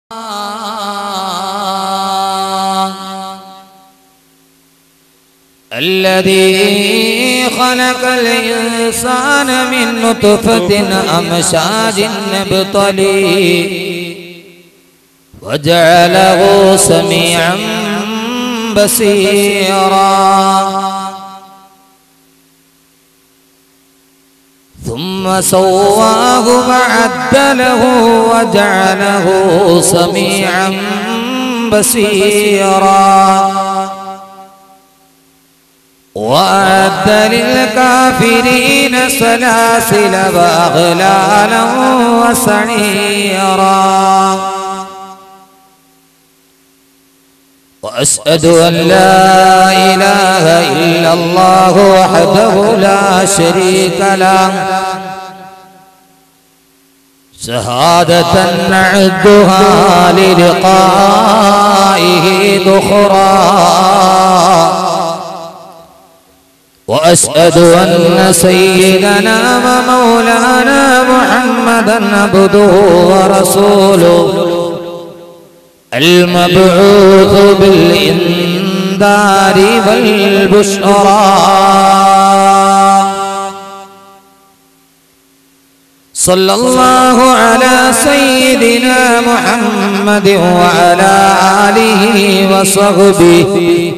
الذي خلق الإنسان من نطفة أمشاج نبطلي وجعله سميعا بصيرا ثم سواه فعدله وجعله سميعا بصيرا وأعد للكافرين سلاسل وأغلالا وسعيرا وأشهد أن لا إله إلا الله وحده لا شريك له شهادة نعدها للقائه ذخرا وأشهد أن سيدنا ومولانا محمدا عبده ورسوله المبعوث بالإنذار والبشرى صلى الله على سيدنا محمد وعلى آله وصحبه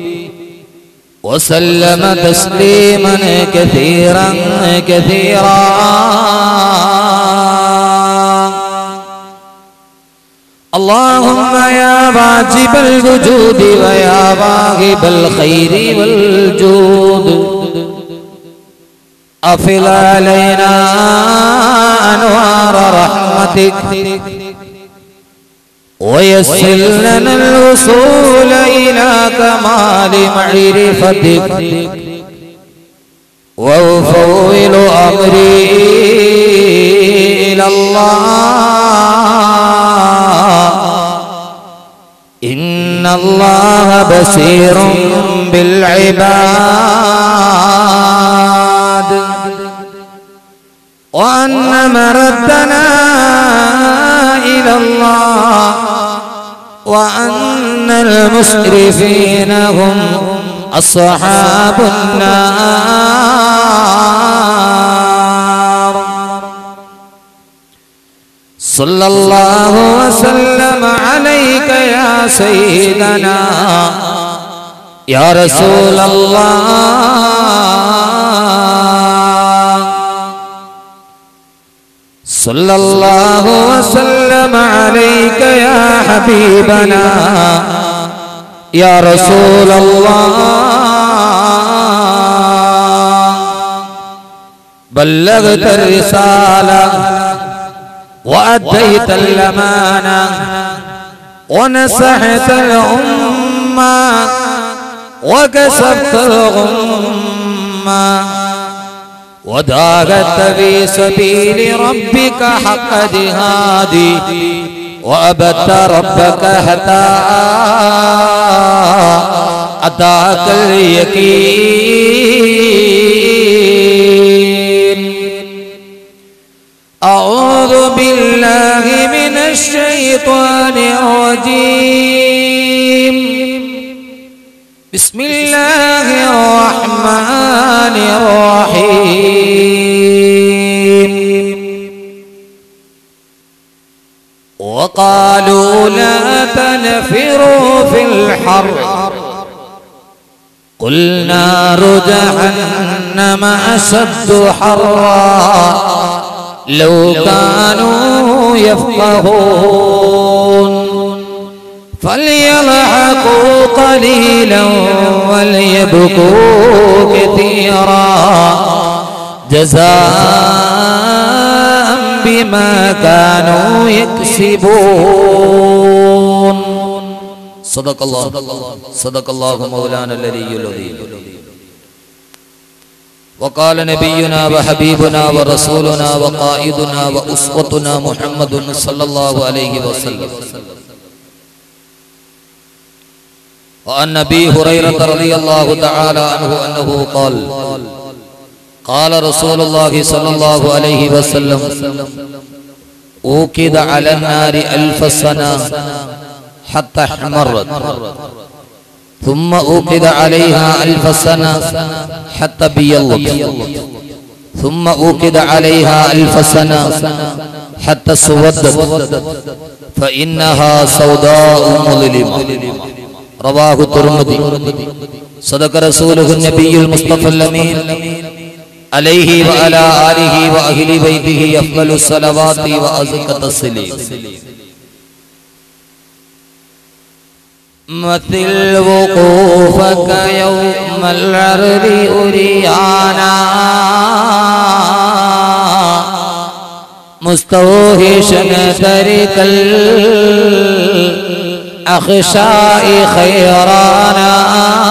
وسلم تسليما كثيرا كثيرا اللهم يا واجب الوجود ويا واهب الخير والجود أفل علينا أنوار رحمتك ويسر لنا الوصول إلى كمال معرفتك وأفوض أمري إلى الله إن الله بصير بالعباد وأن مردنا إلى الله وأن المسرفين هم أصحاب النار صلى الله وسلم عليك يا سيدنا يا رسول الله صلى الله وسلم عليك يا حبيبنا يا رسول الله بلغت الرسالة وأديت الأمانة ونصحت الأمة وكسبت الغمة وداغت في سبيل ربك حق جهادي وأبدت ربك حتى أتاك اليقين أعوذ بالله من الشيطان الرجيم بسم الله الرحمن الرحيم وقالوا لا تنفروا في الحر قل نار جهنم أشد حرا لو كانوا يفقهون فليضحكوا قليلا وليبكوا كثيرا جزاء بما كانوا يكسبون صدق الله صدق الله مولانا الذي العظيم وقال نبينا وحبيبنا ورسولنا وقائدنا وأسوتنا محمد صلى الله عليه وسلم وعن ابي هريره رضي الله تعالى عنه انه قال قال رسول الله صلى الله عليه وسلم أوقد على النار ألف سنة حتى احمرت ثم أوقد عليها ألف سنة حتى بيضت ثم أوقد عليها ألف سنة حتى سودت فإنها سوداء مظلمة رواه الترمذي صدق رسوله النبي المصطفى الأمين عليه وعلى آله وأهل بيته أفضل الصلوات وأزكى التسليم مثل وقوفك يوم العرض أريانا مستوهشا ترك الأخشاء خيرانا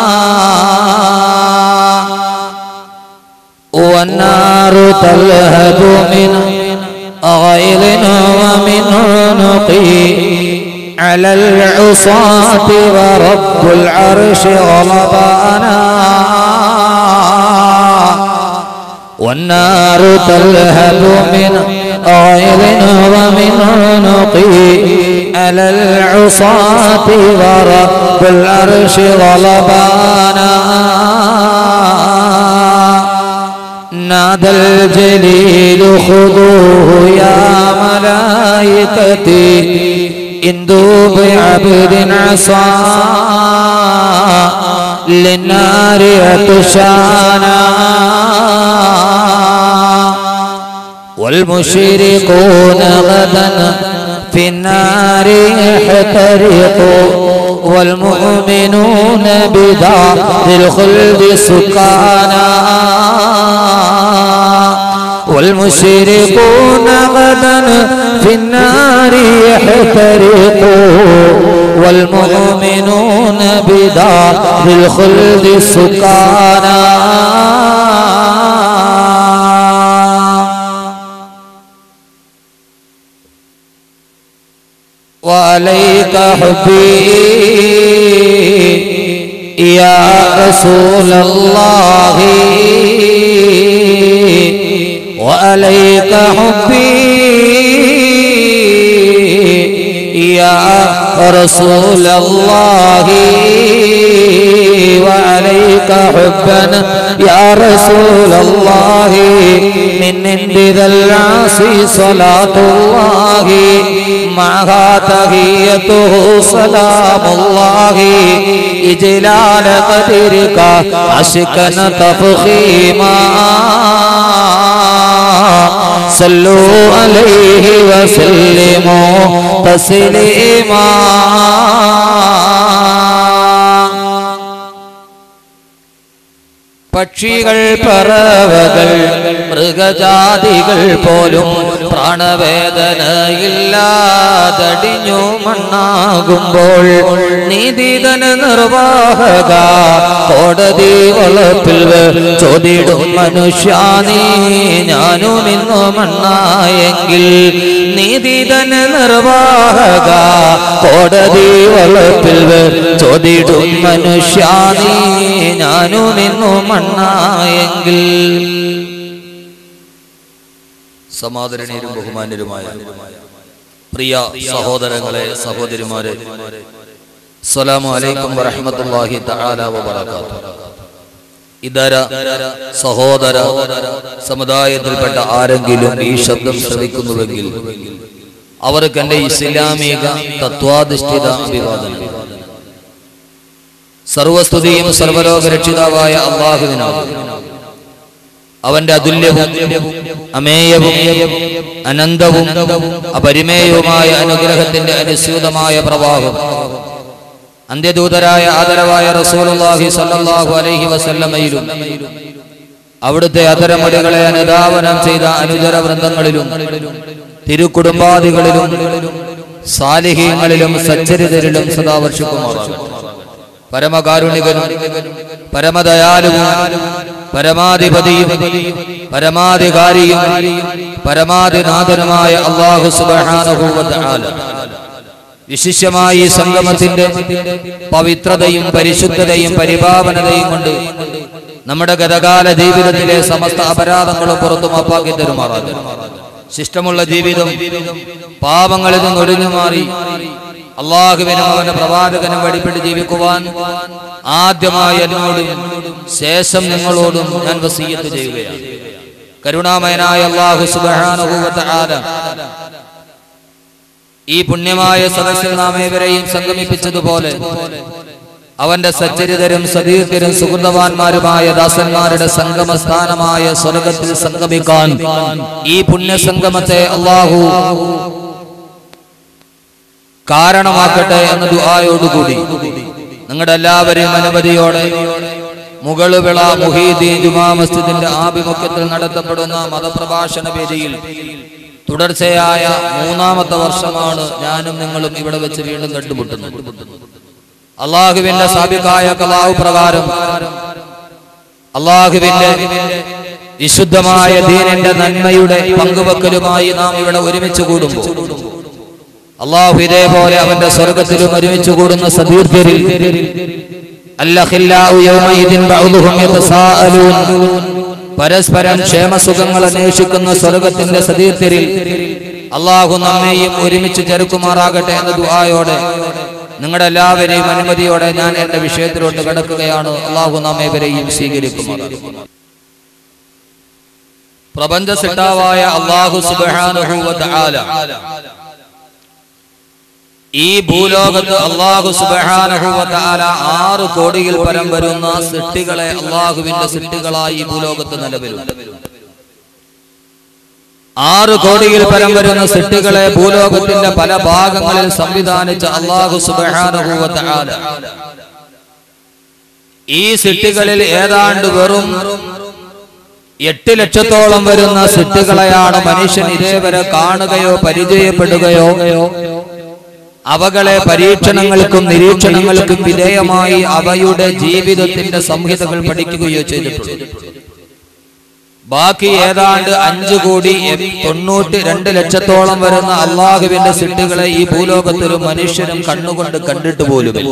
والنار تلهب من غيظ ومن نقي على العصاة ورب العرش غضبانا والنار تلهب من غيظ ومن نقي على العصاة ورب العرش غضبانا نادى الجليل خذوه يا ملائكتي إن ذوب عبد عصى للنار يتشانا والمشركون غدا في النار يحترقوا والمؤمنون بدار الخلد سكانا والمشركون غدا في النار يحترقوا والمؤمنون بدار الخلد سكانا وعليك حبي يا رسول الله وعليك حبي يا رسول الله وعليك حبا يا رسول الله من عند ذا العاصي صلاة الله معها تهيته سلام الله إجلال قدرك عشقا تفخيما صلوا عليه وسلموا تسليما പക്ഷികൾ പറവകൾ മൃഗജാതികൾ പോലും പ്രാണവേദനയില്ലാതടിഞ്ഞു മണ്ണാകുമ്പോൾ നീതിതന നിർവാഹക കോടതി വളപ്പിൽ ചോദിടും മനുഷ്യ നീ ഞാനും ഇന്നു മണ്ണായെങ്കിൽ നീതിതന നിർവാഹക കോടതി വളപ്പിൽ ചോദിടും മനുഷ്യ നീ ഞാനും ഇന്നു മണ്ണായെങ്കിൽ സമാദരണീയരും ബഹുമാന്യരുമായ പ്രിയ സഹോദരങ്ങളെ സഹോദരിമാരെ അസ്സലാമു അലൈക്കും വറഹ്മത്തുള്ളാഹി തആല വബറകാതുഹു ഇതര സഹോദര സമുദായത്തിൽപ്പെട്ട ആരെങ്കിലും ഈ ശബ്ദം ശ്രവിക്കുന്നുവെങ്കിൽ അവർക്ക് എന്റെ ഇസ്ലാമിക തത്വാധിഷ്ഠിത അഭിവാദനം സർവസ്തുതിയും സർവലോക രക്ഷിതാവായ അള്ളാഹുവിനാണ് അവന്റെ അതുല്യവും അമേയവും അനന്തവും അപരിമേയവുമായ അനുഗ്രഹത്തിന്റെ അനുസ്യൂതമായ പ്രവാഹം അന്ത്യദൂതരായ ആദരവായ റസൂലുള്ളാഹി സ്വല്ലല്ലാഹു അലൈഹി വസല്ലമയിലും അവിടുത്തെ അതരമടികളെ അനുധാവനം ചെയ്ത അനുചര വൃന്ദങ്ങളിലും തിരുക്കുടുംബാദികളിലും സാലിഹീങ്ങളിലും സച്ചരിതരിലും സദാ വർഷിക്കുമാറാകും പരമകാരുണികനും പരമദയാലുവും പരമാധിപതിയും പരമാധികാരിയും പരമാധിനാഥനുമായ അള്ളാഹു സുബ്ഹാനഹു വ തആല വിശിഷ്യമായി ഈ സംഗമത്തിന്റെ പവിത്രതയും പരിശുദ്ധതയും പരിപാവനതയും കൊണ്ട് നമ്മുടെ ഗതകാല ജീവിതത്തിലെ സമസ്ത അപരാധങ്ങളും പുറത്തു മാപ്പാക്കി തരുമാറാകും ശിഷ്ടമുള്ള ജീവിതം പാപങ്ങളിൽ നിന്ന് ഒഴിഞ്ഞു മാറി അള്ളാഹുവിനും അവന്റെ പ്രവാചകനും വഴിപ്പെട്ട് ജീവിക്കുവാൻ ആദ്യമായി എന്നോടും ശേഷം നിങ്ങളോടും ഞാൻ വസീയത്ത് ചെയ്യുകയാണ് കരുണാമയനായ അള്ളാഹു സുബാനുഭൂവത്ത ഈ പുണ്യമായ സദസ്സിൽ നാം ഏവരെയും സംഗമിപ്പിച്ചതുപോലെ അവന്റെ സച്ചരിതരും സതീർത്ഥരും സുഹൃതവാന്മാരുമായ ദാസന്മാരുടെ സംഗമസ്ഥാനമായ സ്വർഗത്തിൽ സംഗമിക്കാൻ ഈ പുണ്യസംഗമത്തെ അള്ളാഹു കാരണമാക്കട്ടെ എന്ന ദുആയോടുകൂടി നിങ്ങളുടെ എല്ലാവരെയും അനുമതിയോടെ മുകളുവിള മുഹീദ്ദീൻ ജുമാ മസ്ജിദിന്റെ ആഭിമുഖ്യത്തിൽ നടത്തപ്പെടുന്ന മതപ്രഭാഷണ വേദിയിൽ തുടർച്ചയായ മൂന്നാമത്തെ വർഷമാണ് ഞാനും നിങ്ങളും ഇവിടെ വെച്ച് വീണ്ടും കണ്ടുമുട്ടുന്നത് അള്ളാഹുവിന്റെ സാബികായ കലാവ് പ്രകാരം അള്ളാഹുവിന്റെ വിശുദ്ധമായ ദീനിന്റെ നന്മയുടെ പങ്കുവെക്കലുമായി നാം ഇവിടെ ഒരുമിച്ച് കൂടുമ്പോൾ അള്ളാഹു ഇതേപോലെ അവന്റെ സ്വർഗത്തിലും ഒരുമിച്ച് കൂടുന്ന സതീർത്ഥരിൽ അല്ലഖില്ലാഹു യൗമഇദിൻ ബഅദുഹും യതസാഅലൂൻ പരസ്പരം ക്ഷേമസുഖങ്ങൾ അന്വേഷിക്കുന്ന സ്വർഗത്തിന്റെ സതീർത്ഥരിൽ അള്ളാഹു നമ്മെയും ഒരുമിച്ച് ചേർക്കുമാറാകട്ടെ എന്ന ദുആയോടെ നിങ്ങളുടെ എല്ലാവരെയും അനുമതിയോടെ ഞാൻ എന്റെ വിഷയത്തിലോട്ട് കിടക്കുകയാണ് അള്ളാഹു നമ്മേവരെയും സ്വീകരിക്കുമാറാകട്ടെ പ്രപഞ്ച സിട്ടാവായ അള്ളാഹു സുബ്ഹാനഹു വ തആല ഈ ഭൂലോകത്ത് അള്ളാഹു സുബ്ഹാനഹു വ തആല ആറ് കോടിയിൽ പരം വരുന്ന സൃഷ്ടികളെ അള്ളാഹുവിന്റെ സൃഷ്ടികളായി ഈ ഭൂലോകത്ത് നിലവിലുണ്ട് ആറ് കോടിയിൽ പരം വരുന്ന സൃഷ്ടികളെ ഭൂലോകത്തിന്റെ പല ഭാഗങ്ങളിൽ സംവിധാനിച്ച അള്ളാഹു സുബ്ഹാനഹു വ തആല ഈ സൃഷ്ടികളിൽ ഏതാണ്ട് വെറും എട്ട് ലക്ഷത്തോളം വരുന്ന സൃഷ്ടികളെയാണ് മനുഷ്യൻ ഇതേവരെ കാണുകയോ പരിചയപ്പെടുകയോ അവകളെ പരീക്ഷണങ്ങൾക്കും നിരീക്ഷണങ്ങൾക്കും വിധേയമായി അവയുടെ ജീവിതത്തിന്റെ സംഹിതകൾ പഠിക്കുകയോ ചെയ്തിട്ടുണ്ട് ബാക്കി ഏതാണ്ട് അഞ്ചു കോടി എം- തൊണ്ണൂറ്റി രണ്ട് ലക്ഷത്തോളം വരുന്ന അള്ളാഹുവിന്റെ സിട്ടുകളെ ഈ ഭൂലോകത്തിലും മനുഷ്യരും കണ്ണുകൊണ്ട് കണ്ടിട്ട് പോലുമില്ല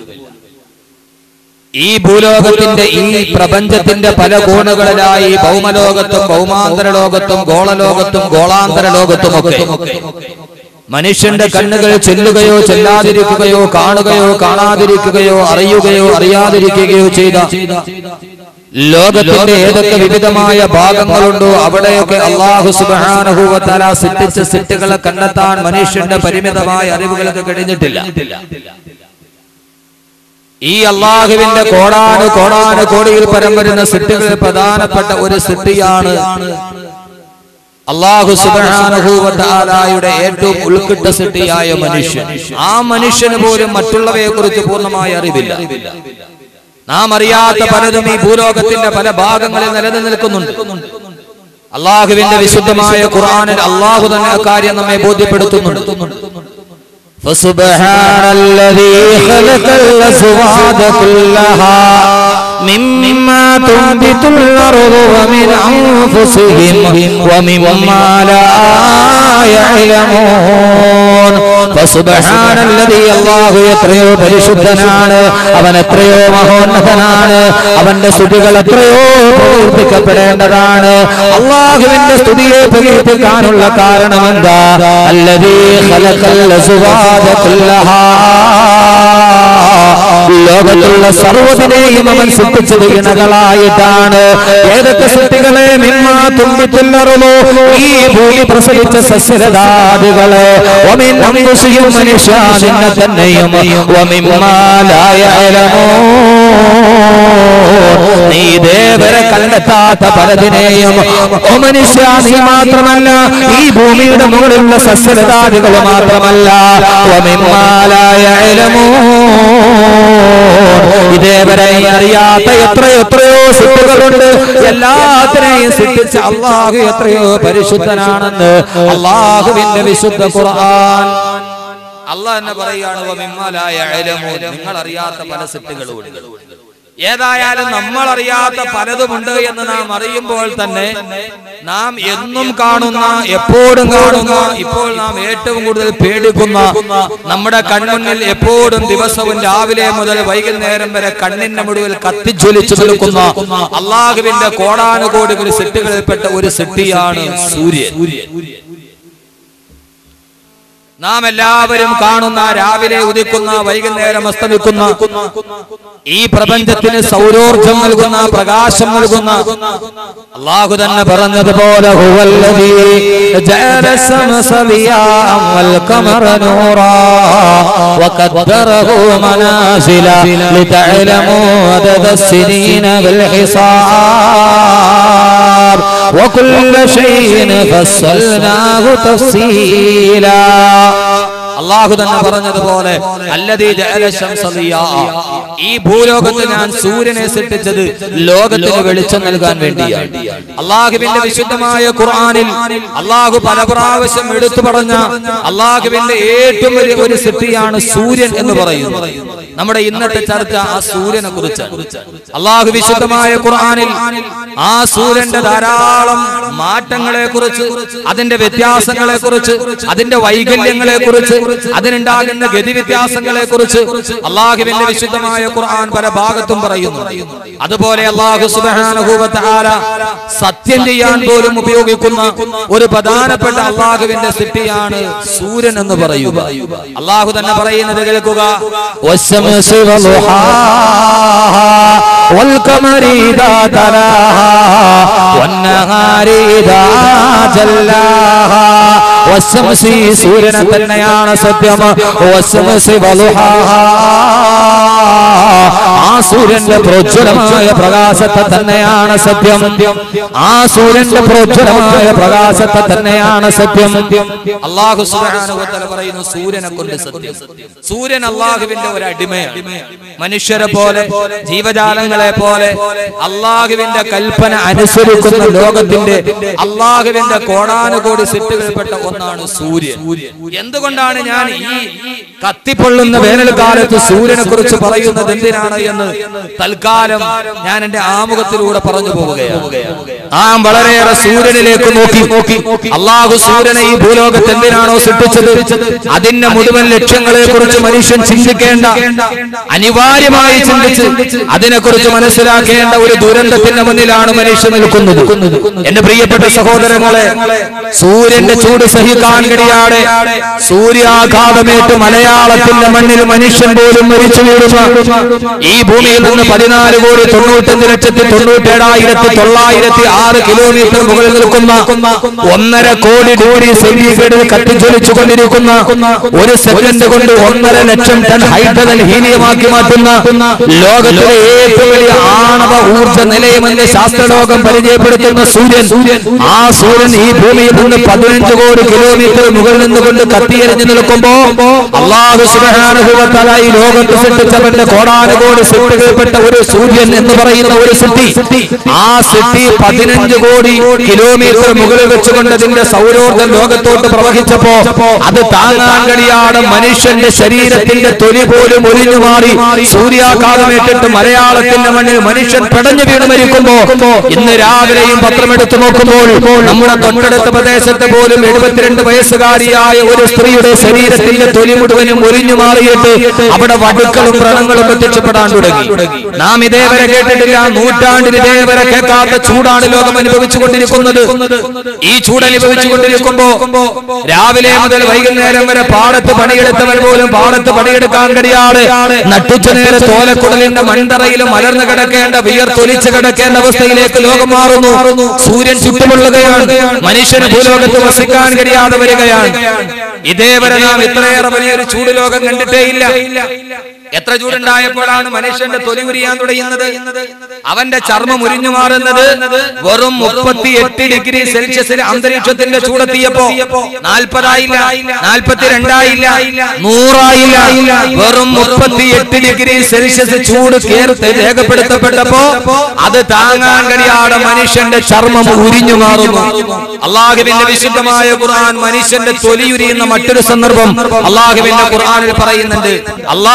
ഈ ഭൂലോകത്തിന്റെ ഈ പ്രപഞ്ചത്തിന്റെ പല കോണുകളിലായി ഭൗമലോകത്തും ഭൗമാന്തര ലോകത്തും ഗോളലോകത്തും ഗോളാന്തര ലോകത്തുമൊക്കെ മനുഷ്യന്റെ കണ്ണുകൾ ചെല്ലുകയോ ചെല്ലാതിരിക്കുകയോ കാണുകയോ കാണാതിരിക്കുകയോ അറിയുകയോ അറിയാതിരിക്കുകയോ ചെയ്ത ലോകത്തിന്റെ ഏതൊക്കെ വിവിധമായ ഭാഗങ്ങളുണ്ടോ അവിടെയൊക്കെ അള്ളാഹു സുബാനുഭൂവത്താല സിട്ടിച്ച സിട്ടുകളെ കണ്ടെത്താൻ മനുഷ്യന്റെ പരിമിതമായ അറിവുകൾക്ക് കഴിഞ്ഞിട്ടില്ല ഈ അള്ളാഹുവിന്റെ കോടാനു കോടാനു കോടിയിൽ പരം വരുന്ന സിട്ടുകളിൽ പ്രധാനപ്പെട്ട ഒരു സിട്ടിയാണ് അള്ളാഹു സുബാനുഭൂവത്താലായുടെ ഏറ്റവും ഉൾക്കിട്ട സിട്ടിയായ മനുഷ്യൻ ആ മനുഷ്യന് പോലും മറ്റുള്ളവയെ കുറിച്ച് പൂർണ്ണമായ അറിവില്ല നാം അറിയാത്ത പലതും ഈ ഭൂലോകത്തിന്റെ പല ഭാഗങ്ങളിൽ നിലനിൽക്കുന്നുണ്ട് അള്ളാഹുവിന്റെ വിശുദ്ധമായ ഖുർആനിൽ അള്ളാഹു തന്നെ അക്കാര്യം നമ്മെ ബോധ്യപ്പെടുത്തുന്നുണ്ട് فسبحان الذي خلق الأزواج كلها مما تنبت الأرض ومن أنفسهم ومما لا يعلمون فسبحان الذي الله എത്രയോ പരിശുദ്ധനാണ് അവൻ എത്രയോ മഹോന്നതനാണ് അവന്റെ സ്തുതികൾ എത്രയോ പ്രവർത്തിക്കപ്പെടേണ്ടതാണ് അള്ളാഹുവിന്റെ സ്തുതിയെ പ്രകീർത്തിക്കാനുള്ള കാരണം എന്താ അല്ലതീ ഖലഖൽ അസ്വാദ കുല്ലഹാ ലോകത്തുള്ള സർവ്വതിനെയും അവൻ സൃഷ്ടിച്ചത് ഇണകളായിട്ടാണ് ഏതൊക്കെ സൃഷ്ടികളെ മിമ്മാ തുമ്പിത്തുള്ളറുമോ ഈ ഭൂമി പ്രസവിച്ച സസ്യലതാദികളെ ഒമിൻ അംബുസിയും മനുഷ്യ നിന്നെ തന്നെയും ഒമിമ്മാലായ നീ ഇതേവരെ കണ്ടെത്താത്ത പലതിനെയും ഓ മനുഷ്യ നീ മാത്രമല്ല ഈ ഭൂമിയുടെ മുകളിലുള്ള സസ്യലതാദികൾ മാത്രമല്ല ഒമിമ്മാലായ ഇതേവരെ നീ അറിയാത്ത എത്ര എത്രയോ സിട്ടുകളുണ്ട് എല്ലാത്തിനെയും സൃഷ്ടിച്ച അള്ളാഹു എത്രയോ പരിശുദ്ധനാണെന്ന് അള്ളാഹുവിന്റെ വിശുദ്ധ ഖുർആൻ അള്ളാഹ് എന്നെ പറയാണ് "വമിമ്മാ ലാ യഅലമൂൻ." നിങ്ങൾ അറിയാത്ത പല സിട്ടുകളുണ്ട് ഏതായാലും നമ്മൾ അറിയാത്ത പലതുമുണ്ട് എന്ന് നാം അറിയുമ്പോൾ തന്നെ നാം എന്നും കാണുന്ന എപ്പോഴും കാണുന്ന ഇപ്പോൾ നാം ഏറ്റവും കൂടുതൽ പേടിക്കുന്ന നമ്മുടെ കൺമുന്നിൽ എപ്പോഴും ദിവസവും രാവിലെ മുതൽ വൈകുന്നേരം വരെ കണ്ണിന്റെ മുഴുവൻ കത്തിജ്വലിച്ചു നിൽക്കുന്ന അള്ളാഹുവിന്റെ കോടാനുകോടികൾ സെറ്റുകളിൽപ്പെട്ട ഒരു സെട്ടിയാണ് സൂര്യൻ നാം എല്ലാവരും കാണുന്ന രാവിലെ ഉദിക്കുന്ന വൈകുന്നേരം അസ്തമിക്കുന്ന ഈ പ്രപഞ്ചത്തിന് സൗരോർജം നൽകുന്ന പ്രകാശം നൽകുന്ന അള്ളാഹു തന്നെ പറഞ്ഞതുപോലെ ഹുവല്ലദീ ജഅല الشمس ضياء والقمر نورا وقدره منازل لتعلموا عدد السنين بالحساب وكل شيء فصلناه تفصيلا അള്ളാഹു തന്നെ പറഞ്ഞതുപോലെ അല്ലതീ ജഅല ശംസ ദിയാ. ഈ ഭൂലോകത്ത് ഞാൻ സൂര്യനെ സൃഷ്ടിച്ചത് ലോകത്തിന് വെളിച്ചം നൽകാൻ വേണ്ടിയാണ് അള്ളാഹുവിന്റെ വിശുദ്ധമായ ഖുർആനിൽ അള്ളാഹു പല പ്രാവശ്യം എടുത്തു പറഞ്ഞ അള്ളാഹുവിന്റെ ഏറ്റവും വലിയ ഒരു സൃഷ്ടിയാണ് സൂര്യൻ എന്ന് പറയുന്നത് നമ്മുടെ ഇന്നത്തെ ചർച്ച ആ സൂര്യനെ കുറിച്ചാണ് അള്ളാഹു വിശുദ്ധമായ ഖുർആനിൽ ആ സൂര്യന്റെ ധാരാളം മാറ്റങ്ങളെ കുറിച്ച് അതിന്റെ വ്യത്യാസങ്ങളെ കുറിച്ച് അതിന്റെ വൈകല്യങ്ങളെ കുറിച്ച് അതിനുണ്ടാകുന്ന ഗതിവ്യത്യാസങ്ങളെ കുറിച്ച് അള്ളാഹുവിന്റെ വിശുദ്ധമായ ഖുർആൻ പല ഭാഗത്തും പറയുന്നു അതുപോലെ അള്ളാഹു സുബ്ഹാനഹു വ തആല സത്യം ചെയ്യാൻ പോലും ഉപയോഗിക്കുന്ന ഒരു പ്രധാനപ്പെട്ട അള്ളാഹുവിന്റെ സൃഷ്ടിയാണ് സൂര്യൻ എന്ന് പറയുക അള്ളാഹു തന്നെ പറയുന്നത് കേൾക്കുക والشمس وضحاها والقمر إذا تلاها والنهار إذا جلاها والشمس സൂര്യനെ തന്നെയാണ് സത്യം والشمس وضحاها ആ സൂര്യന്റെ പ്രോജ്വലമായ പ്രകാശത്തെ തന്നെയാണ് സത്യം ആ സൂര്യന്റെ പ്രോജ്വലമായ പ്രകാശത്തെ തന്നെയാണ് സത്യം അള്ളാഹു സുബ്ഹാനഹു വ തആല പറയുന്നു സൂര്യനെ കൊണ്ട് സത്യം സൂര്യൻ അള്ളാഹുവിന്റെ ഒരു അടിമയാണ് മനുഷ്യരെ പോലെ ജീവജാലങ്ങളെ പോലെ അള്ളാഹുവിന്റെ കൽപ്പന അനുസരിക്കുന്ന ലോകത്തിന്റെ അള്ളാഹുവിന്റെ കോടാനുകോടി സിറ്റുകൾപ്പെട്ട ഒന്നാണ് സൂര്യൻ എന്തുകൊണ്ടാണ് ഞാൻ ഈ കത്തിപ്പൊള്ളുന്ന വേനൽക്കാലത്ത് സൂര്യനെ കുറിച്ച് പറയുന്നത് എന്തിനാണ് എന്ന് തൽക്കാലം ഞാൻ എന്റെ ആമുഖത്തിലൂടെ പറഞ്ഞു പോവുകയാണ് നാം വളരെയേറെ സൂര്യനിലേക്ക് നോക്കി നോക്കി അള്ളാഹു സൂര്യനെ ഈ ഭൂലോകത്ത് എന്തിനാണോ സൃഷ്ടിച്ചത് അതിന്റെ മുഴുവൻ ലക്ഷ്യങ്ങളെ കുറിച്ച് മനുഷ്യൻ ചിന്തിക്കേണ്ട അനിവാര്യമായി ചിന്തിച്ച് അതിനെക്കുറിച്ച് മനസ്സിലാക്കേണ്ട ഒരു ദുരന്തത്തിന്റെ മുന്നിലാണ് മനുഷ്യൻ നിൽക്കുന്നത് എന്റെ പ്രിയപ്പെട്ട സഹോദരങ്ങളെ സൂര്യന്റെ ചൂട് സഹിക്കാൻ കഴിയാതെ സൂര്യാഘാതമേറ്റ് മലയാളത്തിന്റെ മണ്ണിൽ മനുഷ്യൻ പോലും മരിച്ചു വീഴുന്ന ഈ ഭൂമിയിൽ നിന്ന് പതിനാല് കോടി തൊണ്ണൂറ്റഞ്ച് ലക്ഷത്തി തൊണ്ണൂറ്റേഴായിരത്തി തൊള്ളായിരത്തി ആറ് കിലോമീറ്റർ മുകളിൽ നിൽക്കുന്ന ഒന്നര കോടി കോടി സെന്റിഗ്രേഡിൽ കത്തിജ്വലിച്ചു കൊണ്ടിരിക്കുന്ന ഒരു സെക്കൻഡ് കൊണ്ട് ഒന്നര ലക്ഷം ടൺ ഹൈഡ്രജൻ ഹീനിയമാക്കി മാറ്റുന്ന ലോകത്തിലെ ഏറ്റവും വലിയ ആണവ ഊർജ നിലയമെന്ന് ശാസ്ത്രലോകം പരിചയപ്പെടുത്തുന്ന സൂര്യൻ ആ സൂര്യൻ ഈ ഭൂമിയിൽ നിന്ന് പതിനഞ്ച് കോടി കിലോമീറ്റർ മുകളിൽ നിന്നുകൊണ്ട് കത്തിയെറിഞ്ഞു നിൽക്കുമ്പോ അള്ളാഹു സുബ്ഹാനഹു വ തആല ഈ ലോകത്ത് സൃഷ്ടിച്ചവന്റെ കോടാനുകോടി സൃഷ്ടികൾപ്പെട്ട ഒരു സൂര്യൻ എന്ന് പറയുന്ന ഒരു സിട്ടി ആ സിട്ടി പതിനഞ്ച് കോടി കിലോമീറ്റർ മുകളിൽ വെച്ചുകൊണ്ട് അതിന്റെ സൗരോർജ്ജം ലോകത്തോട്ട് പ്രവഹിച്ചപ്പോ അത് താങ്ങാൻ കഴിയാതെ മനുഷ്യന്റെ ശരീരത്തിന്റെ തൊലി പോലും ഒലിഞ്ഞു മാറി സൂര്യാഘാതമേറ്റിട്ട് മലയാളത്തിന്റെ മണ്ണിൽ മനുഷ്യൻ പെടഞ്ഞു വീണ് മരിക്കുമ്പോ ഇന്ന് രാവിലെയും പത്രമെടുത്തു നോക്കുമ്പോൾ നമ്മുടെ തൊട്ടടുത്ത പ്രദേശത്ത് പോലും എഴുപത്തിരണ്ട് വയസ്സുകാരിയായ ഒരു സ്ത്രീയുടെ ശരീരത്തിന്റെ തൊലി മുഴുവനും ഒലിഞ്ഞു മാറിയിട്ട് അവിടെ വടുക്കളും വ്രണങ്ങളും പ്രത്യക്ഷപ്പെടാൻ തുടങ്ങി നാം ഇതേവരെ കേട്ടിട്ടില്ല നൂറ്റാണ്ടിൽ ഇതേവരെ കേൾക്കാത്ത ചൂടാണ് ലോകം അനുഭവിച്ചുകൊണ്ടിരിക്കുന്നത് ഈ ചൂട് അനുഭവിച്ചുകൊണ്ടിരിക്കുമ്പോ രാവിലെ മുതൽ വൈകുന്നേരം വരെ പാടത്ത് പണിയെടുത്തവർ പോലും പാടത്ത് പണിയെടുക്കാൻ കഴിയാതെ നട്ടുച്ച നേരെ തോലക്കുടലിന്റെ മൺതറയിൽ മലർന്നു കിടക്കേണ്ട വിയർത്തൊലിച്ച് കിടക്കേണ്ട അവസ്ഥയിലേക്ക് ലോകം മാറുന്നു സൂര്യൻ ചുറ്റുമുള്ളതാണ് മനുഷ്യന് ഭൂലോകത്ത് വസിക്കാൻ കഴിയാതെ വരികയാണ് ഇതേവരെ നാം ഇത്രയേറെ വലിയൊരു ചൂട് ലോകം കണ്ടിട്ടേ ഇല്ല എത്ര ചൂടുണ്ടായപ്പോഴാണ് മനുഷ്യന്റെ തൊലി ഉരിയാൻ തുടങ്ങുന്നത് അവന്റെ ചർമ്മം ഉരിഞ്ഞു മാറുന്നത് വെറും മുപ്പത്തി എട്ട് ഡിഗ്രി സെൽഷ്യസിൽ അന്തരീക്ഷത്തിന്റെ ചൂടെത്തിയപ്പോ നാൽപ്പതായില്ല നാൽപ്പത്തിരണ്ടായില്ല നൂറായില്ല വെറും മുപ്പത്തി എട്ട് ഡിഗ്രി സെൽഷ്യസ് ചൂട് കേർത്ത് രേഖപ്പെടുത്തപ്പെട്ടപ്പോ അത് താങ്ങാൻ കഴിയാതെ മനുഷ്യന്റെ ചർമ്മം ഉരിഞ്ഞു മാറുന്നു അള്ളാഹുവിന്റെ വിശുദ്ധമായ ഖുർആൻ മനുഷ്യന്റെ തൊലി ഉരിയുന്ന മറ്റൊരു സന്ദർഭം അള്ളാഹുവിന്റെ ഖുർആനിൽ പറയുന്നുണ്ട് അള്ളാഹു പറയുന്നു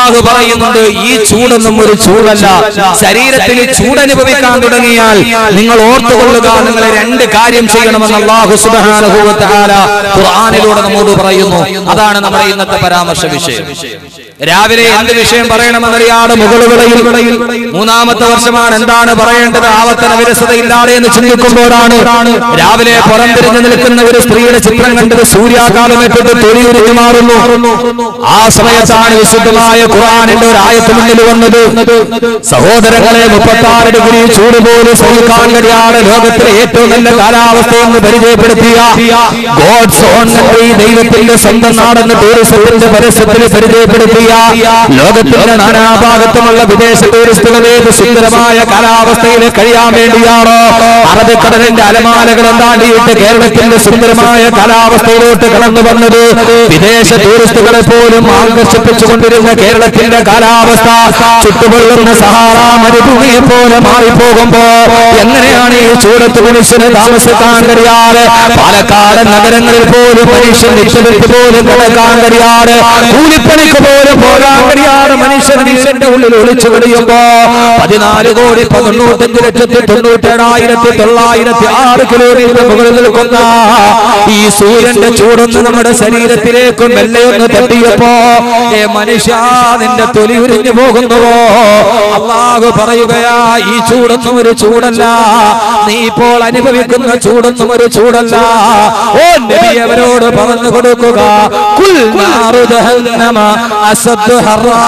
പറയുന്നുണ്ട് ഈ ചൂടൊന്നും ഒരു ചൂടല്ല ശരീരത്തിൽ ചൂടനുഭവിക്കാൻ തുടങ്ങിയാൽ നിങ്ങൾ ഓർത്തുകൊള്ളുക നിങ്ങൾ രണ്ട് കാര്യം ചെയ്യണമെന്ന് അള്ളാഹു സുബ്ഹാനഹു വ തആല ഖുർആനിലൂടെ നമ്മോട് പറയുന്നു അതാണ് നമ്മുടെ ഇന്നത്തെ പരാമർശ വിഷയം രാവിലെ എന്ത് വിഷയം പറയണമെന്നറിയാതെ മുകളുകളയിൽ മൂന്നാമത്തെ വർഷമാണ് എന്താണ് പറയേണ്ടത് ആവർത്തന വിരസതയില്ലാതെ എന്ന് ചിന്തിക്കുമ്പോഴാണ് രാവിലെ പുറംതിരിഞ്ഞു നിൽക്കുന്ന ഒരു സ്ത്രീയുടെ ചിത്രം കണ്ടത് സൂര്യാകാലമേറ്റിട്ട് തൊഴിലുരുത്തി മാറുന്നു ആ സമയത്താണ് വിശുദ്ധമായ ഖുർആനിന്റെ ഒരു ആയത്ത് മുന്നിൽ വന്നത് സഹോദരങ്ങളെ മുപ്പത്തി ആറ് ഡിഗ്രി ചൂട് പോലും സഹിക്കാൻ കഴിയാതെ ലോകത്തിലെ ഏറ്റവും നല്ല കാലാവസ്ഥയെന്ന് പരിചയപ്പെടുത്തിയ ഗോഡ്സ് ഓൺ കൺട്രി ദൈവത്തിന്റെ സ്വന്തം നാടെന്ന് ടൂറിസത്തിന്റെ പരസ്യത്തിൽ പരിചയപ്പെടുത്തിയ ലോകത്തിന്റെ നാനാഭാഗത്തുമുള്ള വിദേശ ടൂറിസ്റ്റുകൾ ഏത് സുന്ദരമായ കാലാവസ്ഥയിൽ കഴിയാൻ വേണ്ടിയാണോ അറബിക്കടലിന്റെ അലമാലകൾ താണ്ടിയിട്ട് കേരളത്തിന്റെ സുന്ദരമായ കാലാവസ്ഥയിലോട്ട് കടന്നു വന്നത് വിദേശ ടൂറിസ്റ്റുകളെ പോലും ആകർഷിപ്പിച്ചുകൊണ്ടിരുന്ന കേരളത്തിന്റെ കാലാവസ്ഥ ചുട്ടുപൊള്ളുന്ന സഹാറ മരുഭൂമിയെ പോലെ മാറിപ്പോകുമ്പോ എങ്ങനെയാണ് ഈ ചൂടത്ത് മനുഷ്യന് താമസിക്കാൻ കഴിയാതെ പാലക്കാട് നഗരങ്ങളിൽ പോലും മനുഷ്യൻ നിക്ഷേപിച്ച് പോലും കിടക്കാൻ കഴിയാതെ കൂലിപ്പണിക്ക് പോലും പോകാൻ കഴിയാതെ മനുഷ്യൻ മനുഷ്യന്റെ ഉള്ളിൽ ഒളിച്ചു കഴിയുമ്പോ പതിനാല് കോടി തൊണ്ണൂറ്റഞ്ച് ലക്ഷത്തി തൊണ്ണൂറ്റേഴായിരത്തി തൊള്ളായിരത്തി ആറ് കിലോമീറ്റർ മുകളിൽ നിൽക്കുന്ന ഈ സൂര്യന്റെ ചൂടൊന്ന് നമ്മുടെ ശരീരത്തിലേക്ക് മെല്ലെ ഒന്ന് തട്ടിയപ്പോ ഏ മനുഷ്യ നിന്റെ തൊലി ഉരിഞ്ഞു പോകുന്നുവോ അള്ളാഹു പറയുകയാ ഈ ചൂടൊന്നും ഒരു ചൂടല്ല നീ ഇപ്പോൾ അനുഭവിക്കുന്ന ചൂടൊന്നും ഒരു ചൂടല്ല ഓ നബി അവരോട് പറഞ്ഞു കൊടുക്കുക കുൽ നാറു ജഹന്നമ അസദ് ഹറാ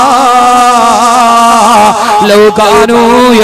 ലൗ കാനൂ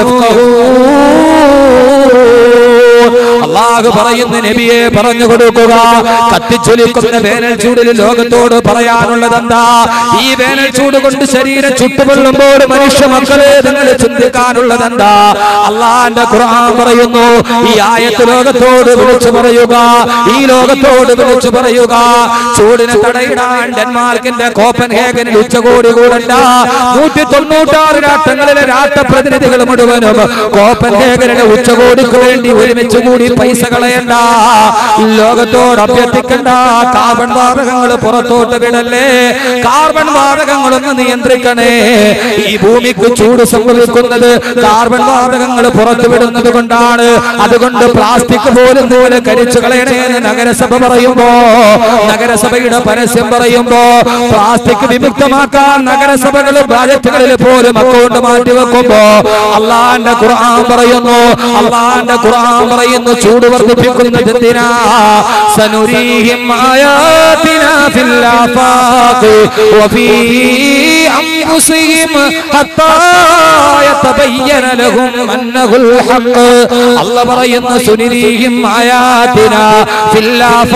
യഫ്ഖഹൂൻ അള്ളാഹു പറയുന്ന നബിയെ പറഞ്ഞു കൊടുക്കുക കത്തിച്ചൊലിക്കുന്ന വേനൽ ചൂടിൽ ലോകത്തോട് പറയാനുള്ളതെന്താ ഈ വേനൽ ചൂട് കൊണ്ട് ശരീരം ചുട്ടുപൊള്ളുമ്പോൾ മനുഷ്യ മക്കളെ നിങ്ങൾ ചിന്തിക്കാനുള്ളതെന്താ അള്ളാന്റെ ഖുർആൻ പറയുന്നു ഈ ആയത്ത് ലോകത്തോട് വിളിച്ചു പറയുക ഈ ലോകത്തോട് വിളിച്ചു പറയുക ചൂടിനെ തടയിടാൻ ഡെൻമാർക്കിന്റെ കോപ്പൻഹേഗനിൽ ഉച്ചകോടി കൂടണ്ട നൂറ്റി തൊണ്ണൂറ്റാറ് രാഷ്ട്രങ്ങളിലെ രാഷ്ട്രപ്രതിനിധികൾ മുഴുവനും കോപ്പൻഹേഗനിലെ ഉച്ചകോടിക്ക് വേണ്ടി ഒരുമിച്ച് കൂടി പൈസ കളയണ്ട ലോകത്തോട് അഭ്യർത്ഥിക്കണ്ട കാർബൺ വാതകങ്ങൾ പുറത്തോട്ട് വിടല്ലേ കാർബൺ വാതകങ്ങളൊന്ന് നിയന്ത്രിക്കണേ ഈ ഭൂമിക്ക് ചൂട് സംഭവിക്കുന്നത് കാർബൺ വാതകങ്ങൾ പുറത്തു വിടുന്നത് കൊണ്ടാണ് അതുകൊണ്ട് പ്ലാസ്റ്റിക് പോലും പോലെ കരിച്ചു കളയണേ എന്ന് നഗരസഭ പറയുമ്പോ നഗരസഭയുടെ പരസ്യം പറയുമ്പോ പ്ലാസ്റ്റിക് വിമുക്തമാക്കാൻ നഗരസഭകൾ ബാജറ്റുകളിൽ പോലും അക്കൗണ്ട് മാറ്റി വെക്കുമ്പോ അള്ളാന്റെ ഖുർആൻ പറയുന്നു അള്ളാന്റെ ഖുർആൻ പറയുന്നു ചൂട് വർദ്ധിപ്പിക്കുന്നത് എന്തിനാ സനുരീഹിം ആയാതിനാ ഫിൽ ആഫാഖ് വഫീ അൻഫുസിഹിം ഹത്താ യതബയ്യന ലഹും അന്നഹുൽ ഹഖ് അല്ലാഹ് പറയുന്നു സുനുരീഹിം ആയാതിനാ ഫിൽ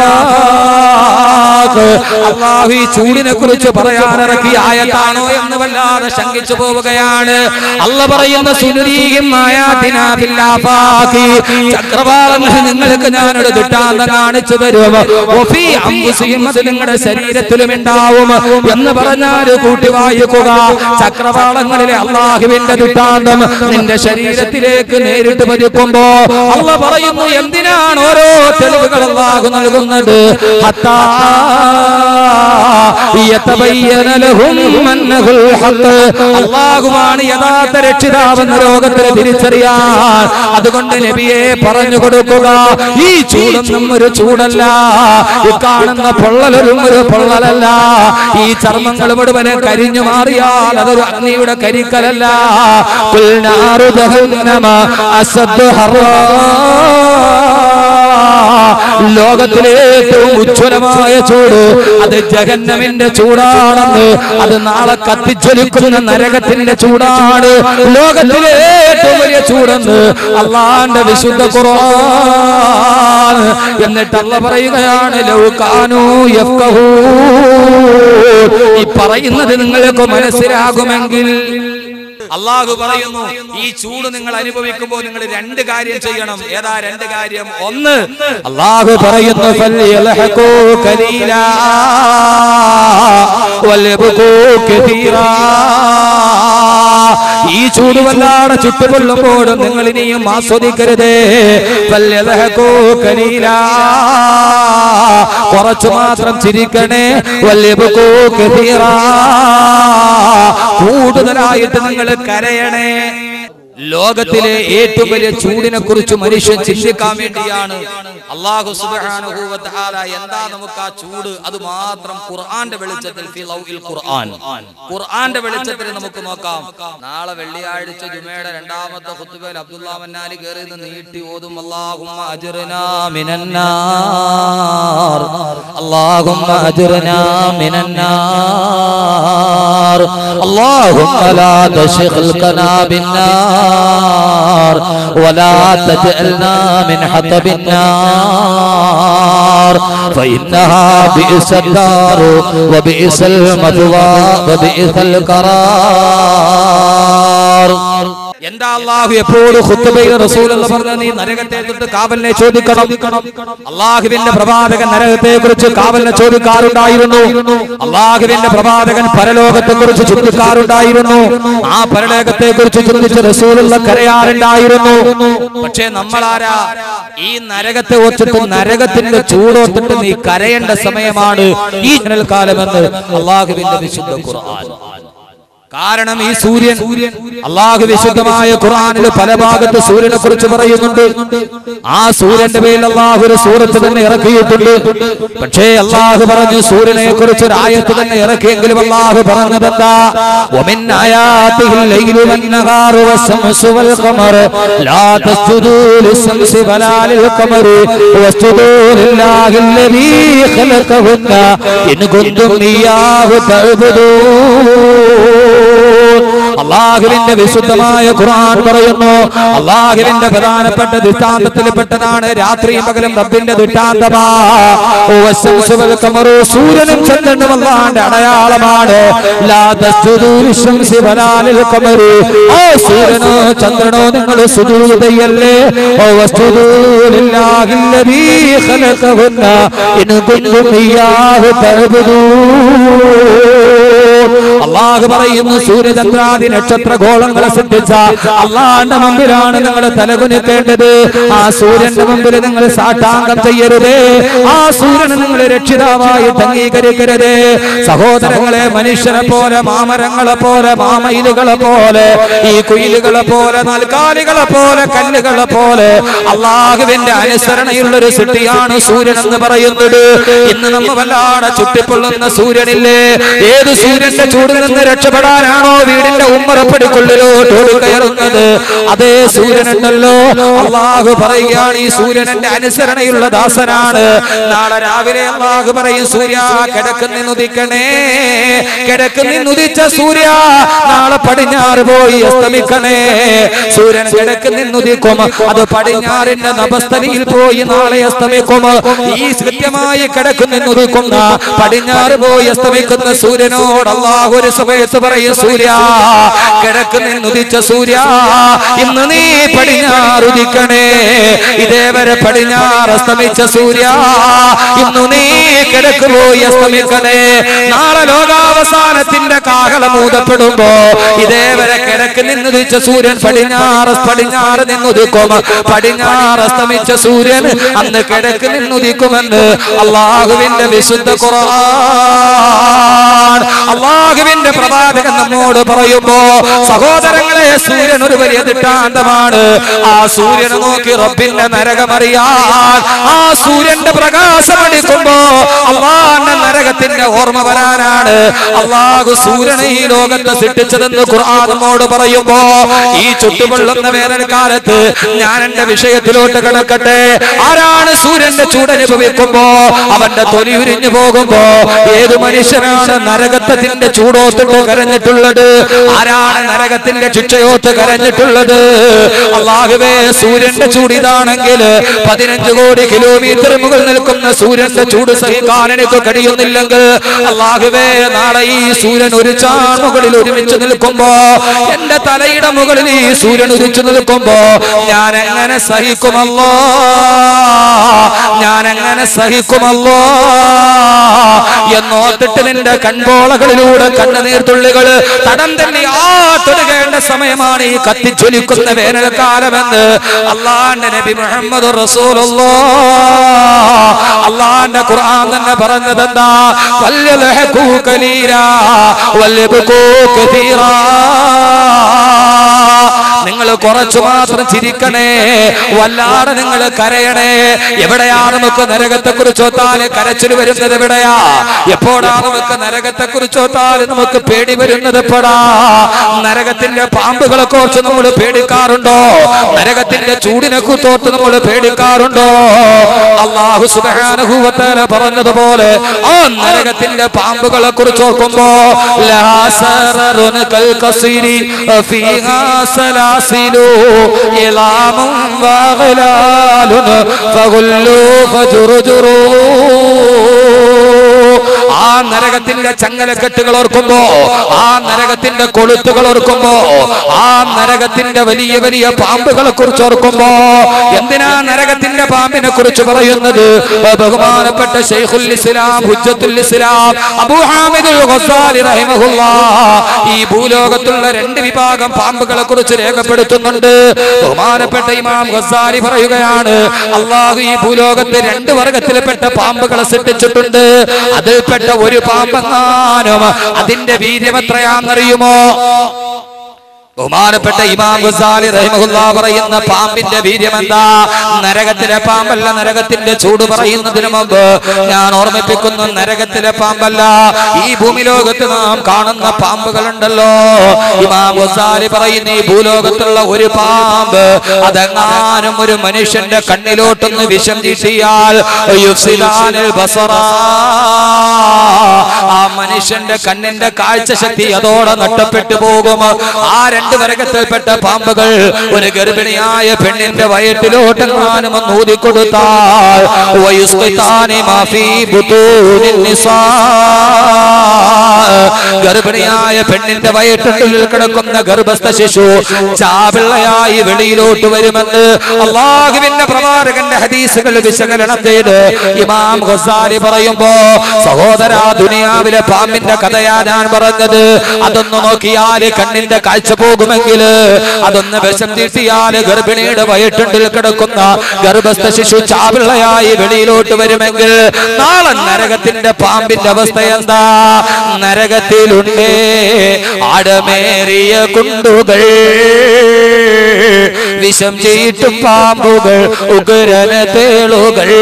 ആഫാഖ് അല്ലാഹു ഈ ചൂടിനെ കുറിച്ച് പറയാനിറക്കിയ ആയത്താണോ എന്ന് വല്ലാതെ ശങ്കിച്ചു പോവുകയാണ് അല്ല പറയുന്ന സുനുരീഹിം ആയാതിനാ ഫിൽ ആഫാഖ് ചക്രവാളങ്ങൾ നിങ്ങൾക്ക് ഞാനൊരു ദുട്ടാന്തം കാണിച്ചു തരും ഒഫീ അംബുസിയും അത് നിങ്ങളുടെ ശരീരത്തിലും ഉണ്ടാവും എന്ന് പറഞ്ഞാൽ കൂട്ടി വായിക്കുക ചക്രവാളങ്ങളിലെ അള്ളാഹുവിന്റെ ദുട്ടാന്തം നിന്റെ ശരീരത്തിലേക്ക് നേരിട്ട് പതിക്കുമ്പോ അള്ള പറയുന്നു എന്തിനാണ് ഓരോ തെളിവുകൾ അള്ളാഹു നൽകുന്നത് ഹത്താ യതബയ്യന ലഹും അന്നഹുൽ ഹഖ് അള്ളാഹുവാണ് യഥാർത്ഥ രക്ഷിതാവെന്ന് ലോകത്തിന് തിരിച്ചറിയാൻ അതുകൊണ്ട് നബിയെ പറഞ്ഞു കൊടുക്കുക ഈ ചൂടൊന്നും ഒരു ചൂടല്ല ഈ കാണുന്ന പൊള്ളലൊരും ഒരു പൊള്ളലല്ല ഈ ചർമ്മങ്ങൾ മുഴുവന് കരിഞ്ഞു മാറിയാൽ അതൊരു അഗ്നിയുടെ കരിക്കലല്ല കുൽനാറു ജഹന്നമ അസദ് ഹറാ ലോകത്തിലെ ഏറ്റവും ഉജ്ജ്വലമായ ചൂട് അത് ജഗന്നമിന്റെ ചൂടാണെന്ന് അത് നാളെ കത്തിജ്വലിക്കുന്ന നരകത്തിന്റെ ചൂടാണ് ലോകത്തിലെ ഏറ്റവും വലിയ ചൂടെന്ന് അള്ളാന്റെ വിശുദ്ധ ഖുർആൻ എന്നിട്ട് അല്ല പറയുകയാണ് ലൗകാനു യഫ്ഖഹൂ ഈ പറയുന്നത് നിങ്ങൾക്ക് മനസ്സിലാകുമെങ്കിൽ അള്ളാഹു പറയുന്നു ഈ ചൂട് നിങ്ങൾ അനുഭവിക്കുമ്പോൾ നിങ്ങൾ രണ്ട് കാര്യം ചെയ്യണം ഏതാ രണ്ട് കാര്യം ഒന്ന് അള്ളാഹു പറയുന്നു ഫല്യൽഹഖൂ ഖലീലാ വൽയബ്കൂ കതീറാ ഈ ചൂട് വല്ലാതെ ചുട്ടുകൊള്ളുമ്പോഴും നിങ്ങൾ ഇനിയും ആസ്വദിക്കരുതേ ഫല്യദഹകൂ കലീലാ. കുറച്ചു മാത്രം ചിരിക്കണേ വല്യബകൂ കഥീറാ. കൂടുതലായിട്ട് നിങ്ങൾ കരയണേ ലോകത്തിലെ ഏറ്റവും വലിയ ചൂടിനെ കുറിച്ച് മനുഷ്യൻ ചിന്തിക്കാൻ വേണ്ടിയാണ് അള്ളാഹു സുബ്ഹാനഹു വ തആല എന്താ നമുക്ക് ആ ചൂട് അത് മാത്രം ഖുർആന്റെ വെളിച്ചത്തിൽ ഫി ലൗഇൽ ഖുർആൻ ഖുർആന്റെ വെളിച്ചത്തിൽ നമുക്ക് നോക്കാം നാളെ വെള്ളിയാഴ്ച ജുമയുടെ രണ്ടാമത്തെ ഖുത്ബയിൽ അബ്ദുല്ലാ മന്നാലി കയറി നിന്ന് നീട്ടി ഓതും അല്ലാഹുമ്മ അജ്റനാ മിനന്നാർ അല്ലാഹുമ്മ അജ്റനാ മിനന്നാർ അല്ലാഹുമ്മ ലാ തശ്ഖൽകനാ ബിന്നാർ ولا تجعلنا من حطب النار فإنها بئس الدار وبئس المثوى وبئس القرار എന്താ അള്ളാഹു എപ്പോഴും ഖുത്തുബയിൽ റസൂൽ എന്ന് പറഞ്ഞ നീ നരകത്തെ തൊട്ട് കാവലിനെ ചോദിക്കണം അള്ളാഹുവിന്റെ പ്രവാചകൻ നരകത്തെ കുറിച്ച് കാവലിനെ ചോദിക്കാറുണ്ടായിരുന്നു അള്ളാഹുവിന്റെ പ്രവാചകൻ പരലോകത്തെ കുറിച്ച് ചിന്തിക്കാറുണ്ടായിരുന്നു ആ പരലോകത്തെ കുറിച്ച് ചിന്തിച്ച് റസൂലുള്ള കരയാറുണ്ടായിരുന്നു പക്ഷേ നമ്മളാരാ ഈ നരകത്തെ ഓച്ചിട്ട് നരകത്തിന്റെ ചൂടോത്തിട്ട് നീ കരയേണ്ട സമയമാണ് ഈ ജനൽക്കാലമെന്ന് അള്ളാഹുവിന്റെ വിശുദ്ധ ഖുർആൻ കാരണം ഈ സൂര്യൻ അള്ളാഹു വിശുദ്ധമായ ഖുർആനിൽ പല ഭാഗത്ത് സൂര്യനെ കുറിച്ച് പറയുന്നുണ്ട് ആ സൂര്യന്റെ പേരിൽ അള്ളാഹു ഒരു സൂറത്ത് തന്നെ ഇറക്കിയിട്ടുണ്ട് പക്ഷേ അള്ളാഹു പറഞ്ഞു സൂര്യനെ കുറിച്ച് ഒരു ആയത്ത് തന്നെ ഇറക്കിയെങ്കിലും അള്ളാഹു പറഞ്ഞതെന്താ ومن آياته الليل والنهار والشمس والقمر لا تسجدوا للشمس ولا للقمر واسجدوا لله الذي خلقهن إن كنتم إياه تعبدون അള്ളാഹുവിന്റെ വിശുദ്ധമായ ഖുർആൻ പറയുന്നു അള്ളാഹുവിന്റെ പ്രധാനപ്പെട്ട ദൃഷ്ടാന്തത്തിൽപ്പെട്ടതാണ് രാത്രിയും പകലും റബ്ബിന്റെ ദൃഷ്ടാന്തമാ ഓ വശംസു വൽ ഖമറു സൂര്യനും ചന്ദ്രനും അള്ളാന്റെ അടയാളമാണ് ലാ തസ്ജുദൂ ലിശംസി വലാ ലിൽ ഖമറി ഓ സൂര്യനോ ചന്ദ്രനോ നിങ്ങൾ സുജൂദ് ചെയ്യല്ലേ ഓ വസ്ജുദൂ ലില്ലാഹില്ലദീ ഖലഖഹുന്ന ഇൻ കുൻതും ഇയ്യാഹു തഅബുദൂൻ അള്ളാഹു പറയുന്നു സൂര്യചന്ദ്രാദി നക്ഷത്ര ഗോളങ്ങളെ സൃഷ്ടിച്ച അള്ളാന്റെ മുമ്പിലാണ് നിങ്ങൾ തലകുനിക്കേണ്ടത് ആ സൂര്യന്റെ മുമ്പിൽ നിങ്ങൾ സാഷ്ടാംഗം ചെയ്യരുതേ ആ സൂര്യനെ നിങ്ങൾ രക്ഷിതാവായിട്ട് അംഗീകരിക്കരുതേ സഹോദരങ്ങളെ മനുഷ്യനെ പോലെ മാമരങ്ങളെ പോലെ മാമയിലുകളെ പോലെ ഈ കുയിലുകളെ പോലെ നാൽക്കാലികളെ പോലെ കല്ലുകളെ പോലെ അള്ളാഹുവിന്റെ അനുസരണയുള്ള ഒരു സൃഷ്ടിയാണ് സൂര്യൻ എന്ന് പറയുന്നത് ഇന്ന് നമ്മ വല്ലാതെ ചുട്ടിപ്പൊള്ളുന്ന സൂര്യനില്ലേ ഏത് സൂര്യന്റെ ചൂടിൽ നിന്ന് രക്ഷപ്പെടാനാണോ വീടിന്റെ ഉമ്മറപ്പടിക്കുള്ളിലോട്ട് കയറുന്നത് അതേ സൂര്യനുണ്ടല്ലോ അള്ളാഹു പറയുകയാണ് ഈ സൂര്യൻ എന്റെ അനുസരണയുള്ള ദാസനാണ് നാളെ രാവിലെ അള്ളാഹു പറയും സൂര്യ കിടക്കുന്നുദിക്കണേ കിടക്കുന്നുദിച്ച സൂര്യ നാളെ പടിഞ്ഞാറ് പോയി അസ്തമിക്കണേ സൂര്യൻ കിടക്കുന്നുദിക്കും അത് പടിഞ്ഞാറിന്റെ നഭസ്ഥലിയിൽ പോയി നാളെ അസ്തമിക്കും ഈ കൃത്യമായി കിടക്കുന്നുദിക്കുന്ന പടിഞ്ഞാറ് പോയി അസ്തമിക്കുന്ന സൂര്യനോട് അള്ളാഹു ഒരു സമയത്ത് പറയും സൂര്യ കിടക്കുന്നുദിച്ച സൂര്യ ഇന്ന് നീ പടിഞ്ഞാറുദിക്കണേ ഇതേവരെ പടിഞ്ഞാറ് അസ്തമിച്ച സൂര്യ ഇന്ന് നീ കിഴക്ക് പോയി അസ്തമിക്കണേ നാളെ ലോകാവസാനത്തിന്റെ കാഹളം ഊതപ്പെടുമ്പോ ഇതേവരെ കിഴക്ക് നിന്നുദിച്ച സൂര്യൻ പടിഞ്ഞാറ് പടിഞ്ഞാറ് നിന്നുദിക്കും പടിഞ്ഞാറ് അസ്തമിച്ച സൂര്യൻ അന്ന് കിഴക്ക് നിന്നുദിക്കുമെന്ന് അള്ളാഹുവിന്റെ വിശുദ്ധ ഖുർആൻ അള്ളാഹുവിന്റെ പ്രവാചകൻ നമ്മോട് പറയുമ്പോ സഹോദരങ്ങളെ സൂര്യൻ ഒരു വലിയ ദൃഷ്ടാന്തമാണ് ആ സൂര്യനെ നോക്കി റബ്ബിന്റെ നരകമറിയാൻ ആ സൂര്യന്റെ പ്രകാശം അടിക്കുമ്പോ അള്ളാന്റെ നരകത്തിന്റെ ഓർമ്മ വരാനാണ് അള്ളാഹു സൂര്യനെ ഈ ലോകത്ത് സൃഷ്ടിച്ചതെന്ന് ഖുർആൻ നമ്മോട് പറയുമ്പോ ഈ ചുട്ടുപൊള്ളുന്ന വേനൽക്കാലത്ത് ഞാൻ എന്റെ വിഷയത്തിലോട്ട് കിടക്കട്ടെ ആരാണ് സൂര്യന്റെ ചൂടനുഭവിക്കുമ്പോ അവന്റെ തൊലി ഉരിഞ്ഞു പോകുമ്പോ ഏത് മനുഷ്യനാണ് നരകത്തിന്റെ ചൂടോത്തിട്ട് കരഞ്ഞിട്ടുള്ളത് ആരാണ് നരകത്തിന്റെ ശിക്ഷയോത്ത് കരഞ്ഞിട്ടുള്ളത് അള്ളാഹുവേ സൂര്യന്റെ ചൂട് ഇതാണെങ്കിൽ പതിനഞ്ച് കോടി കിലോമീറ്റർ മുകളിൽ നിൽക്കുന്ന സൂര്യന്റെ ചൂട് സഹിക്കാൻ എനിക്ക് കഴിയുന്നില്ലെങ്കിൽ അള്ളാഹുവേ നാളെ ഈ സൂര്യൻ ഒരു ചാൺമുകളിൽ ഒരുമിച്ച് നിൽക്കുമ്പോ എന്റെ തലയുടെ മുകളിൽ ഈ സൂര്യൻ ഉദിച്ചു നിൽക്കുമ്പോ ഞാൻ എങ്ങനെ സഹിക്കുമല്ലോ ഞാൻ എങ്ങനെ സഹിക്കുമല്ലോ എന്നോർത്തിട്ട് നിന്റെ കൺപോളകളിലൂടെ കണ്ണു കണ്ണുനീർത്തുള്ളികൾ തടം തന്നെ ആത്തൊടുകേണ്ട സമയമാണ് ഈ കത്തിച്ചൊലിക്കുന്ന വേനൽക്കാലമെന്ന് അള്ളാന്റെ നബി മുഹമ്മദ് റസൂലുള്ളാ അള്ളാന്റെ ഖുർആൻ തന്നെ പറഞ്ഞത് എന്താ വല്യലഹകൂ കലീലാ വല്യബ്കൂ കതീറാ നിങ്ങൾ കുറച്ചു മാത്രം ചിരിക്കണേ വല്ലാതെ നിങ്ങൾ കരയണേ എവിടെയാ നമുക്ക് നരകത്തെ കുറിച്ച് ഓത്താല് കരച്ചിൽ വരുന്നത് എവിടെയാ എപ്പോഴാ നമുക്ക് നരകത്തെ കുറിച്ച് ഓത്താല് നമുക്ക് പേടി വരുന്നത് എപ്പോഴാ നരകത്തിന്റെ പാമ്പുകളെ കുറിച്ച് നമ്മൾ പേടിക്കാറുണ്ടോ നരകത്തിന്റെ ചൂടിനെ കുറിച്ചോർത്ത് നമ്മൾ പേടിക്കാറുണ്ടോ അള്ളാഹു സുബാനുഭൂവത്തേല പറഞ്ഞതുപോലെ ആ നരകത്തിന്റെ പാമ്പുകളെ കുറിച്ച് ഓർക്കുമ്പോ ലാ സററുൻ കൽ കസിരി ഫീഹാ സലാസിലു ഇലാമും വഗലാലുൻ ഫഗുല്ലു ഫജുറുജുറു ആ നരകത്തിന്റെ ചങ്ങലക്കെട്ടുകൾ ഓർക്കുമ്പോ ആ നരകത്തിന്റെ കൊളുത്തുകൾ ഓർക്കുമ്പോ ആ നരകത്തിന്റെ വലിയ വലിയ പാമ്പുകളെ കുറിച്ച് ഓർക്കുമ്പോ എന്തിനാ നരകത്തിന്റെ പാമ്പിനെ കുറിച്ച് പറയുന്നത് ബഹുമാനപ്പെട്ട ഷെയ്ഖുൽ ഇസ്ലാം ഹുജ്ജത്തുൽ ഇസ്ലാം അബൂ ഹാമിദുൽ ഗസാലി റഹിമഹുല്ലാ ഈ ഭൂലോകത്തുള്ള രണ്ട് വിഭാഗം പാമ്പുകളെ കുറിച്ച് രേഖപ്പെടുത്തുന്നുണ്ട് ബഹുമാനപ്പെട്ട ഇമാം ഗസാലി പറയുകയാണ് അള്ളാഹു ഈ ഭൂലോകത്ത് രണ്ട് വർഗത്തിൽപ്പെട്ട പാമ്പുകളെ സൃഷ്ടിച്ചിട്ടുണ്ട് അതിൽപ്പെട്ട ഒരു പാമ്പെങ്ങാനും അതിന്റെ വീര്യം എത്രയാണെന്നറിയുമോ ബഹുമാനപ്പെട്ട ഇമാം ഗസാലി റഹിമഹുല്ലാ പറയുന്ന പാമ്പിന്റെ വീര്യം എന്താ നരകത്തിലെ പാമ്പല്ല നരകത്തിന്റെ ചൂട് പറയുന്നതിന് മുമ്പ് ഞാൻ ഓർമ്മിപ്പിക്കുന്നു നരകത്തിലെ പാമ്പല്ല ഈ ഭൂമി ലോകത്ത് നാം കാണുന്ന പാമ്പുകളുണ്ടല്ലോ ഇമാം ഗസാലി പറയുന്ന ഈ ഭൂലോകത്തുള്ള ഒരു പാമ്പ് അതെങ്ങാനും ഒരു മനുഷ്യന്റെ കണ്ണിലോട്ടൊന്ന് വിഷം ചീട്ടിയാൽ യുഫ്സിലാനിൽ ബസറാ ആ മനുഷ്യന്റെ കണ്ണിന്റെ കാഴ്ച ശക്തി അതോടെ നഷ്ടപ്പെട്ടു പോകും ആ രണ്ട് വർഗത്തിൽപ്പെട്ട പാമ്പുകൾ ഒരു ഗർഭിണിയായ പെണ്ണിന്റെ വയറ്റിലോട്ടെങ്ങാനും ഒന്ന് ഊതിക്കൊടുത്താൽ വയുസ്കിത്താനി മാഫി ബുതൂനിൻ നിസാ. ഗർഭിണിയായ പെണ്ണിന്റെ വയറ്റിനുള്ളിൽ കിടക്കുന്ന ഗർഭസ്ഥ ശിശു ചാപിള്ളയായി വെളിയിലോട്ട് വരുമെന്ന് അള്ളാഹുവിന്റെ പ്രവാചകന്റെ ഹദീസുകൾ വിശകലനം ചെയ്ത് ഇമാം ഖസാലി പറയുമ്പോ സഹോദര ദുനിയാവിലെ പാമ്പിന്റെ കഥയാ ഞാൻ പറഞ്ഞത് അതൊന്ന് നോക്കിയാല് കണ്ണിന്റെ കാഴ്ച പോകുമെങ്കിൽ അതൊന്ന് വിഷം തീട്ടിയാല് ഗർഭിണിയുടെ വയറ്റുണ്ടിൽ കിടക്കുന്ന ഗർഭസ്ഥ ശിശു ചാപിള്ളയായി വെളിയിലോട്ട് വരുമെങ്കിൽ നാളെ നരകത്തിന്റെ പാമ്പിന്റെ അവസ്ഥ എന്താ നരകത്തിലുണ്ടേ ആടമേറിയ കുണ്ടുകൾ വിഷം ചീട്ടും പാമ്പുകൾ ഉഗ്രന തേളുകൾ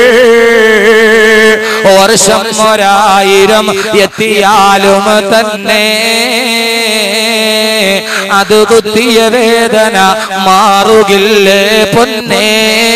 വർഷം ഒരായിരം എത്തിയാലും തന്നെ അത് കുത്തിയ വേദന മാറുകില്ലേ പൊന്നേ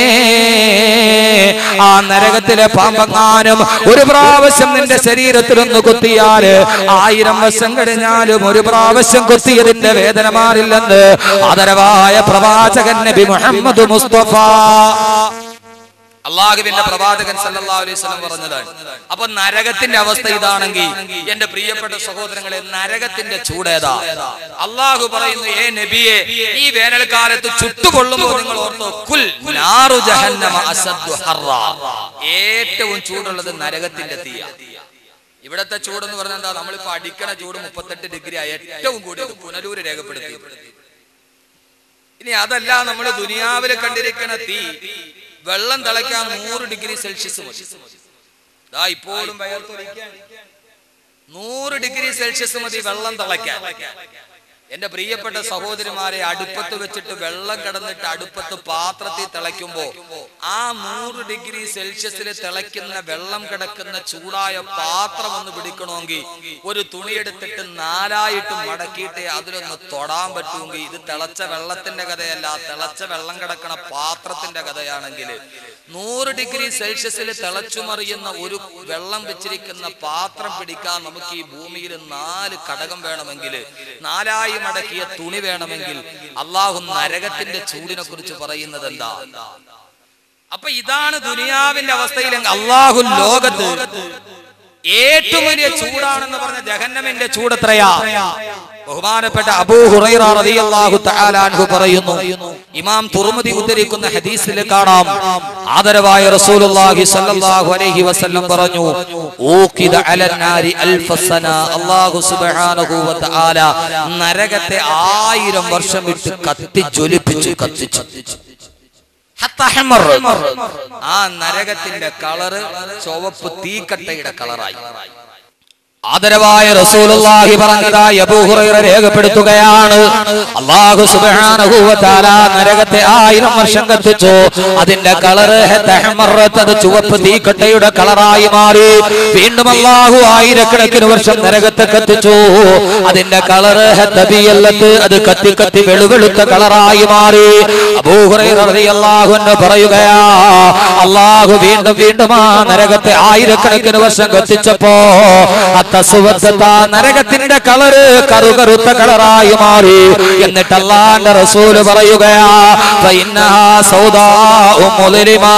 ആ നരകത്തിലെ പാമ്പങ്ങാനും ഒരു പ്രാവശ്യം നിന്റെ ശരീരത്തിലൊന്ന് കുത്തിയാല് ആയിരം വർഷം കഴിഞ്ഞാലും ഒരു പ്രാവശ്യം കുത്തിയതിന്റെ വേദന മാറില്ലെന്ന് ആദരവായ പ്രവാചകൻ നബി മുഹമ്മദ് മുസ്തഫ അള്ളാഹുവിന്റെ പ്രവാചകൻ സല്ലല്ലാഹു അലൈഹി വസല്ലം പറഞ്ഞതാണ് അപ്പൊ നരകത്തിന്റെ അവസ്ഥ ഇതാണെങ്കിൽ എന്റെ പ്രിയപ്പെട്ട സഹോദരങ്ങളെ നരകത്തിന്റെ ചൂടേതാ അള്ളാഹു പറയുന്നു ഏ നബിയെ ഈ വേനൽക്കാലത്ത് ചുട്ടുകൊള്ളുമ്പോൾ നിങ്ങൾ ഓർത്തോ കുൽ നാറു ജഹന്നമ അസദ്ദു ഹർറ ഏറ്റവും ചൂടുള്ളത് നരകത്തിന്റെ തീയ ഇവിടത്തെ ചൂടെന്ന് പറഞ്ഞാൽ എന്താ നമ്മളിപ്പോ അടിക്കണ ചൂട് മുപ്പത്തെട്ട് ഡിഗ്രി ഏറ്റവും കൂടിയത് പുനലൂര് രേഖപ്പെടുത്തി ഇനി അതല്ല നമ്മൾ ദുനിയാവിൽ കണ്ടിരിക്കുന്ന തീ വെള്ളം തിളയ്ക്കാൻ നൂറ് ഡിഗ്രി സെൽഷ്യസ് മതി ദാ ഇപ്പോഴും വയർത്തൊലിക്കാൻ നൂറ് ഡിഗ്രി സെൽഷ്യസ് മതി വെള്ളം തിളയ്ക്കാൻ എന്റെ പ്രിയപ്പെട്ട സഹോദരിമാരെ അടുപ്പത്ത് വെച്ചിട്ട് വെള്ളം കിടന്നിട്ട് അടുപ്പത്ത് പാത്രത്തിൽ തിളയ്ക്കുമ്പോ ആ നൂറ് ഡിഗ്രി സെൽഷ്യസിൽ തിളയ്ക്കുന്ന വെള്ളം കിടക്കുന്ന ചൂടായ പാത്രം ഒന്ന് പിടിക്കണമെങ്കിൽ ഒരു തുണിയെടുത്തിട്ട് നാലായിട്ട് മടക്കിയിട്ട് അതിലൊന്ന് തൊടാൻ പറ്റുമെങ്കിൽ ഇത് തിളച്ച വെള്ളത്തിന്റെ കഥയല്ല തിളച്ച വെള്ളം കിടക്കണ പാത്രത്തിന്റെ കഥയാണെങ്കിൽ നൂറ് ഡിഗ്രി സെൽഷ്യസിൽ തിളച്ചുമറിയുന്ന ഒരു വെള്ളം വെച്ചിരിക്കുന്ന പാത്രം പിടിക്കാൻ നമുക്ക് ഈ ഭൂമിയിൽ നാല് ഘടകം വേണമെങ്കിൽ നാലായി മടക്കിയ തുണി വേണമെങ്കിൽ അള്ളാഹു നരകത്തിന്റെ ചൂടിനെ കുറിച്ച് പറയുന്നത് എന്താ അപ്പൊ ഇതാണ് ദുനിയാവിന്റെ അവസ്ഥയിലെങ്കിൽ അള്ളാഹു ലോകത്ത് ഏറ്റവും വലിയ ചൂടാണെന്ന് പറഞ്ഞ ജഹന്നമിന്റെ ചൂട് എത്രയാ ബഹുമാനപ്പെട്ട അബൂ ഹുറൈറ റളിയല്ലാഹു തആല അൻഹു പറയുന്നു ഇമാം തുർമുദി ഉദ്ധരിക്കുന്ന ഹദീസിൽ കാണാം ആദരവായ റസൂലുള്ളാഹി സ്വല്ലല്ലാഹു അലൈഹി വസല്ലം പറഞ്ഞു ഊഖിദ അലന്നാരി അൽഫ സന അല്ലാഹു സുബ്ഹാനഹു വ തആല നരകത്തെ ആയിരം വർഷം ഇട്ട് കത്തി ജ്വലിപ്പിച്ചു കത്തിച്ചു ഹത്ത ഹമർ. ആ നരകത്തിന്റെ കളറ് ചുവപ്പ് തീക്കട്ടയുടെ കളറായി ആദരവായ റസൂലുള്ളാഹി പറഞ്ഞതായി അബൂ ഹുറൈറ രേഖപ്പെടുത്തുകയാണ് അല്ലാഹു സുബ്ഹാനഹു വ തആല നരകത്തെ ആയിരം വർഷം കത്തിച്ചു അതിന്റെ കളറ് തഹമറത്ത് അത് ചുവപ്പ് തീക്കട്ടയുടെ കളറായി മാറി വീണ്ടും അല്ലാഹു ആയിരക്കണക്കിന് വർഷം നരകത്തെ കത്തിച്ചു അതിന്റെ കളറ് തബിയല്ലത്ത് അത് കത്തി കത്തി വെളുവെളുത്ത കളറായി മാറി അബൂ ഹുറൈറ റളിയല്ലാഹു അൻഹു പറയുകയാ അല്ലാഹു വീണ്ടും വീണ്ടും ആ നരകത്തെ ആയിരക്കണക്കിന് വർഷം കത്തിച്ചപ്പോ അത്തസുവത്തത്ത നരകത്തിന്റെ കളറ് കറുകറുത്ത കളറായി മാറി എന്നിട്ട് അള്ളാന്റെ റസൂല് പറയുകയാ ഫഇന്നഹാ സൗദാഉ മുദ്ലിമാ.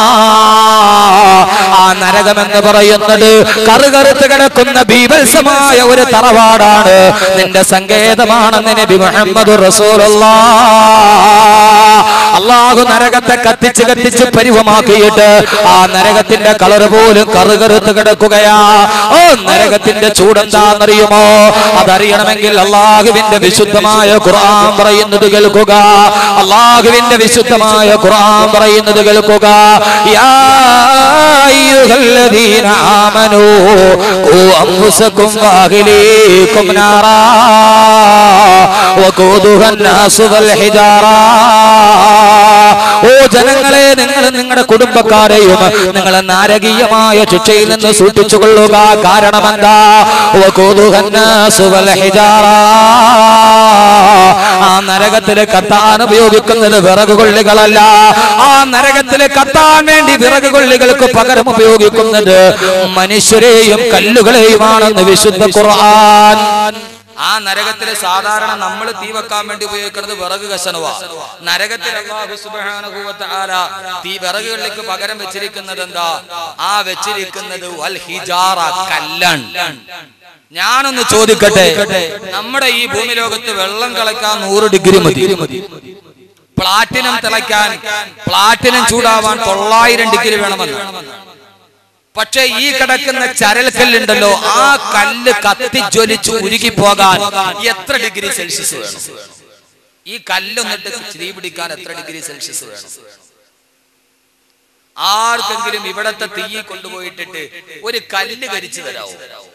ആ നരകമെന്ന് പറയുന്നത് കറുകറുത്ത് കിടക്കുന്ന ബീഭത്സമായ ഒരു തറവാടാണ് നിന്റെ സങ്കേതമാണെന്ന് നബി മുഹമ്മദ് റസൂലുള്ള അള്ളാഹു നരകത്തെ കത്തിച്ച് കത്തിച്ച് പരിവമാക്കിയിട്ട് ആ നരകത്തിന്റെ കളർ പോലും കറുകറുത്ത് കിടക്കുകയാ ഓ നരകത്തിന്റെ ചൂടെന്താണെന്നറിയുമോ അതറിയണമെങ്കിൽ അള്ളാഹുവിന്റെ വിശുദ്ധമായ ഖുർആൻ പറയുന്നത് കേൾക്കുക അള്ളാഹുവിന്റെ വിശുദ്ധമായ ഖുർആൻ പറയുന്നത് കേൾക്കുക യാ അയ്യുഹല്ലദീന ആമനൂ ഖൂ അൻഫുസകും വഅഹ്ലീകും നാറാ വഖൂദുഹ الناس والحجارة ഓ ജനങ്ങളെ നിങ്ങൾ നിങ്ങളുടെ കുടുംബക്കാരെയും നിങ്ങൾ നാരകീയമായ ശിക്ഷയിൽ നിന്ന് സൂക്ഷിച്ചുകൊള്ളുക കാരണം എന്താ വഖൂദുഹ الناس والحجارة ആ നരകത്തില് കത്താൻ ഉപയോഗിക്കുന്നത് വിറക് കൊള്ളികളല്ല ആ നരകത്തില് കത്താൻ വേണ്ടി വിറക് കൊള്ളികൾക്ക് പകരം ഉപയോഗിക്കുന്നത് മനുഷ്യരെയും കല്ലുകളെയുമാണെന്ന് വിശുദ്ധ ഖുർആൻ ആ നരകത്തില് സാധാരണ നമ്മൾ തീ വെക്കാൻ വേണ്ടി ഉപയോഗിക്കുന്നത് വിറക് കശനവാ നരകത്തിൽ അല്ലാഹു സുബ്ഹാനഹു വ തആല തീ വിറകുകളിലേക്ക് പകരം വെച്ചിരിക്കുന്നത് എന്താ ആ വെച്ചിരിക്കുന്നത് വൽ ഹിജാറ കല്ലാണ് ഞാനൊന്ന് ചോദിക്കട്ടെ നമ്മുടെ ഈ ഭൂമി ലോകത്ത് വെള്ളം കളക്കാൻ നൂറ് ഡിഗ്രി മതി പ്ലാറ്റിനം തിളയ്ക്കാൻ പ്ലാറ്റിനം ചൂടാവാൻ തൊള്ളായിരം ഡിഗ്രി വേണമെന്ന് പക്ഷെ ഈ കിടക്കുന്ന ചരൽക്കല്ലുണ്ടല്ലോ ആ കല്ല് കത്തി ജ്വലിച്ച് ഉരുകി പോകാൻ എത്ര ഡിഗ്രി സെൽഷ്യസ് വേണം ഈ കല്ലൊന്നിട്ട് തീ പിടിക്കാൻ എത്ര ഡിഗ്രി സെൽഷ്യസ് വേണം ആർക്കെങ്കിലും ഇവിടത്തെ തീ കൊണ്ടുപോയിട്ടിട്ട് ഒരു കല്ല് കരിച്ചു തരാവോ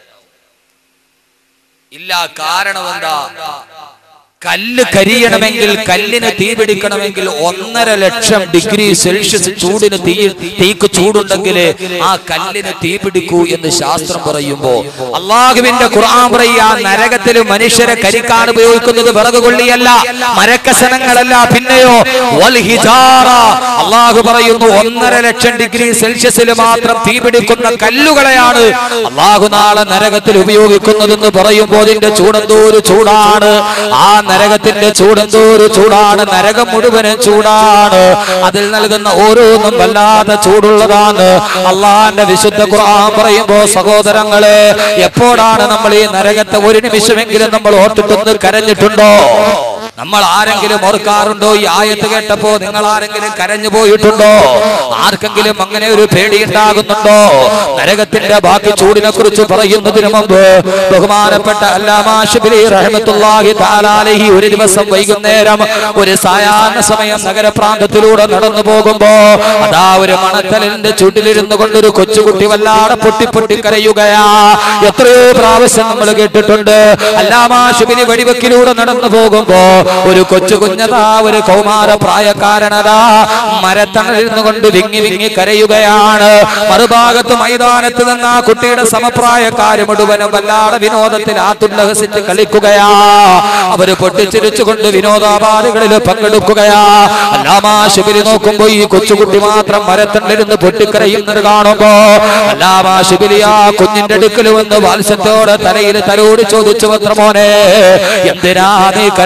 ഇല്ല കാരണം എന്താ കല്ല് കരിയണമെങ്കിൽ കല്ലിന് തീ പിടിക്കണമെങ്കിൽ ഒന്നര ലക്ഷം ഡിഗ്രി സെൽഷ്യസ് ചൂടിന് തീ തീക്ക് ചൂടുണ്ടെങ്കിൽ ആ കല്ലിന് തീ പിടിക്കൂ എന്ന് ശാസ്ത്രം പറയുമ്പോ അള്ളാഹുവിന്റെ ഖുർആൻ പറയുക നരകത്തിൽ മനുഷ്യരെ കരിക്കാൻ ഉപയോഗിക്കുന്നത് വിറക് കൊള്ളിയല്ല മരക്കസനങ്ങളല്ല പിന്നെയോ വൽ ഹിജാറ. അള്ളാഹു പറയുന്നു ഒന്നര ലക്ഷം ഡിഗ്രി സെൽഷ്യസിൽ മാത്രം തീ പിടിക്കുന്ന കല്ലുകളെയാണ് അള്ളാഹു നാളെ നരകത്തിൽ ഉപയോഗിക്കുന്നതെന്ന് പറയുമ്പോൾ അതിന്റെ ചൂടെന്തോ ഒരു ചൂടാണ് ആ നരകത്തിന്റെ ചൂടെന്തോ ഒരു ചൂടാണ് നരകം മുഴുവനും ചൂടാണ് അതിൽ നൽകുന്ന ഓരോന്നും വല്ലാതെ ചൂടുള്ളതാണ് അള്ളാന്റെ വിശുദ്ധ ഖുർആൻ പറയുമ്പോ സഹോദരങ്ങളെ എപ്പോഴാണ് നമ്മൾ ഈ നരകത്തെ ഒരു നിമിഷമെങ്കിലും നമ്മൾ ഓർത്തിട്ടൊന്ന് കരഞ്ഞിട്ടുണ്ടോ നമ്മൾ ആരെങ്കിലും ഓർക്കാറുണ്ടോ ഈ ആയത്ത് കേട്ടപ്പോ നിങ്ങൾ ആരെങ്കിലും കരഞ്ഞു പോയിട്ടുണ്ടോ ആർക്കെങ്കിലും അങ്ങനെ ഒരു പേടി ഉണ്ടാകുന്നുണ്ടോ നരകത്തിന്റെ ബാക്കി ചൂടിനെ കുറിച്ച് പറയുന്നതിന് മുമ്പ് ബഹുമാനപ്പെട്ട അല്ലാമാഷിബിലി റഹ്മത്തുള്ളാഹി താലാലഹി ഒരു ദിവസം വൈകുന്നേരം ഒരു സായാഹ്ന സമയം നഗരപ്രാന്തത്തിലൂടെ നടന്നു പോകുമ്പോ അതാ ഒരു മണത്തലിന്റെ ചുട്ടിലിരുന്നു കൊണ്ടൊരു കൊച്ചുകുട്ടി വല്ലാതെ പൊട്ടി പൊട്ടി കരയുകയാ എത്രയോ പ്രാവശ്യം നമ്മൾ കേട്ടിട്ടുണ്ട് അല്ലാമാഷിബിലി വെടിവെക്കിലൂടെ നടന്നു പോകുമ്പോ ഒരു കൊച്ചു കുഞ്ഞതാ ഒരു കൗമാര പ്രായക്കാരനതാ മരത്തണലിരുന്നു കൊണ്ട് വിങ്ങി വിങ്ങി കരയുകയാണ് മറുഭാഗത്ത് മൈതാനത്ത് നിന്ന് ആ കുട്ടിയുടെ സമപ്രായക്കാര് മുഴുവനും വല്ലാതെ വിനോദത്തിൽ ആത്തുല്ലഹസിച്ച് കളിക്കുകയാ അവര് പൊട്ടിച്ചിരിച്ചുകൊണ്ട് വിനോദാപാധികളിൽ പങ്കെടുക്കുകയാ അല്ലാമാ ശിബിരി നോക്കുമ്പോ ഈ കൊച്ചുകുട്ടി മാത്രം മരത്തണ്ടിരുന്ന് പൊട്ടിക്കരയുന്നത് കാണുമ്പോ അല്ലാമാ ശിബിരി ആ കുഞ്ഞിന്റെ അടുക്കൽ വന്ന് വാത്സ്യത്തോടെ തലയിൽ തലോട് ചോദിച്ചു പത്ര മോനെ എന്തിനാ നീ കരയുന്നത്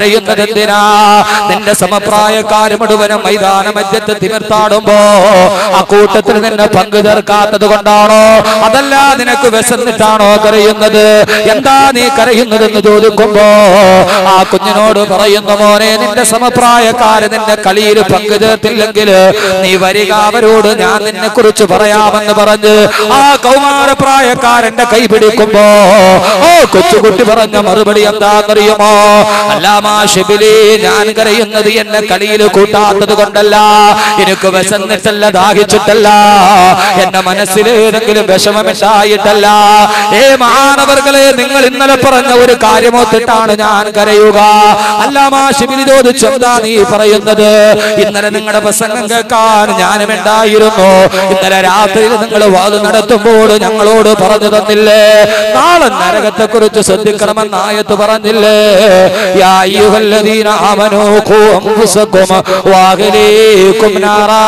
എന്തിനാ നിന്റെ സമപ്രായക്കാര് മുഴുവനും മൈതാന മധ്യത്ത് തിമിർത്താടുമ്പോ ആ കൂട്ടത്തിൽ നിന്നെ പങ്കു ചേർക്കാത്തത് കൊണ്ടാണോ അതല്ല നിനക്ക് വിശന്നിട്ടാണോ കരയുന്നത് എന്താ നീ കരയുന്നതെന്ന് ചോദിക്കുമ്പോ ആ കുഞ്ഞിനോട് പറയുന്ന മോനെ നിന്റെ സമപ്രായക്കാര് നിന്റെ കളിയിൽ പങ്കു ചേർത്തില്ലെങ്കിൽ നീ വരിക അവരോട് ഞാൻ നിന്നെ കുറിച്ച് പറയാമെന്ന് പറഞ്ഞ് ആ കൗമാരപ്രായക്കാരന്റെ കൈ പിടിക്കുമ്പോ ഓ കൊച്ചുകുട്ടി പറഞ്ഞ മറുപടി എന്താണെന്നറിയുമോ അല്ലാമാ ഷിബിലി ഞാൻ കരയുന്നത് എന്നെ കളിയിൽ കൂട്ടാത്തത് കൊണ്ടല്ല എനിക്ക് വിശന്നിട്ടല്ല ദാഹിച്ചിട്ടല്ല എന്റെ മനസ്സിൽ ഏതെങ്കിലും വിഷമമിട്ടായിട്ടല്ല ഏ മാനവർകളെ നിങ്ങൾ ഇന്നലെ പറഞ്ഞ ഒരു കാര്യമൊത്തിട്ടാണ് ഞാൻ കരയുക അല്ലാമാ ഷിബിലി ചോദിച്ചു എന്താ നീ പറയുന്നത് ഇന്നലെ നിങ്ങളുടെ പ്രസംഗം കേൾക്കാൻ ഞാനും ഉണ്ടായിരുന്നു ഇന്നലെ രാത്രിയിൽ നിങ്ങൾ വാത് നടത്തുമ്പോൾ ഞങ്ങളോട് പറഞ്ഞു തന്നില്ലേ നാളെ നരകത്തെ കുറിച്ച് ശ്രദ്ധിക്കണമെന്ന് ആയത്ത് പറഞ്ഞില്ലേ യാ അയ്യുഹല്ലദീന ആമനൂ ഖൂ അൻഫുസകും വഅഹ്ലീകും നാറാ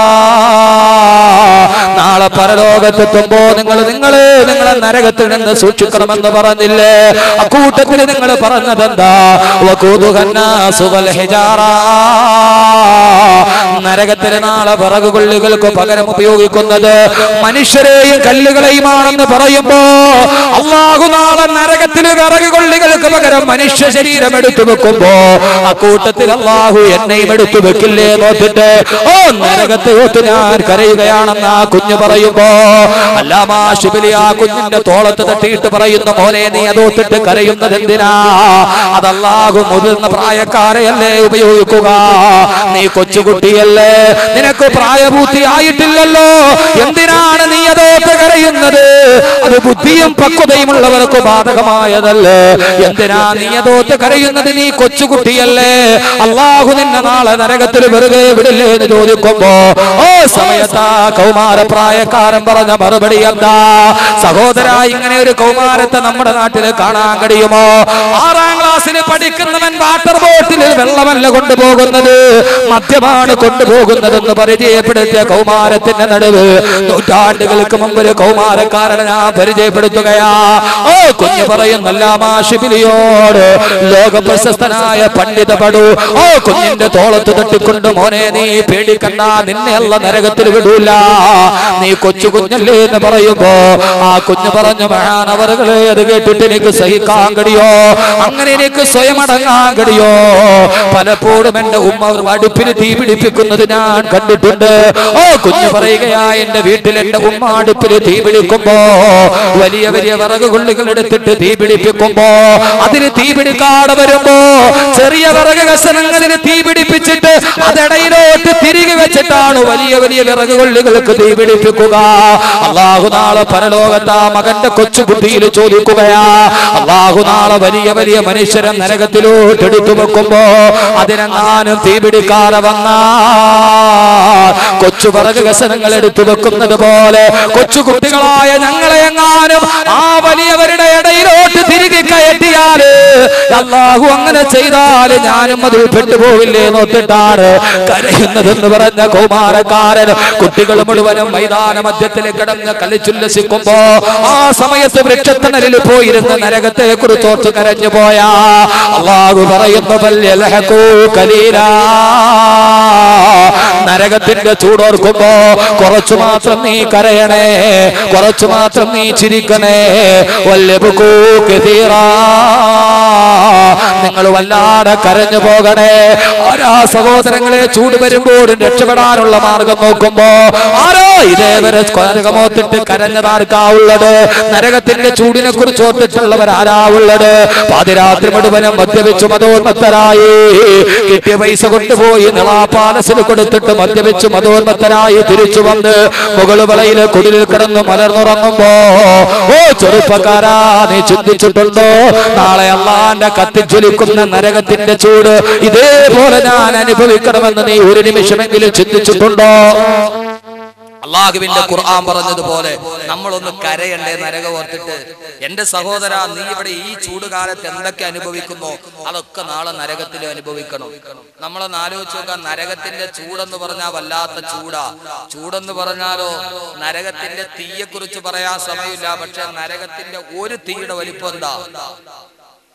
നാളെ പരലോകത്തെത്തുമ്പോ നിങ്ങൾ നിങ്ങൾ നിങ്ങളെ നരകത്തിൽ നിന്ന് സൂക്ഷിക്കണമെന്ന് പറഞ്ഞില്ലേ അക്കൂട്ടത്തിൽ നിങ്ങൾ പറഞ്ഞതെന്താ വഖൂദുഹന്നാസു വൽ ഹിജാറാ നരകത്തിന് നാളെ വിറക് കൊള്ളികൾക്ക് പകരം ഉപയോഗിക്കുന്നത് മനുഷ്യരെയും കല്ലുകളെയുമാണെന്ന് പറയുമ്പോ അള്ളാഹു നാളെ നരകത്തിന് വിറക് കൊള്ളികൾക്ക് പകരം മനുഷ്യ ശരീരം എടുത്തു വെക്കുമ്പോ ആ കൂട്ടത്തിൽ അള്ളാഹു എന്നെയും എടുത്തു വെക്കില്ലേ നോക്കിട്ട് ഓ നരകത്തെ ഓത്ത് ഞാൻ കരയുകയാണെന്ന് ആ കുഞ്ഞ് പറയുമ്പോ അല്ലാമാ ശിബിലി ആ കുഞ്ഞിന്റെ തോളത്ത് തട്ടിയിട്ട് പറയുന്ന പോലെ നീ അതോത്തിട്ട് കരയുന്നത് എന്തിനാ അത് അള്ളാഹു മുതിർന്ന പ്രായക്കാരെയല്ലേ ഉപയോഗിക്കുക നീ കൊച്ചുകുട്ടിയല്ലേ നിനക്ക് പ്രായപൂർത്തിയായിട്ടില്ലല്ലോ എന്തിനാണ് നീ അതോത്ത് കരയുന്നത് അത് ബുദ്ധിയും പക്വതയുമുള്ളവർക്ക് ബാധകമായതല്ലേ എന്തിനാ നീ അതോത്ത് കരയുന്നത് നീ കൊച്ചുകുട്ടിയല്ലേ അള്ളാഹു നിന്നെ നാളെ നരകത്തിൽ വെറുതെ വിടില്ലേ എന്ന് ചോദിക്കുമ്പോ ഓ സമയത്താ കൗമാര പ്രായക്കാരൻ പറഞ്ഞ മറുപടി എന്താ സഹോദര ഇങ്ങനെ ഒരു കൗമാരത്തെ നമ്മുടെ നാട്ടിൽ കാണാൻ കഴിയുമോ ആറാം ക്ലാസ്സിൽ പഠിക്കുന്നവൻ വാട്ടർ ബോട്ടിൽ വെള്ളമല്ല കൊണ്ടുപോകുന്നത് മദ്യമാണ് കൊണ്ടുപോകുന്നതെന്ന് പരിചയപ്പെടുത്തിയ കൗമാരത്തിന്റെ നടുവ് നൂറ്റാണ്ടുകൾക്ക് മുമ്പ് ഒരു കൗമാരക്കാരനെ ഞാൻ പരിചയപ്പെടുത്തുകയാ ഓ കുഞ്ഞു പറയുന്നല്ല മാഷിബിലിയോട് ലോക പ്രശസ്തനായ പണ്ഡിത പടു ഓ കുഞ്ഞിന്റെ തോളത്ത് തട്ടിക്കൊണ്ട് മോനെ നീ പേടിക്കണ്ട നിന്നെ അല്ല നരകത്തിൽ വിടൂല നീ കൊച്ചു കുഞ്ഞല്ലേ എന്ന് പറയുമ്പോ ആ കുഞ്ഞു പറഞ്ഞു മഹാനവറുകളെ അത് കേട്ടിട്ട് എനിക്ക് സഹിക്കാൻ കഴിയോ അങ്ങനെ എനിക്ക് സ്വയം അടങ്ങാൻ കഴിയോ പലപ്പോഴും എന്റെ ഉമ്മ അടുപ്പിന് തീ പിടിപ്പിക്കുന്നത് ഞാൻ കണ്ടിട്ടുണ്ട് ഓ കുഞ്ഞു പറയുകയാ എന്റെ വീട്ടിൽ എന്റെ ഉമ്മ അടുപ്പിന് തീ പിടിക്കുമ്പോ വലിയ വലിയ വിറക് കൊള്ളികൾ എടുത്തിട്ട് തീ പിടിപ്പിക്കുമ്പോ അതിന് തീ പിടിക്കാതെ വരുമ്പോ ചെറിയ വിറക് കഷണങ്ങളിന് തീ പിടിപ്പിച്ചിട്ട് അതിടയിലോട്ട് തിരികെ വെച്ചിട്ടാണ് വലിയ വലിയ വിറക് കൊള്ളികൾക്ക് തീ പിടിപ്പിക്കുക അള്ളാഹു നാളെ പരലോകത്താ മകന്റെ കൊച്ചുകുട്ടിയിൽ ചോദിക്കുകയാ അള്ളാഹു നാളെ വലിയ വലിയ മനുഷ്യരെ നരകത്തിലോട്ട് എടുത്തു വെക്കുമ്പോ അതിനെങ്ങാനും തീ പിടിക്കാതെ വന്നാ കൊച്ചു വിറക് കഷണങ്ങൾ എടുത്തു വെക്കുന്നത് പോലെ കൊച്ചു കുട്ടികളായ ഞങ്ങളെ എങ്ങാനും ആ വലിയവരുടെ ഇടയിലോട്ട് തിരികെ കയറ്റിയാല് അള്ളാഹു അങ്ങനെ ചെയ്താല് ഞാനും അതിൽ പെട്ടുപോകില്ലേ നോക്കിട്ടാണ് കരയുന്നതെന്ന് പറഞ്ഞ കൗമാരക്കാരൻ കുട്ടികൾ മുഴുവനും മൈതാന മധ്യത്തിൽ കിടന്ന് കളിച്ചുല്ലസിക്കുമ്പോ ആ സമയത്ത് വൃക്ഷത്തണലിൽ പോയിരുന്ന നരകത്തെ കുറിച്ചോർത്ത് കരഞ്ഞു പോയാ അള്ളാഹു പറയുന്നു "ബല്യൽഹഖൂ കലീലാ." നരകത്തിന്റെ ചൂടോർക്കുമ്പോ കുറച്ചു മാത്രം നീ കരയണേ കുറച്ചു മാത്രം നീ ചിരിക്കണേ വല്യബുക്കൂ കതീറാ. നിങ്ങൾ വല്ലാതെ കരഞ്ഞു പോകണേ ആരാ സഹോദരങ്ങളെ ചൂട് വരുമ്പോഴും രക്ഷപ്പെടാനുള്ള മാർഗം നോക്കുമ്പോ ആരോ ഇതേവരെ നരകമോത്തിട്ട് കരഞ്ഞതാർക്കാ ഉള്ളത് നരകത്തിന്റെ ചൂടിനെ കുറിച്ച് ഓർത്തിട്ടുള്ളവർ ആരാ ഉള്ളത് പാതിരാത്രി മുഴുവനും മദ്യപിച്ചു മതോന്മത്തരായി കിട്ടിയ പൈസ കൊണ്ടുപോയി നിളാ പാലസിൽ കൊടുത്തിട്ട് മദ്യപിച്ചു മതോന്മത്തരായി തിരിച്ചു വന്ന് മുകള് വളയില് കുടിലിൽ കിടന്ന് മലർന്നുറങ്ങുമ്പോ ഓ ചെറുപ്പക്കാരാ നീ ചിന്തിച്ചിട്ടുണ്ടോ നാളെ അള്ളാന്റെ കത്തിജ്വലിക്കുന്ന നരകത്തിന്റെ ചൂട് ഇതേപോലെ ഞാൻ അനുഭവിക്കണമെന്ന് നീ ഒരു നിമിഷമെങ്കിലും ചിന്തിച്ചിട്ടുണ്ടോ അള്ളാഹുവിന്റെ ഖുർആൻ പറഞ്ഞതുപോലെ നമ്മളൊന്ന് കരയണ്ടേ നരക ഓർത്തിട്ട് എന്റെ സഹോദര നീ ഇവിടെ ഈ ചൂടുകാലത്ത് എന്തൊക്കെ അനുഭവിക്കുന്നോ അതൊക്കെ നാളെ നരകത്തിൽ അനുഭവിക്കണം നമ്മളൊന്ന് ആലോചിച്ച് നോക്കാം നരകത്തിന്റെ ചൂടെന്ന് പറഞ്ഞാൽ വല്ലാത്ത ചൂടാ ചൂടെന്ന് പറഞ്ഞാലോ നരകത്തിന്റെ തീയെ കുറിച്ച് പറയാൻ സമയമില്ല പക്ഷെ നരകത്തിന്റെ ഒരു തീയുടെ വലിപ്പം എന്താ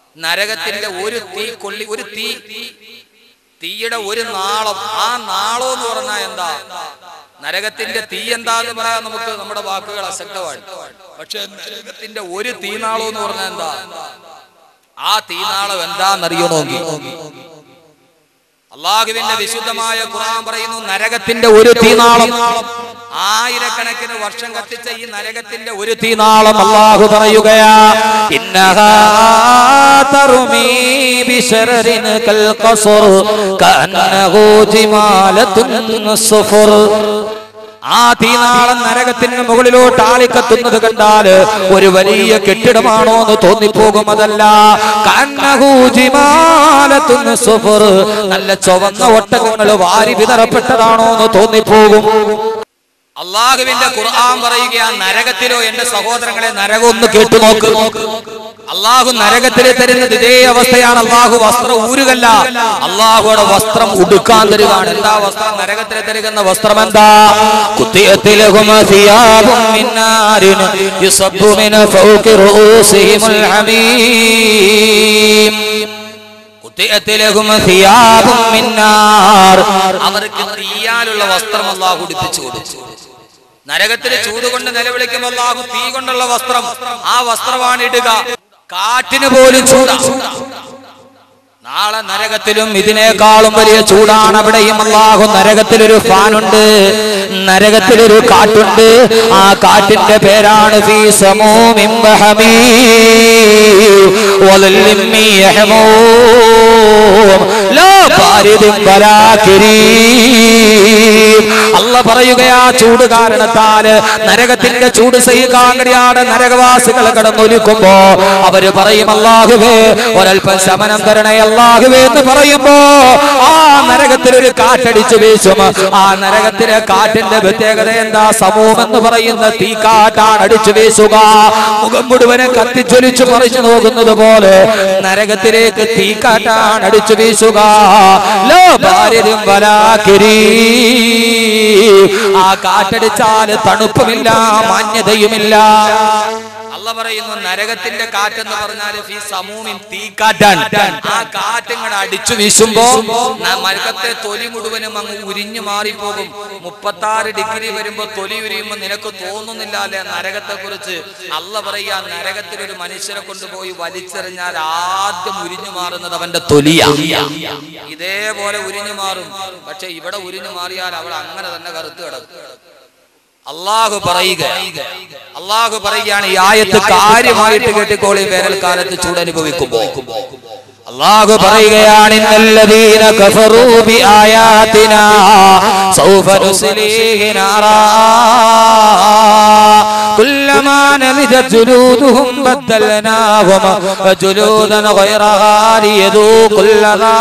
നരകത്തിന്റെ ഒരു തീ കൊള്ളി ഒരു തീ തീയുടെ ഒരു നാളം ആ നാളം എന്ന് പറഞ്ഞാൽ എന്താ നരകത്തിന്റെ തീ എന്താന്ന് പറയാൻ നമുക്ക് നമ്മുടെ വാക്കുകൾ അശക്തമാണ് പക്ഷെ നരകത്തിന്റെ ഒരു തീനാളം എന്ന് പറഞ്ഞാൽ എന്താ ആ തീനാളം എന്താണെന്നറിയോ നോക്കി അള്ളാഹുവിന്റെ വിശുദ്ധമായ ഖുർആൻ പറയുന്നു നരകത്തിന്റെ ഒരു തീനാളം ആയിരക്കണക്കിന് വർഷം കത്തിച്ച ഈ നരകത്തിന്റെ ഒരു തീനാളം അല്ലാഹു പറയുകയാ ഇന്നഹാ തർമീ ബിശറരിൻ കൽ ഖസർ കഅന്നഹു ജിമാലത്തുൻ സുഫർ ആ തീനാളം നരകത്തിന് മുകളിലോട്ട് ആളിക്കത്തുന്നത് കണ്ടാല് ഒരു വലിയ കെട്ടിടമാണോ എന്ന് തോന്നിപ്പോകും അതല്ല കന്നഹു ജിമാലത്തുൻ സുഫർ നല്ല ചുവന്ന ഒട്ടകങ്ങൾ വാരി വിതറപ്പെട്ടതാണോ എന്ന് തോന്നിപ്പോകും അള്ളാഹുവിന്റെ ഖുർആൻ പറയുക നരകത്തിലോ എന്റെ സഹോദരങ്ങളെ നരകം ഒന്ന് കേട്ടു നോക്ക് അള്ളാഹു നരകത്തിൽ തരുന്നത് ഇതേ അവസ്ഥയാണ് അള്ളാഹു വസ്ത്രം ഊരുകല്ല അള്ളാഹുയുടെ വസ്ത്രം ഉടുക്കാൻ തരുകയാണ് എന്താ വസ്ത്രം നരകത്തിൽ തരുന്ന വസ്ത്രം എന്താ കുത്തിയത്തിലഹും സിയാബും മിൻ നാരിൻ യുസബ്ബു മിൻ ഫൗഖി റൂസിഹിമുൽ ഹമീം കുത്തിയത്തിലഹും സിയാബും മിൻ നാർ അവർക്ക് തീയാലുള്ള വസ്ത്രം അള്ളാഹു ഉടുപ്പിച്ചു കൊടുത്തു നരകത്തിൽ ചൂട് കൊണ്ട് നിലവിളിക്കുമ്പോൾ അള്ളാഹു തീ കൊണ്ടുള്ള വസ്ത്രം ആ വസ്ത്രമാണ് ഇടുക കാറ്റിന് പോലും ചൂടാ നാളെ നരകത്തിലും ഇതിനേക്കാളും വലിയ ചൂടാണ് അവിടെയും അള്ളാഹു നരകത്തിലൊരു ഫാനുണ്ട് നരകത്തിലൊരു കാറ്റുണ്ട് ആ കാറ്റിന്റെ പേരാണ് ഫീ സമൂമിൻ വഹമീം വലല്ലിൻ മീ യഹ്മൂം ലാ ബാരിദിൻ വലാ കരീം അല്ല പറയുകയാ ചൂട് കാരണത്താല് നരകത്തിന്റെ ചൂട് സഹിക്കാൻ കഴിയാതെ നരകവാസികൾ കടന്നൊരുക്കുമ്പോ അവര് പറയും അള്ളാഹുവേ ഒരൽപ്പം ശമനം തരണേ അള്ളാഹുവേ എന്ന് പറയുമ്പോ ആ നരകത്തിൽ ഒരു കാറ്റടിച്ചു വീശും ആ നരകത്തിലെ കാറ്റിന്റെ പ്രത്യേകത എന്താ സമൂഹം എന്ന് പറയുന്ന തീക്കാറ്റാണ് അടിച്ചു വീശുക മുഖം മുഴുവനും കത്തിച്ചൊലിച്ചു പറിച്ചു നോക്കുന്നത് പോലെ നരകത്തിലേക്ക് തീക്കാറ്റാണ് അടിച്ചു വീശുക ലോ ഭാര്യരും വലാക്കിരീ ആ കാറ്റടിച്ചാൽ തണുപ്പുമില്ല മാന്യതയുമില്ല അല്ല പറയുന്നു നരകത്തിന്റെ കാറ്റെന്ന് പറഞ്ഞാൽ ഈ സമൂമിൻ തീക്കാറ്റാണ് ആ കാറ്റിങ്ങടെ അടിച്ചു വീശുമ്പോ ന- നരകത്തെ തൊലി മുഴുവനും അങ്ങ് ഉരിഞ്ഞു മാറിപ്പോകും മുപ്പത്തി ആറ് ഡിഗ്രി വരുമ്പോ തൊലി ഉരിയുമ്പോ നിനക്ക് തോന്നുന്നില്ല അല്ലെ നരകത്തെ കുറിച്ച് അല്ല പറയുക നരകത്തിൽ ഒരു മനുഷ്യരെ കൊണ്ടുപോയി വലിച്ചെറിഞ്ഞാൽ ആദ്യം ഉരിഞ്ഞു മാറുന്നത് അവന്റെ തൊലിയാ ഇതേപോലെ ഉരിഞ്ഞു മാറും പക്ഷെ ഇവിടെ ഉരിഞ്ഞു മാറിയാൽ അവൾ അങ്ങനെ തന്നെ കറുത്ത് കിടക്കും അള്ളാഹു പറയുക അള്ളാഹു പറയുകയാണ് ഈ ആയത്ത് കാര്യമായിട്ട് കേട്ടിക്കോളി വേനൽക്കാലത്ത് ചൂടനുഭവിക്കുമ്പോ അള്ളാഹു പറയുകയാണ് ഇന്നല്ലദീന കഫറൂ ബിആയാതിനാ സൗഫ നുസ്ലീഹി നാറാ കുല്ലമാ നലിജത് ജുലൂദുഹും ബദ്ദൽനാഹും ജുലൂദൻ ഗൈറഹാ ലിയദൂഖുൽ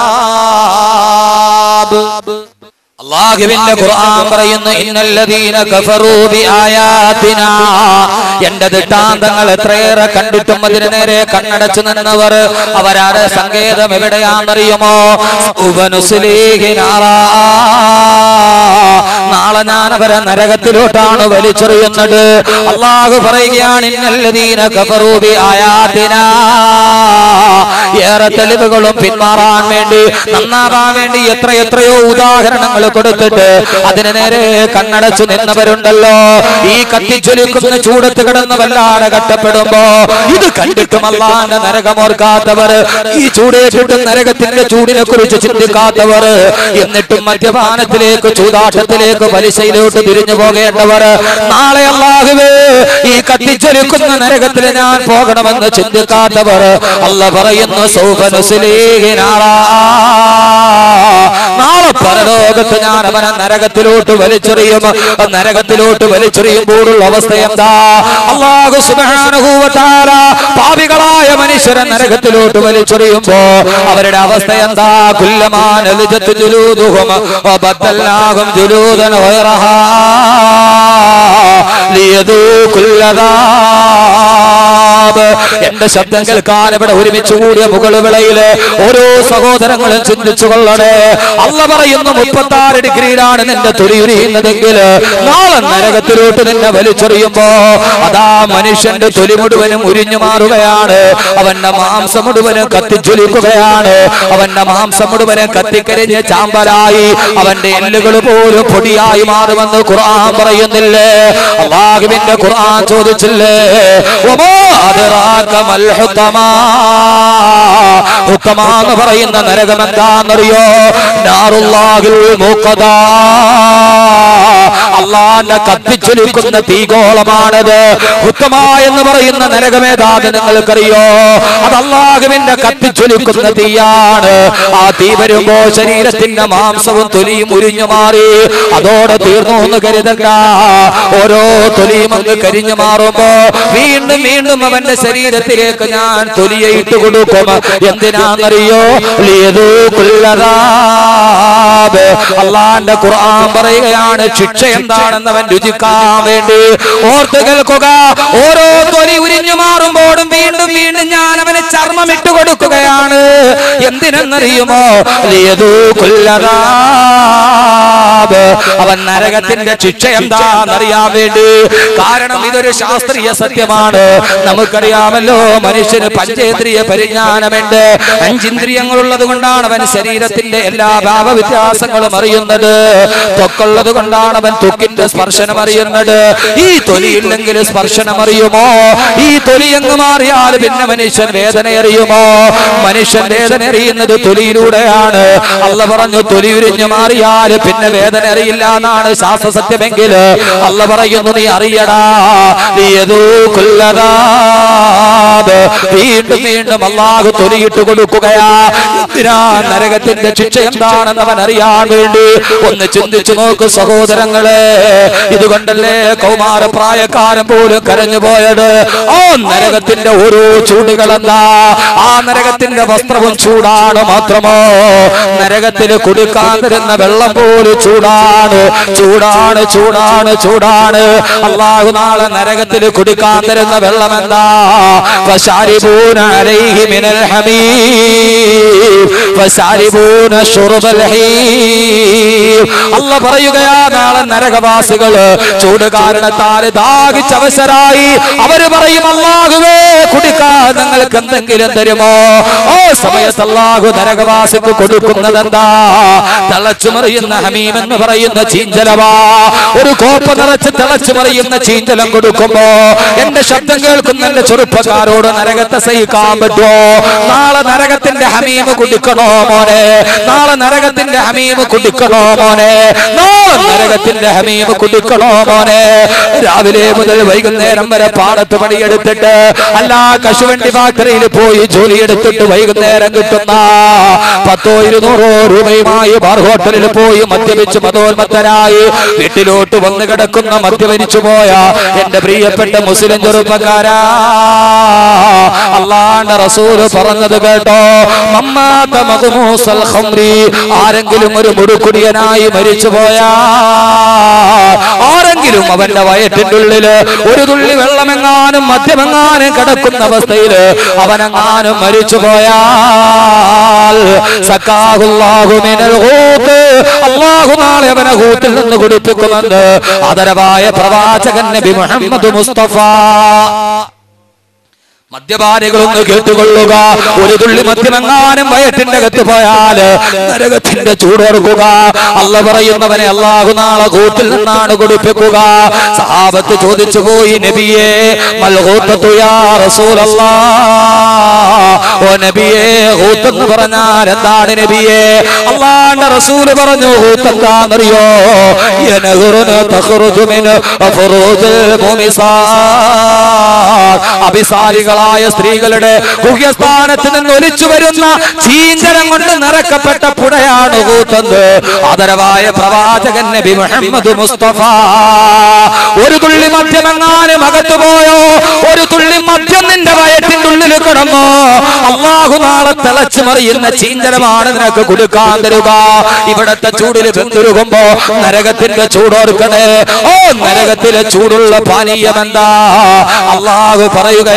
അദാബ് അള്ളാഹുവിന്റെ ഖുർആൻ പറയുന്നു ഇന്നല്ലദീന കഫറൂ ബിആയാതിനാ എന്റെ ദൃഷ്ടാന്തങ്ങൾ എത്രയേറെ കണ്ടിട്ടും അതിന് നേരെ കണ്ണടച്ചു നിന്നവർ അവരാരുടെ സങ്കേതം എവിടെയാണെന്നറിയുമോ ഉപനുസ്ലീഹി നാറാ. നാളെ ഞാൻ അവരെ നരകത്തിലോട്ടാണ് വലിച്ചെറിയുന്നത് അള്ളാഹു പറയുകയാണ് ഇന്നല്ലദീന കഫറൂ ബിആയാതിനാ ഏറെ തെളിവുകളും പിന്മാറാൻ വേണ്ടി നന്നാവാൻ വേണ്ടി എത്ര എത്രയോ ഉദാഹരണങ്ങൾ കൊടുത്തിട്ട് അതിന് നേരെ കണ്ണടച്ചു നിന്നവരുണ്ടല്ലോ ഈ കത്തിച്ചൊലിക്കുന്ന ചൂടത്ത് കിടന്ന് വല്ലാതെ കട്ടപ്പെടുമ്പോ ഇത് കണ്ടിട്ടും അല്ലാണ്ട് നരകമോർക്കാത്തവർ ഈ ചൂടേറ്റിട്ടും നരകത്തിന്റെ ചൂടിനെ കുറിച്ച് ചിന്തിക്കാത്തവർ എന്നിട്ടും മദ്യപാനത്തിലേക്ക് ചൂതാട്ടത്തിലേക്ക് പലിശയിലോട്ട് തിരിഞ്ഞു പോകേണ്ടവർ നാളെ അല്ലാഹുവേ ഈ കത്തിച്ചൊലിക്കുന്ന നരകത്തിൽ ഞാൻ പോകണമെന്ന് ചിന്തിക്കാത്തവർ അല്ല പറയുന്നു സൗഫനുസിലേഹിനാറാ നാളെ പരലോകത്ത് ഞാൻ അവനെ നരകത്തിലോട്ട് വലിച്ചെറിയും നരകത്തിലോട്ട് വലിച്ചെറിയുമ്പോഴുള്ള അവസ്ഥ എന്താ അള്ളാഹു സുബ്ഹാനഹു വ തആല പാപികളായ മനുഷ്യരെ നരകത്തിലോട്ട് വലിച്ചെറിയുമ്പോ അവരുടെ അവസ്ഥ എന്താ കുല്ലമാൻ അലിജത്ത് ജുലൂദുഹും വബദ്ദൽനാഹും ജുലൂദൻ ഗൈറഹാ ലിയദൂഖുൽ അദാബ് എന്റെ ശബ്ദം കേൾക്കാൻ ഇവിടെ ഒരുമിച്ച് കൂടിയ മുകളുവിളയില് ഓരോ സഹോദരങ്ങളും ചിന്തിച്ചു കൊള്ളണേ അല്ല പറയുന്നു മുപ്പത്തി ആറ് ഡിഗ്രിയിലാണ് നിന്റെ തൊലിയുരിയുന്നതെങ്കിൽ നാളെ നരകത്തിലോട്ട് നിന്നെ വലിച്ചെറിയുമ്പോ അതാ മനുഷ്യന്റെ തൊലി മുഴുവനും ഉരിഞ്ഞു മാറുകയാണ് അവന്റെ മാംസം മുഴുവനും കത്തിച്ചൊലിക്കുകയാണ് അവന്റെ മാംസം മുഴുവനും കത്തിക്കരിഞ്ഞ് ചാമ്പലായി അവന്റെ എല്ലുകൾ പോലും പൊടിയായി മാറുമെന്ന് ഖുർആൻ പറയുന്നില്ലേ അള്ളാഹുവിന്റെ ഖുർആൻ ചോദിച്ചില്ലേ വമാ അദ്റാക മൽ ഹുത്തമാ ഹുത്തമാ എന്ന് പറയുന്ന നരകം എന്താണെന്നറിയോ നാറുല്ലാഹിൽ മൂക്കതാ അള്ളാന്റെ കത്തിച്ചൊലിക്കുന്ന തീഗോളമാണത് ഉത്തമ എന്ന് പറയുന്ന നരകമേതാന്ന് നിങ്ങൾക്കറിയോ അത് അള്ളാഹുവിന്റെ കത്തിച്ചൊലിക്കുന്ന തീയാണ് ആ തീ വരുമ്പോ ശരീരത്തിന്റെ മാംസവും തൊലിയും ഉരിഞ്ഞു മാറി അതോടെ തീർന്നു എന്ന് കരുതണ്ട ഓരോ തൊലിയും അങ്ങ് കരിഞ്ഞു മാറുമ്പോ വീണ്ടും വീണ്ടും അവന്റെ ശരീരത്തിലേക്ക് ഞാൻ തൊലിയെ ഇട്ട് കൊടുക്കും എന്തിനാണെന്നറിയോ ലിയദൂ കുല്ലദാബ്. അള്ളാന്റെ ഖുർആൻ പറയുകയാണ് ശിക്ഷ എന്താണെന്ന് അവൻ രുചിക്കാൻ വേണ്ടി ഓർത്ത് കേൾക്കുക ഓരോ തൊലി ഉരിഞ്ഞു മാറുമ്പോഴും വീണ്ടും വീണ്ടും ഞാൻ അവന് ചർമ്മം ഇട്ട് കൊടുക്കുകയാണ് എന്തിനെന്നറിയുമോ ലിയദൂ കുല്ലദാബ്. അവൻ നരകത്തിന്റെ ശിക്ഷ എന്താണെന്നറിയാൻ വേണ്ടി കാരണം ഇതൊരു ശാസ്ത്രീയ സത്യമാണ് നമുക്കറിയാമല്ലോ മനുഷ്യന് പഞ്ചേന്ദ്രിയ പരിജ്ഞാനമുണ്ട് അഞ്ചിന്ദ്രിയങ്ങളുള്ളത് കൊണ്ടാണ് അവൻ ശരീരത്തിന്റെ എല്ലാ ഭാവവ്യത്യാസങ്ങളും അറിയുന്നത് ത്വക്കുള്ളത് കൊണ്ടാണ് അവൻ ത്വക്കിന്റെ സ്പർശനം അറിയുന്നത് ഈ തൊലിയില്ലെങ്കിൽ സ്പർശനം അറിയുമോ ഈ തൊലി അങ്ങ് മാറിയാൽ പിന്നെ മനുഷ്യൻ വേദന അറിയുമോ മനുഷ്യൻ വേദന അറിയുന്നത് തൊലിയിലൂടെയാണ് അല്ല പറഞ്ഞു തൊലി ഉരിഞ്ഞു മാറിയാൽ പിന്നെ വേദന അറിയില്ല എന്നാണ് ശാസ്ത്ര സത്യമെങ്കിൽ അല്ല പറയുന്നു നീ അറിയടാ നീ ഏതോ കൊല്ലതാത് വീണ്ടും വീണ്ടും അള്ളാഹു തൊലിയിട്ട് കൊടുക്കുകയാ എന്തിനാ നരകത്തിന്റെ ശിക്ഷ എന്താണെന്ന് അവൻ അറിയാൻ വേണ്ടി ഒന്ന് ചിന്തിച്ചു നോക്ക് സഹോദരങ്ങളെ ഇതുകൊണ്ടല്ലേ കൗമാര പ്രായക്കാരൻ പോലും കരഞ്ഞു പോയത് ആ നരകത്തിന്റെ ഓരോ ചൂടുകളെന്താ ആ നരകത്തിന്റെ വസ്ത്രവും ചൂടാണ് മാത്രമോ നരകത്തിൽ കുടിക്കാൻ തരുന്ന വെള്ളം പോലും ചൂടാണ് ചൂടാണ് ചൂടാണ് ചൂടാണ് അള്ളാഹു നാളെ നരകത്തിൽ കുടിക്കാൻ തരുന്ന വെള്ളം എന്താ فشاربون عليه من الحميم فشاربون شرب الحيم അല്ല പറയുകയാ നാളെ നരകവാസികള് ചൂട് കാരണത്താൽ ദാഹിച്ചവസരായി അവര് പറയും അള്ളാഹുവേ കുടിക്കാൻ നിങ്ങൾക്ക് എന്തെങ്കിലും തരുമോ ഓ സമയത്ത് അള്ളാഹു നരകവാസിക്ക് കൊടുക്കുന്നത് എന്താ തിളച്ചു മറിയുന്ന ഹമീം എന്ന് പറയുന്ന ചീഞ്ചലവാ ഒരു കോപ്പ നിറച്ച് തിളച്ചു മറിയുന്ന ചീഞ്ചലം കൊടുക്കുമ്പോ എന്റെ ശബ്ദം കേൾക്കുന്ന എന്റെ ചെറുപ്പക്കാരോട് നരകത്തെ സഹിക്കാൻ പറ്റുമോ നാളെ നരകത്തിന്റെ ഹമീമ് കുടിക്കണോ മോനെ നാളെ നരകത്തിന്റെ ഹമീമ് കുടിക്കണോ മോനെ നാളെ നരകത്തിന്റെ ഹമീമ് കുടിക്കണോ മോനെ രാവിലെ മുതൽ വൈകുന്നേരം വരെ പാടത്ത് പണിയെടുത്തിട്ട് അല്ല കശുവണ്ടി ഫാക്ടറിയിൽ പോയി ജോലി എടുത്തിട്ട് വൈകുന്നേരം കിട്ടുന്ന പത്തോ ഇരുന്നൂറോ രൂപയുമായി ബാർ ഹോട്ടലിൽ പോയി മദ്യപിച്ച് മതോന്മത്തരായി വീട്ടിലോട്ട് വന്ന് കിടക്കുന്ന മദ്യപരിച്ചു പോയ എന്റെ പ്രിയപ്പെട്ട മുസ്ലിം ചെറുപ്പക്കാരാ അള്ളാന്റെ റസൂല് പറഞ്ഞത് കേട്ടോ മമ്മാത്ത മഖ്മൂസൽ ഖംറി ആരെങ്കിലും ഒരു മുടുക്കുടിയനായി മരിച്ചു പോയാ ആരെങ്കിലും അവന്റെ വയറ്റിന്റെ ഉള്ളില് ഒരു തുള്ളി വെള്ളമെങ്ങാനും മദ്യമെങ്ങാനും കിടക്കുന്ന അവസ്ഥയില് അവനെങ്ങാനും മരിച്ചു പോയാൽ സക്കാഹുല്ലാഹു മിനൽ ഖൂത്ത് അല്ലാഹു നാളെ അവനെ ഖൂത്തിൽ നിന്ന് കുടിപ്പിക്കുമെന്ന് ആദരവായ പ്രവാചകൻ നബി മുഹമ്മദ് മുസ്തഫ മദ്യപാനികളൊന്ന് കേട്ടുകൊള്ളുക ഒരു തുള്ളി മദ്യമെങ്ങാനും വയറ്റിന്റെ അകത്ത് പോയാൽ നരകത്തിന്റെ ചൂടോർക്കുക അല്ല പറയുന്നവനെ അള്ളാഹു നാളെ കൂട്ടിൽ നിന്നാണ് കുടിപ്പിക്കുക സഹാബത്ത് ചോദിച്ചു പോയി നബിയെ മൽഹൂത്തത്തു യാ റസൂലല്ലാ ഓ നബിയെ ഹൂത്തെന്ന് പറഞ്ഞാൽ എന്താണ് നബിയെ അള്ളാന്റെ റസൂല് പറഞ്ഞു ഹൂത്തെന്താണെന്നറിയോ യനഹുറുന തഖ്റുജു മിൻ ഫുറൂജിൽ മുമിസാർ അഭിസാരികളായ സ്ത്രീകളുടെ ഗുഹ്യസ്ഥാനത്ത് നിന്ന് ഒലിച്ചു വരുന്ന ചീഞ്ചരം കൊണ്ട് നിറക്കപ്പെട്ട പുഴയാണ് കൂത്തത് ആദരവായ പ്രവാചകൻ നബി മുഹമ്മദ് മുസ്തഫ ഒരു തുള്ളി മദ്യമെങ്ങാനും അകത്തു പോയോ ഒരു തുള്ളി മദ്യം നിന്റെ വയറ്റിന്റെ ഉള്ളിൽ കിടന്നോ അള്ളാഹു നാളെ തിളച്ചു മറിയുന്ന ചീഞ്ചരമാണ് നിനക്ക് കൊടുക്കാൻ തരുക ഇവിടത്തെ ചൂടിൽ വെന്തുരുകുമ്പോ നരകത്തിന്റെ ചൂടോർക്കണേ ഓ നരകത്തിലെ ചൂടുള്ള പാനീയം എന്താ അള്ളാഹു പറയുകയാണ്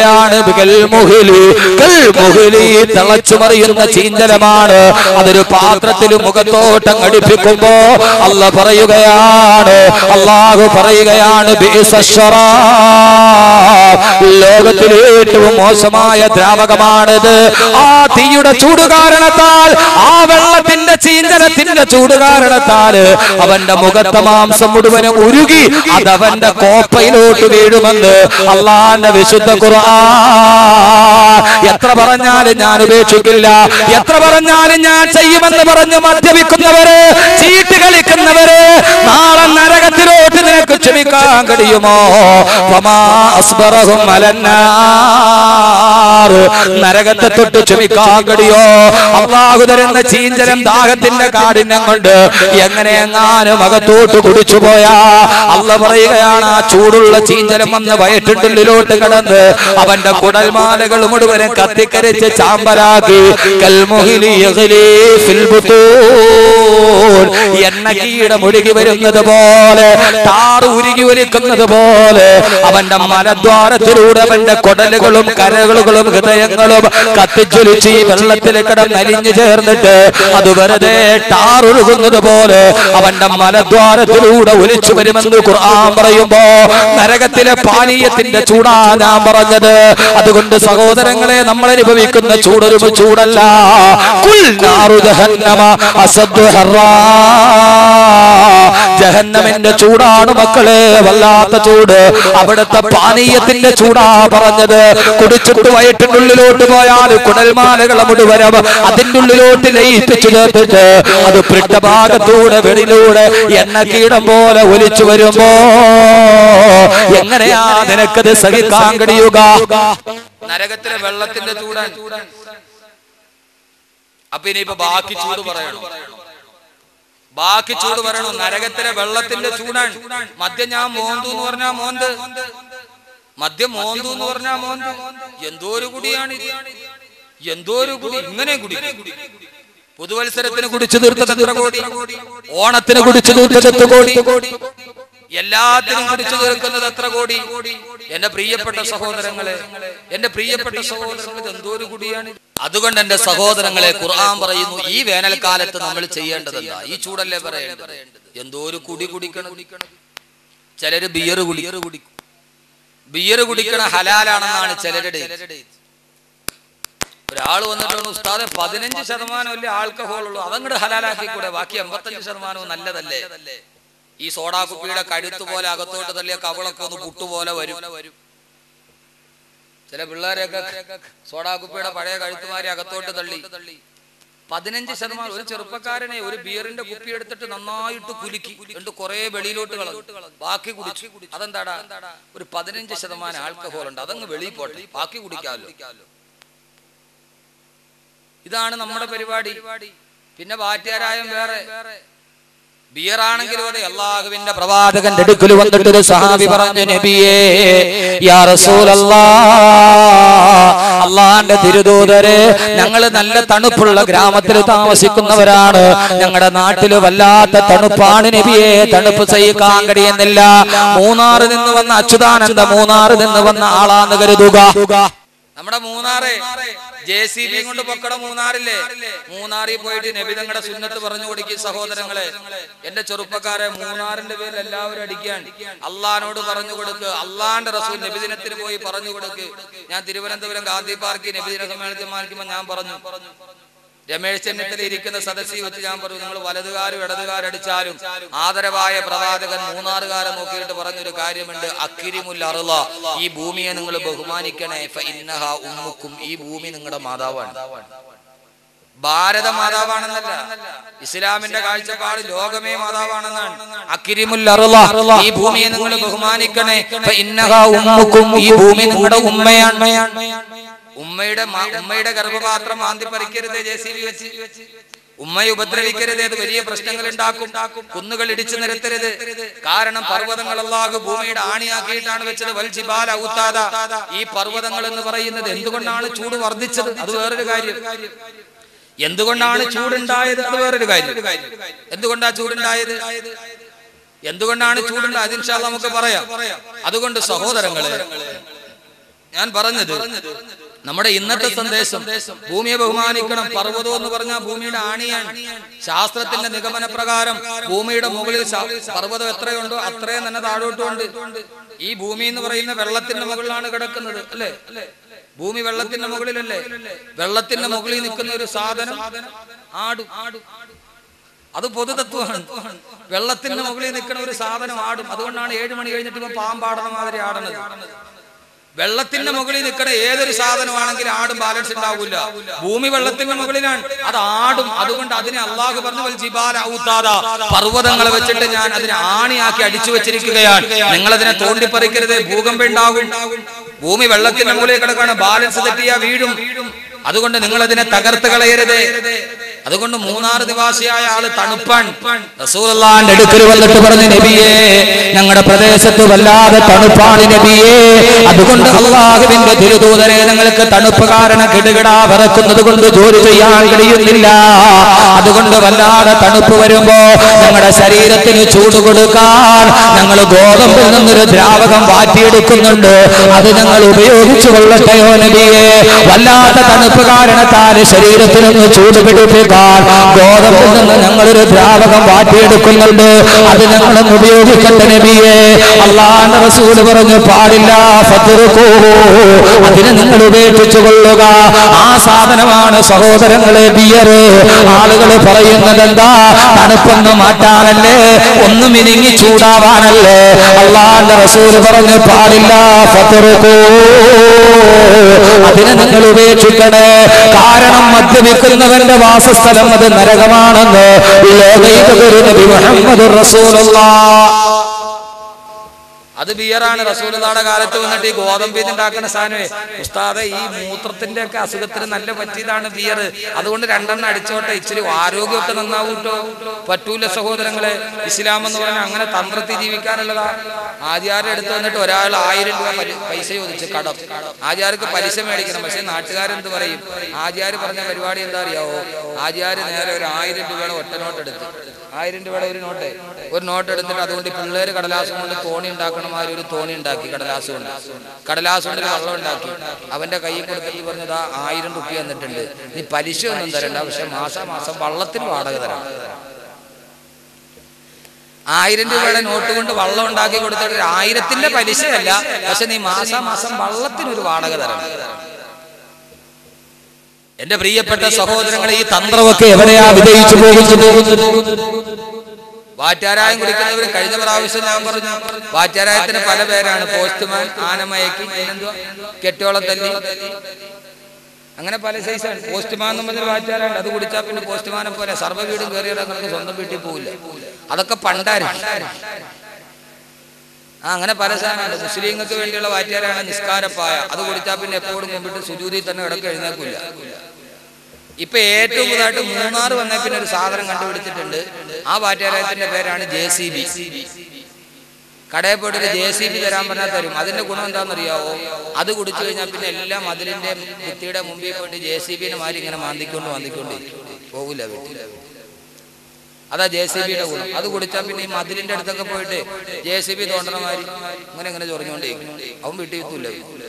കൽമുഹിലി കൽമുഹിലി തിളച്ചു മറിയുന്ന ചീഞ്ചലമാണ് അതൊരു പാത്രത്തിൽ മുഖത്തോട്ടം ഘടിപ്പിക്കുമ്പോ അല്ല പറയുകയാണ് അള്ളാഹു പറയുകയാണ് ബിഇസശ്ശറാ. ലോകത്തിലെ ഏറ്റവും മോശമായ ദ്രാവകമാണിത് ആ തീയുടെ ചൂട് കാരണത്താൽ ആ വെള്ളത്തിന്റെ ചീന്തനത്തിന്റെ ചൂട് കാരണത്താൽ അവന്റെ മുഖത്തെ മാംസം മുഴുവനും ഉരുകി അതവന്റെ കോപ്പയിലോട്ട് വീഴുമെന്ന് അള്ളാന്റെ വിശുദ്ധ ഖുർആൻ എത്ര പറഞ്ഞാലും ഞാൻ ഉപേക്ഷിക്കില്ല എത്ര പറഞ്ഞാലും ഞാൻ ചെയ്യുമെന്ന് പറഞ്ഞ് മദ്യപിക്കുന്നവര് ചീട്ട് കളിക്കുന്നവര് നാളെ നരകത്തിലോട്ട് നിനക്ക് ക്ഷമിക്കാൻ കഴിയുമോ ഫമാ അസ്ബറഹും അലന്നാർ നരകത്തെ തൊട്ട് ക്ഷമിക്കാൻ കഴിയോ അള്ളാഹു തരുന്ന ചീഞ്ചലം ദാഹത്തിന്റെ കാഠിന്യം കൊണ്ട് എങ്ങനെ എങ്ങാനും അകത്തോട്ട് കുടിച്ചു പോയാ അല്ല പറയുകയാണ് ആ ചൂടുള്ള ചീഞ്ചലം വന്ന് വയറ്റിട്ടുള്ളിലോട്ട് കടന്ന് അവന്റെ കുടൽമാലകൾ മുഴുവനും കത്തിക്കരിച്ച് ചാമ്പലാക്കി കൽമുഹിലി യഗ്ലി ഫിൽ ബുത്തൂൻ. എണ്ണക്കീട മുഴുകി വരുന്നത് പോലെ ടാറ് ഉരുകി ഒലിക്കുന്നത് പോലെ അവന്റെ മലദ്വാരത്തിലൂടെ അവന്റെ കുടലുകളും കരകളുകളും ഹൃദയങ്ങളും കത്തിച്ചൊലിച്ച് ഈ വെള്ളത്തിൽ കിടന്നലിഞ്ഞു ചേർന്നിട്ട് അത് വെറുതെ ടാറൊഴുകുന്നത് പോലെ അവന്റെ മലദ്വാരത്തിലൂടെ ഒലിച്ചു വരുമെന്ന് ഖുർആൻ പറയുമ്പോ നരകത്തിലെ പാനീയത്തിന്റെ ചൂടാ ഞാൻ പറഞ്ഞത് അതുകൊണ്ട് സഹോദരങ്ങളെ നമ്മൾ അനുഭവിക്കുന്ന ചൂടൊരു ചൂടല്ല കുൽ നാറു ജഹന്നമ അസദ് ഹറാ. ജഹന്നമിന്റെ ചൂടാണ് മക്കളെ വല്ലാത്ത ചൂട് അവിടുത്തെ പാനീയത്തിന്റെ ചൂടാ പറഞ്ഞത് കുടിച്ചിട്ട് വയറ്റിനുള്ളിലോട്ട് പോയാൽ കുടൽമാലകളെ മുഴുവനും അതിന്റെ ഉള്ളിലോട്ട് ലയിപ്പിച്ചു ചേർത്തിട്ട് അത് പൃഷ്ഠഭാഗത്തൂടെ വെളിയിലൂടെ എണ്ണ കീടം പോലെ ഒലിച്ചു വരുമ്പോ എങ്ങനെയാ നിനക്കത് സഹിക്കാൻ കഴിയുക നരകത്തിലെ വെള്ളത്തിന്റെ ചൂടാൻ അപ്പൊ ഇനിയിപ്പോ ബാക്കി ചൂട് പറയണോ ബാക്കി ചൂട് പറയണോ നരകത്തിലെ വെള്ളത്തിന്റെ ചൂടാൻ മദ്യം ഞാൻ മോന്തു എന്ന് പറഞ്ഞാ മോന്ത് മദ്യം മോന്തു എന്ന് പറഞ്ഞാ മോന്ത് എന്തോ ഒരു കുടിയാണ് ഇത്? എന്തോ ഒരു കുടി ഇങ്ങനെ കുടി പുതുവത്സരത്തിന് കുടിച്ചു തീർത്തത് എത്ര കോടി ഓണത്തിന് കുടിച്ചു തീർത്തത് എത്ര കോടി എല്ലാത്തിനും കുടിച്ചു തീർക്കുന്നത് എത്ര കോടി എന്റെ പ്രിയപ്പെട്ട സഹോദരങ്ങളെ എന്റെ പ്രിയപ്പെട്ട സഹോദരങ്ങൾ എന്തോ ഒരു കുടിയാണ് അതുകൊണ്ട് എന്റെ സഹോദരങ്ങളെ ഖുർആൻ പറയുന്നു ഈ വേനൽക്കാലത്ത് നമ്മൾ ചെയ്യേണ്ടത് എന്താ ഈ ചൂടല്ലേ പറയേണ്ടത് എന്തോ ഒരു കുടി കുടിക്കണം ചിലര് ബിയർ കുടി ബിയർ കുടിക്കണ ഹലാലാണെന്നാണ് ചിലരുടെ ഒരാൾ വന്നിട്ടാണ് ഉസ്താദെ പതിനഞ്ച് ശതമാനം അല്ലേ ആൽക്കഹോൾ ഉള്ളൂ അതങ്ങോട്ട് ഹലാലാക്കി കൂടെ ബാക്കി എൺപത്തഞ്ച് ശതമാനവും നല്ലതല്ലേ ഈ സോഡാ കുപ്പിയുടെ കഴുത്ത് പോലെ അകത്തോട്ട് തള്ളിയ കവളൊക്കെ ഒന്ന് പുട്ടുപോലെ വരും ചില പിള്ളേരെയൊക്കെ സോഡാ കുപ്പിയുടെ പഴയ കഴുത്തുമാരി അകത്തോട്ട് തള്ളി പതിനഞ്ച് ശതമാനം ഒരു ചെറുപ്പക്കാരനെ ഒരു ബിയറിന്റെ കുപ്പി എടുത്തിട്ട് നന്നായിട്ട് കുലുക്കി എന്നിട്ട് കുറെ വെളിയിലോട്ട് കളഞ്ഞു ബാക്കി കുടിച്ചു അതെന്താടാ ഒരു പതിനഞ്ച് ശതമാനം ആൽക്കഹോൾ ഉണ്ട് അതങ്ങ് വെളിയിൽ പോട്ടെ ബാക്കി കുടിക്കാമല്ലോ ഇതാണ് നമ്മുടെ പരിപാടി പിന്നെ ബാറ്റുകാരായും വേറെ ബിയർ ആണെങ്കിലും അതെ അള്ളാഹുവിന്റെ പ്രവാചകന്റെ അടുക്കൽ വന്നിട്ട് ഒരു സഹാബി പറഞ്ഞു നബിയേ യാ റസൂലല്ലാ അള്ളാന്റെ തിരുദൂതരെ ഞങ്ങൾ നല്ല തണുപ്പുള്ള ഗ്രാമത്തിൽ താമസിക്കുന്നവരാണ് ഞങ്ങളുടെ നാട്ടിൽ വല്ലാത്ത തണുപ്പാണ് നബിയെ തണുപ്പ് സഹിക്കാൻ കഴിയുന്നില്ല മൂന്നാറിൽ നിന്ന് വന്ന അച്യുതാനന്ദ മൂന്നാറിൽ നിന്ന് വന്ന ആളാന്ന് കരുതുക നമ്മുടെ മൂന്നാറെ ജെ സി ബി കൊണ്ട് പൊക്കട മൂന്നാറില്ലേ മൂന്നാറിൽ പോയിട്ട് നബി തങ്ങളുടെ സുന്നത്ത് പറഞ്ഞു കൊടുക്കി സഹോദരങ്ങളെ എന്റെ ചെറുപ്പക്കാരെ മൂന്നാറിന്റെ പേരിൽ എല്ലാവരും അടിക്കാൻ അള്ളഹാനോട് പറഞ്ഞു കൊടുക്ക് അള്ളാന്റെ റസൂൽ നബിദിനത്തിന് പോയി പറഞ്ഞു കൊടുക്ക് ഞാൻ തിരുവനന്തപുരം ഗാന്ധി പാർക്കിൽ നബിദിന സമ്മേളനത്തിൽ മാനിക്കുമ്പോൾ ഞാൻ പറഞ്ഞു രമേശ് ചെന്നിത്തല ഇരിക്കുന്ന സദസ്സിൽ വെച്ച് ഞാൻ പറഞ്ഞു നിങ്ങൾ വലതുകാരും ഇടതുകാരും അടിച്ചാലും ആദരവായ പ്രവാചകൻ മൂന്നാറുകാരെ നോക്കിയിട്ട് പറഞ്ഞൊരു കാര്യമുണ്ട് അക്കിരിമുൽ അറുള ഈ ഭൂമിയെ നിങ്ങൾ ബഹുമാനിക്കണേ ഫ ഇന്നഹ ഉമ്മുക്കും ഈ ഭൂമി നിങ്ങളുടെ മാതാവാണ് ഭാരത മാതാവാണെന്നല്ല ഇസ്ലാമിന്റെ കാഴ്ചപ്പാട് ലോകമേ മാതാവാണെന്നാണ് അക്കിരിമുൽ അറുള ഈ ഭൂമിയെ നിങ്ങൾ ബഹുമാനിക്കണേ ഫ ഇന്നഹ ഉമ്മുക്കും ഈ ഭൂമി നിങ്ങളുടെ ഉമ്മയാണ് ഉമ്മയുടെ മാ- ഉമ്മയുടെ ഗർഭപാത്രം മാന്തി പറിക്കരുത് ജെ സി ബി വെച്ച് ഉമ്മയെ ഉപദ്രവിക്കരുത് അത് വലിയ പ്രശ്നങ്ങൾ ഉണ്ടാക്കും കുന്നുകൾ ഇടിച്ചു നിരത്തരുത് കാരണം പർവ്വതങ്ങൾ അല്ലാഹു ഭൂമിയുടെ ആണിയാക്കിയിട്ടാണ് വെച്ചത് വൽ ജിബാല ഔത്താദ ഈ പർവ്വതങ്ങൾ എന്ന് പറയുന്നത് എന്തുകൊണ്ടാണ് ചൂട് വർദ്ധിച്ചത് അത് വേറൊരു കാര്യം എന്തുകൊണ്ടാണ് ചൂടുണ്ടായത് അത് വേറൊരു കാര്യം എന്തുകൊണ്ടാ ചൂടുണ്ടായത് എന്തുകൊണ്ടാണ് ചൂടുണ്ടായത് ഇൻഷാ അല്ലാ നമുക്ക് പറയാം അതുകൊണ്ട് സഹോദരങ്ങളെ ഞാൻ പറഞ്ഞത് നമ്മുടെ ഇന്നത്തെ സന്ദേശം ഭൂമിയെ ബഹുമാനിക്കണം പർവ്വതം എന്ന് പറഞ്ഞാൽ ഭൂമിയുടെ ആണിയാണ് ശാസ്ത്രത്തിന്റെ നിഗമന പ്രകാരം ഭൂമിയുടെ മുകളിൽ ശാ- പർവ്വതം എത്രയുണ്ടോ അത്രയും തന്നെ താഴോട്ടുമുണ്ട് ഈ ഭൂമി എന്ന് പറയുന്ന വെള്ളത്തിന്റെ മുകളിലാണ് കിടക്കുന്നത് അല്ലേ ഭൂമി വെള്ളത്തിന്റെ മുകളിലല്ലേ വെള്ളത്തിന്റെ മുകളിൽ നിൽക്കുന്ന ഒരു സാധനം ആടും ആടും അത് പൊതുതത്വമാണ് വെള്ളത്തിന്റെ മുകളിൽ നിൽക്കുന്ന ഒരു സാധനം ആടും അതുകൊണ്ടാണ് ഏഴ് മണി കഴിഞ്ഞിട്ട് ഇപ്പൊ പാമ്പാടണ മാതിരി ആടണത് വെള്ളത്തിന്റെ മുകളിൽ നിൽക്കുന്ന ഏതൊരു സാധനമാണെങ്കിലും ആടും ബാലൻസ് ഉണ്ടാവില്ല ഭൂമി വെള്ളത്തിന്റെ മുകളിലാണ് അത് ആടും അതുകൊണ്ട് അതിനെ അള്ളാഹു പറഞ്ഞു "വൽ ജിബാല ഔതാദ." പർവ്വതങ്ങളെ വെച്ചിട്ട് ഞാൻ അതിനെ ആണിയാക്കി അടിച്ചു വെച്ചിരിക്കുകയാണ് നിങ്ങൾ അതിനെ തോണ്ടിപ്പറിക്കരുത് ഭൂകമ്പം ഉണ്ടാകും ഭൂമി വെള്ളത്തിന്റെ മുകളിൽ കിടക്കാണ് ബാലൻസ് തെറ്റിയാ വീഴും അതുകൊണ്ട് നിങ്ങൾ അതിനെ തകർത്ത് കളയരുത് അതുകൊണ്ട് മൂന്നാർ നിവാസിയായ ആള് തണുപ്പാൻ റസൂലുള്ളാഹിന്റെ അടുക്കൽ വന്നിട്ട് പറഞ്ഞു നബിയേ ഞങ്ങളുടെ പ്രദേശത്ത് വല്ലാതെ തണുപ്പാണ് നബിയേ അതുകൊണ്ട് അള്ളാഹുവിന്റെ തിരുദൂതരെ ഞങ്ങൾക്ക് തണുപ്പ് കാരണം കിടുകിടാ വിറക്കുന്നത് കൊണ്ട് ജോലി ചെയ്യാൻ കഴിയുന്നില്ല അതുകൊണ്ട് വല്ലാതെ തണുപ്പ് വരുമ്പോ ഞങ്ങളുടെ ശരീരത്തിന് ചൂട് കൊടുക്കാൻ ഞങ്ങൾ ഗോതമ്പിൽ നിന്നൊരു ദ്രാവകം വാറ്റിയെടുക്കുന്നുണ്ട് അത് ഞങ്ങൾ ഉപയോഗിച്ചു കൊള്ളട്ടെയോ നബിയെ വല്ലാത്ത തണുപ്പ് കാരണത്താൽ ശരീരത്തിനൊന്ന് ചൂട് പിടിപ്പിക്കാൻ ഗോതമ്പിൽ നിന്ന് ഞങ്ങളൊരു ദ്രാവകം വാറ്റിയെടുക്കുന്നുണ്ട് അത് ഞങ്ങളൊന്ന് ഉപയോഗിക്കട്ടെ നബിയെ അള്ളാന്റെ റസൂല് പറഞ്ഞു പാടില്ല ഫത്റുക്കൂ. അതിനെ നിങ്ങൾ ഉപേക്ഷിച്ചു കൊള്ളുക ആ സാധനമാണ് സഹോദരങ്ങളെ ബിയർ ആളുകൾ പറയുന്നത് എന്താ തണുപ്പൊന്ന് മാറ്റാനല്ലേ ഒന്ന് മിനിങ്ങി ചൂടാവാനല്ലേ അള്ളാന്റെ റസൂല് പറഞ്ഞു പാടില്ല ഫത്റുക്കൂ. അതിനെ നിങ്ങൾ ഉപേക്ഷിക്കണേ കാരണം മദ്യപിക്കുന്നവന്റെ വാസസ്ഥലം അത് നരകമാണെന്ന് ലോകൈക നബി മുഹമ്മദ് റസൂലുള്ള അത് ബിയറാണ് റസൂലുള്ളാടെ കാലത്ത് വന്നിട്ട് ഈ ഗോതമ്പിൽ ഉണ്ടാക്കുന്ന സാധനമേ ഉസ്താദെ ഈ മൂത്രത്തിന്റെ ഒക്കെ അസുഖത്തിന് നല്ല പറ്റിയതാണ് ബിയർ അതുകൊണ്ട് രണ്ടെണ്ണം അടിച്ചോട്ടെ ഇച്ചിരി ആരോഗ്യമൊക്കെ നന്നാവൂട്ടോ പറ്റൂല സഹോദരങ്ങളെ ഇസ്ലാം എന്ന് പറഞ്ഞാൽ അങ്ങനെ തന്ത്രത്തിൽ ജീവിക്കാനുള്ളതാ ആചാര്യ എടുത്ത് വന്നിട്ട് ഒരാൾ ആയിരം രൂപ പരി- പൈസ ചോദിച്ചു കടം ആചാര്യക്ക് പലിശ മേടിക്കണം പക്ഷെ നാട്ടുകാരെന്ത് പറയും ആചാര്യ പറഞ്ഞ പരിപാടി എന്താ അറിയാവോ ആചാര്യ നേരെ ഒരു ആയിരം രൂപയുടെ ഒറ്റ നോട്ട് എടുത്തു ആയിരം രൂപയുടെ ഒരു നോട്ട് ഒരു നോട്ട് എടുത്തിട്ട് അതുകൊണ്ട് ഈ പിള്ളേര് കടലാസം കൊണ്ട് തോണി ഉണ്ടാക്കണമാതിരി ഒരു തോണി ഉണ്ടാക്കി കടലാസ് കൊണ്ട് കടലാസ് കൊണ്ട് ഒരു വള്ളം ഉണ്ടാക്കി അവന്റെ കയ്യിൽ കൊടുത്തിട്ട് പറഞ്ഞത് ആ ആയിരം റുപ്യ തന്നിട്ടുണ്ട് നീ പലിശ ഒന്നും തരണ്ട പക്ഷെ മാസം മാസം വള്ളത്തിന് വാടക തരാം ആയിരം രൂപയുടെ നോട്ട് കൊണ്ട് വള്ളം ഉണ്ടാക്കി കൊടുത്തിട്ട് ഒരു ആയിരത്തിന്റെ പലിശയല്ല പക്ഷെ നീ മാസം മാസം വള്ളത്തിനൊരു വാടക തരണം എന്റെ പ്രിയപ്പെട്ട സഹോദരങ്ങളെ ഈ തന്ത്രമൊക്കെ എവിടെയാ വിജയിച്ചു പോകുന്നത് വാറ്റാരായം കുടിക്കുന്നവർ കഴിഞ്ഞ പ്രാവശ്യം ഞാൻ പറഞ്ഞു വാറ്റാരായത്തിന് പല പേരാണ് പോസ്റ്റ്മാൻ ആനമയക്കി പിന്നെന്തുവാ കെട്ടോളം തല്ലി അങ്ങനെ പല സൈസാണ് പോസ്റ്റ്മാൻ എന്ന് പറഞ്ഞ വാറ്റാരുണ്ട് അത് കുടിച്ചാൽ പിന്നെ പോസ്റ്റ്മാനെ പോലെ സർവ്വ വീടും കയറിയാൽ നമുക്ക് സ്വന്തം വീട്ടിൽ പോവില്ല അതൊക്കെ പണ്ടായിരുന്നു ആ അങ്ങനെ പല സാധനമുണ്ട് മുസ്ലിങ്ങൾക്ക് വേണ്ടിയുള്ള വാറ്റുകാരാണ് നിസ്കാരപ്പായ അത് കുടിച്ചാൽ പിന്നെ എപ്പോഴും മുമ്പിട്ട് സുജൂതി തന്നെ കിടക്ക് എഴുന്നേക്കില്ല ഇപ്പൊ ഏറ്റവും പുതുതായിട്ട് മൂന്നാർ വന്ന പിന്നെ ഒരു സാധനം കണ്ടുപിടിച്ചിട്ടുണ്ട് ആ വാറ്റുകാരത്തിന്റെ പേരാണ് ജെ സി ബി കടയിൽ പോയിട്ട് ഒരു ജെ സി ബി തരാൻ പറഞ്ഞാൽ തരും അതിന്റെ ഗുണം എന്താണെന്നറിയാവോ അത് കുടിച്ചു കഴിഞ്ഞാൽ പിന്നെ എല്ലാം മതിലിന്റെ ഭിത്തിയുടെ മുമ്പിൽ പോയിട്ട് ജെ സി ബിനെ മാറി ഇങ്ങനെ മാന്തിക്കൊണ്ട് മാന്തിക്കൊണ്ട് പോകില്ല വീട്ടിൽ അതാ ജെ സി ബിയുടെ ഗുണം അത് കുടിച്ചാൽ പിന്നെ ഈ മതിലിന്റെ അടുത്തൊക്കെ പോയിട്ട് ജെ സി ബി തോണ്ടണ മാതിരി ഇങ്ങനെ ഇങ്ങനെ ചൊറിഞ്ഞുകൊണ്ടേയിരിക്കും അവൻ വീട്ടിൽ എത്തൂല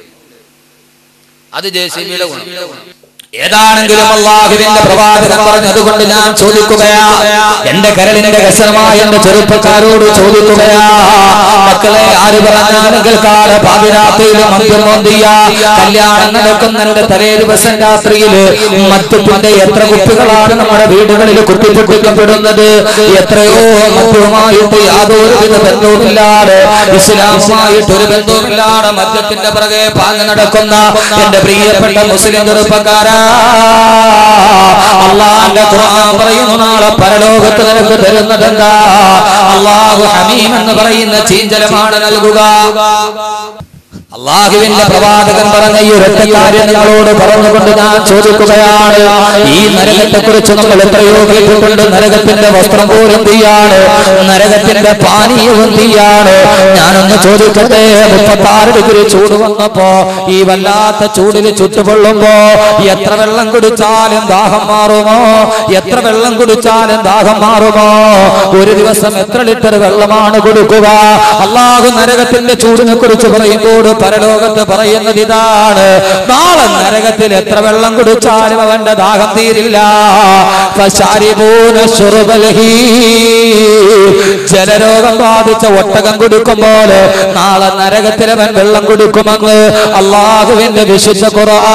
അത് ജെ സി ബിയുടെ ഗുണം ഏതാണെങ്കിലും അള്ളാഹുവിന്റെ പ്രവാചകൻ പറഞ്ഞു അതുകൊണ്ട് ഞാൻ ചോദിക്കുകയാ എന്റെ കരളിന്റെ കസരമായ എന്റെ ചെറുപ്പക്കാരോട് ചോദിക്കുകയാ മക്കളെ ആര് പറഞ്ഞാലും കേൾക്കാതെ പാതിരാത്രിയിൽ മദ്യം മോന്തിയ കല്യാണം നടക്കുന്ന എന്റെ തലേ ദിവസം രാത്രിയില് മദ്യത്തിന്റെ എത്ര കുപ്പികളാണ് നമ്മുടെ വീടുകളിൽ കുത്തിപ്പൊട്ടിക്കപ്പെടുന്നത് എത്രയോ മദ്യവുമായിട്ട് യാതൊരുവിധ ബന്ധവുമില്ലാതെ ഇസ്ലാമുമായിട്ട് ഒരു ബന്ധവുമില്ലാതെ മദ്യത്തിന്റെ പിറകെ പാഞ്ഞു നടക്കുന്ന എന്റെ പ്രിയപ്പെട്ട മുസ്ലിം ചെറുപ്പക്കാരാ അള്ളാന്റെ ഖുർആൻ പറയുന്നു നാളെ പരലോകത്ത് നിനക്ക് തരുന്നത് എന്താ അള്ളാഹു ഹമീം എന്ന് പറയുന്ന ചീഞ്ചലമാണ് നൽകുക അള്ളാഹുവിന്റെ പ്രവാചകൻ പറഞ്ഞ ഈ ഒരൊറ്റ കാര്യം നിങ്ങളോട് പറഞ്ഞുകൊണ്ട് ഞാൻ ചോദിക്കുകയാണ് ഈ നരകത്തെ കുറിച്ച് നമ്മൾ എത്രയോ കേട്ടിട്ടുണ്ട് നരകത്തിന്റെ വസ്ത്രം പോലും തീയാണ് നരകത്തിന്റെ പാനീയവും തീയാണ് ഞാനൊന്ന് ചോദിക്കട്ടെ മുപ്പത്താറ് ഡിഗ്രി ചൂട് വന്നപ്പോ ഈ വല്ലാത്ത ചൂടിൽ ചുട്ടുപൊള്ളുമ്പോ എത്ര വെള്ളം കുടിച്ചാലും ദാഹം മാറുമോ എത്ര വെള്ളം കുടിച്ചാലും ദാഹം മാറുമോ ഒരു ദിവസം എത്ര ലിറ്റർ വെള്ളമാണ് കൊടുക്കുക അള്ളാഹു നരകത്തിന്റെ ചൂടിനെ കുറിച്ച് പറയുമ്പോൾ പരലോകത്ത് പറയുന്നത് ഇതാണ് നാളെ നരകത്തിൽ എത്ര വെള്ളം കുടിച്ചാലും അവന്റെ ദാഹം തീരില്ല ഫശാരിബൂന ശുറുബൽ ഹീം. ജലരോഗം ബാധിച്ച ഒട്ടകം കുടിക്കുമ്പോൾ നാളെ നരകത്തിൽ അവൻ വെള്ളം കുടിക്കുമെന്ന് അള്ളാഹുവിന്റെ വിശുദ്ധ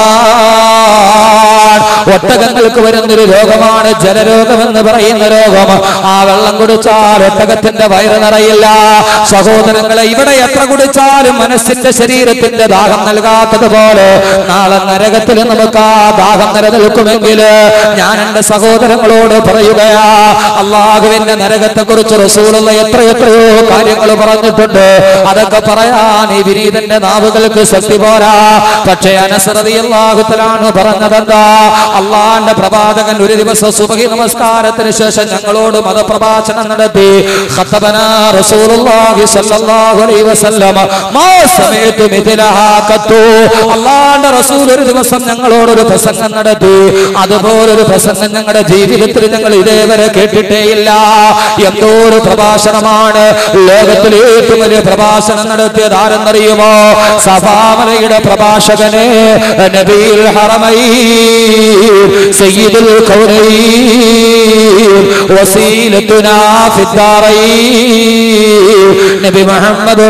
ഖുർആൻ ഒട്ടകങ്ങൾക്ക് വരുന്നൊരു രോഗമാണ് ജലരോഗം എന്ന് പറയുന്ന രോഗം ആ വെള്ളം കുടിച്ചാൽ ഒട്ടകത്തിന്റെ വയറ് നിറയില്ല സഹോദരങ്ങളെ ഇവിടെ എത്ര കുടിച്ചാലും മനസ്സിന്റെ ശരീരത്തിന്റെ ദാഹം നൽകാത്തതുപോലെ നാളെ നരകത്തിൽ നമുക്ക് ആ ദാഹം നിലനിൽക്കുമെങ്കിൽ ഞാൻ എന്റെ സഹോദരങ്ങളോട് പറയുകയാ അള്ളാഹുവിന്റെ നരകത്തെ കുറിച്ച് റസൂലുള്ള എത്ര എത്രയോ കാര്യങ്ങൾ പറഞ്ഞിട്ടുണ്ട് അതൊക്കെ പറയാൻ ഈ വിനീതന്റെ നാവുകൾക്ക് ശക്തി പോരാ പക്ഷേ അനസറതി അള്ളാഹുത്തലാണ് പറഞ്ഞതെന്താ അള്ളാന്റെ പ്രവാചകൻ ഒരു ദിവസം സുബഹി നമസ്കാരത്തിന് ശേഷം ഞങ്ങളോട് മതപ്രഭാഷണം നടത്തി ഖത്തബനാ റസൂലുള്ളാഹി സ്വല്ലല്ലാഹു അലൈഹി വസല്ലമ മാ സമയത്ത് മിഥിലഹാ ഖത്തു അള്ളാന്റെ റസൂൽ ഒരു ദിവസം ഞങ്ങളോട് ഒരു പ്രസംഗം നടത്തി അതുപോലൊരു പ്രസംഗം ഞങ്ങളുടെ ജീവിതത്തിൽ ഞങ്ങൾ ഇതേവരെ കേട്ടിട്ടേയില്ല എന്തോ ഒരു പ്രഭാഷണമാണ് ലോകത്തിലെ ഏറ്റവും വലിയ പ്രഭാഷണം നടത്തിയത് ആരെന്നറിയുമോ സഭാമലയുടെ പ്രഭാഷകനെ നബിയിൽ ഹറമൈ സയ്യിദുൽ കൗനൈൻ വസീലത്തുനാ ഫിദ്ദാറൈൻ നബി മുഹമ്മദ്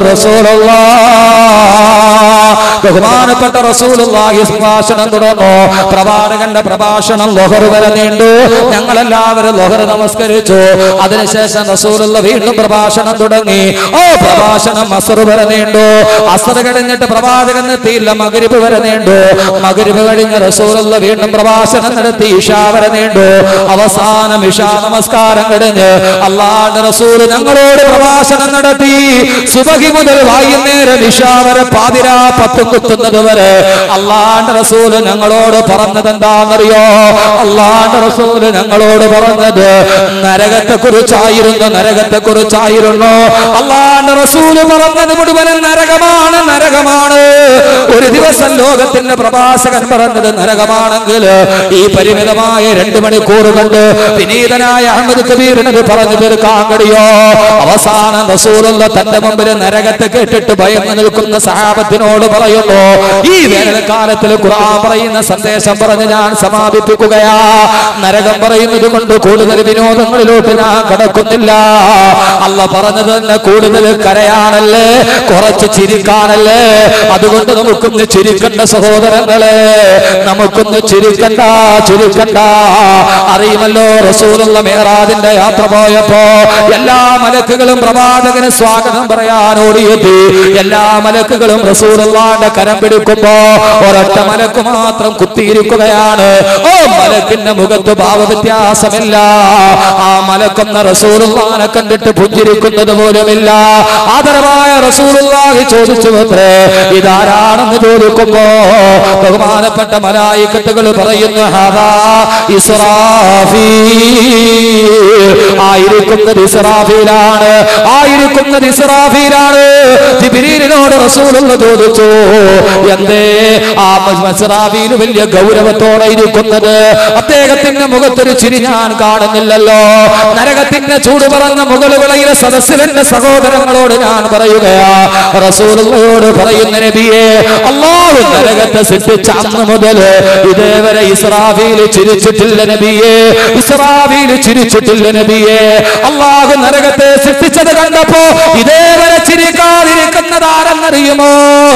റസൂലുള്ളാഹ് ബഹുമാനപ്പെട്ട റസൂലുള്ളാഹി പ്രഭാഷണം തുടർന്നു പ്രവാചകന്റെ പ്രഭാഷണം ലൊഹർ വരെ നീണ്ടു ഞങ്ങളെല്ലാവരും ലൊഹർ നമസ്കരിച്ചു അതിനുശേഷം റസൂലുള്ള വീണ്ടും പ്രഭാഷണം തുടങ്ങി ഓ പ്രഭാഷണം അസർ വരെ നീണ്ടു അസർ കഴിഞ്ഞിട്ട് പ്രവാചകൻ എത്തിയില്ല മകരിബ് വരെ നീണ്ടു മകരിബ് കഴിഞ്ഞ് റസൂലുള്ള വീണ്ടും പ്രഭാഷണം നടത്തി ഇഷാ വരെ നീണ്ടു അവസാനം ഇഷാ നമസ്കാരം കഴിഞ്ഞ് അള്ളാന്റെ റസൂൽ ഞങ്ങളോട് പ്രഭാഷണം നടത്തി സുബഹി മുതൽ വൈകുന്നേരം ഇഷാ വരെ പാതിരാ പത്തും കുത്തുന്നത് വരെ അള്ളാന്റെ റസൂല് ഞങ്ങളോട് പറഞ്ഞത് എന്താണെന്നറിയോ അള്ളാന്റെ റസൂല് ഞങ്ങളോട് പറഞ്ഞത് നരകത്തെ കുറിച്ചായിരുന്നു നരകത്തെ കുറിച്ചായിരുന്നു അള്ളാന്റെ റസൂല് പറഞ്ഞത് മുഴുവനും നരകമാണ് നരകമാണ് ഒരു ദിവസം ലോകത്തിന്റെ പ്രഭാഷകൻ പറഞ്ഞത് നരകമാണെങ്കിൽ ഈ പരിമിതമായ രണ്ട് മണിക്കൂർ കൊണ്ട് വിനീതനായ അഹമ്മദ് കബീറിനത് പറഞ്ഞു തീർക്കാൻ കഴിയോ അവസാനം റസൂലുള്ള തന്റെ മുമ്പിൽ നരകത്തെ കേട്ടിട്ട് ഭയന്ന് നിൽക്കുന്ന സഹാബത്തിനോട് പറയുന്നു ഈ വേനൽക്കാലത്തിൽ ഖുർആൻ പറയുന്ന സന്ദേശം പറഞ്ഞ് ഞാൻ സമാപിപ്പിക്കുകയാ നരകം പറയുന്നത് കൊണ്ട് കൂടുതൽ വിനോദങ്ങളിലോട്ട് ഞാൻ കടക്കുന്നില്ല അല്ല പറഞ്ഞത് തന്നെ കൂടുതൽ കരയാനല്ലേ കുറച്ച് ചിരിക്കാനല്ലേ അതുകൊണ്ട് നമുക്കൊന്ന് ചിരിക്കണ്ട സഹോദരങ്ങളെ നമുക്കൊന്ന് ചിരിക്കണ്ട ചിരിക്കണ്ട അറിയുമല്ലോ റസൂലുള്ള മേറാദിന്റെ യാത്ര പോയപ്പോ എല്ലാ മലക്കുകളും പ്രവാചകന് സ്വാഗതം പറയാൻ ഓടിയെത്തി എല്ലാ മലക്കുകളും റസൂലുള്ളാന്റെ കരം പിടിക്കുമ്പോ ഒരൊറ്റ മലക്ക് മാത്രം കുത്തിയിരിക്കുകയാണ് ഓ മലക്കിന്റെ മുഖത്ത് ഭാവവ്യത്യാസമില്ല ആ മലക്കൊന്ന റസൂലുള്ളാനെ കണ്ടിട്ട് പുഞ്ചിരിക്കുന്നത് പോലുമില്ല ആദരവായ റസൂലുള്ളാഹി ചോദിച്ചു അത്രേ ഇതാരാണെന്ന് ചോദിക്കുമ്പോ ബഹുമാനപ്പെട്ട മലായിക്കത്തുകൾ പറയുന്നു ഹദാ ഇസ്രാഫീൽ ആയിരിക്കുന്നത് ഇസ്രാഫീലാണ് ആയിരിക്കുന്നത് ഇസ്രാഫീലാണ് ജിബ്രീലിനോട് റസൂലുള്ള ചോദിച്ചു എന്തേ ആ ഇസ്രാഫീൽ വലിയ ഗൗരവത്തോടെ ഇരിക്കുന്നത് അദ്ദേഹത്തിന്റെ മുഖത്തൊരു ചിരി ഞാൻ കാണുന്നില്ലല്ലോ നരകത്തിന്റെ ചൂട് പറഞ്ഞ മുകളുകളയിലെ സദസ്സിലെന്റെ സഹോദരങ്ങളോട് ഞാൻ പറയുകയാ റസൂലുള്ളയോട് പറയുന്ന നബിയെ അള്ളാഹു നരകത്തെ സൃഷ്ടിച്ച അന്ന് മുതൽ ഇതേവരെ ഇസ്രാഫീൽ ചിരിച്ചിട്ടില്ല നബിയെ ഇസ്രാഫീൽ ചിരിച്ചിട്ടില്ല നബിയെ അള്ളാഹു നരകത്തെ സൃഷ്ടിച്ചത് കണ്ടപ്പോ ഇതേവരെ ചിരിക്കാതിരിക്കുന്നത് ആരെന്നറിയുമോ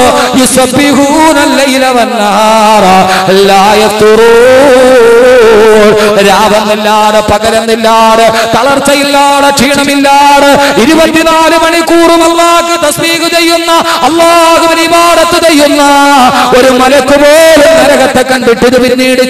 രാവെന്നില്ലാതെ പകലെന്നില്ലാതെ തളർച്ചയില്ലാതെ ക്ഷീണമില്ലാതെ ഇരുപത്തിനാല് മണിക്കൂറും അള്ളാഹ് തസ്ബീഹ് ചെയ്യുന്ന അള്ളാഹുവിന് ഇബാദത്ത് ചെയ്യുന്ന ഒരു മലക്ക് പോലും നരകത്തെ കണ്ടിട്ട് ഇത് പിന്നീട്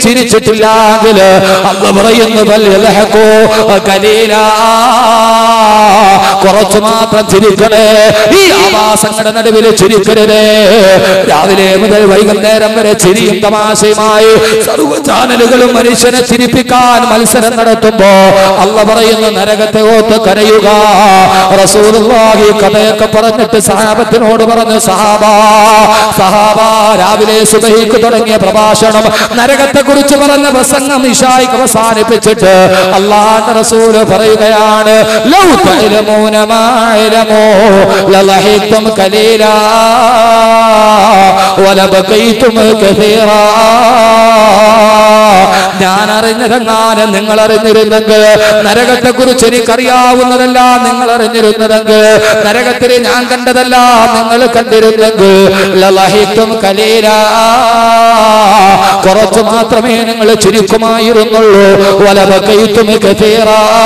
ചിരിച്ചിട്ടില്ലെങ്കിൽ അന്ന് പറയുന്നു "ബൽ യൽഹഖു ഖലീലാ." കുറച്ചു മാത്രം ചിരിക്കണേ ഈ ആവാസങ്ങളുടെ നടുവിൽ ചിരിക്കരുതേ രാവിലെ മുതൽ വൈകുന്നേരം വരെ ചിരിയും തമാശയുമായി സർവ്വ ചാനലുകളും മനുഷ്യനെ ചിരിപ്പിക്കാൻ മത്സരം നടത്തുമ്പോ അല്ല പറയുന്നു നരകത്തെ ഓത്ത് കരയുക റസൂലുള്ളാഹി കഥയൊക്കെ പറഞ്ഞിട്ട് സഹാബത്തിനോട് പറഞ്ഞു സഹാബ സഹാബ രാവിലെ സുബഹിക്ക് തുടങ്ങിയ പ്രഭാഷണം നരകത്തെ കുറിച്ച് പറഞ്ഞ പ്രസംഗം ഇഷായിക്ക് അവസാനിപ്പിച്ചിട്ട് അള്ളാഹ് റസൂല് പറയുകയാണ് ലൗ തഅലമൂന മാ അലമൂ ലലഹിത്തും കലീലാ വലബകൈതും കസീറാ ഞാൻ അറിഞ്ഞതെങ്ങാനും നിങ്ങൾ അറിഞ്ഞിരുന്നെങ്കിൽ നരകത്തെ കുറിച്ച് എനിക്കറിയാവുന്നതല്ല നിങ്ങൾ അറിഞ്ഞിരുന്നതെങ്കിൽ നരകത്തിൽ ഞാൻ കണ്ടതല്ല നിങ്ങൾ കണ്ടിരുന്നെങ്കിൽ ലലഹിത്തും കലീല കുറച്ചു മാത്രമേ നിങ്ങൾ ചുരുക്കുമായിരുന്നുള്ളൂ വലബക്കയുത്തും കസീറ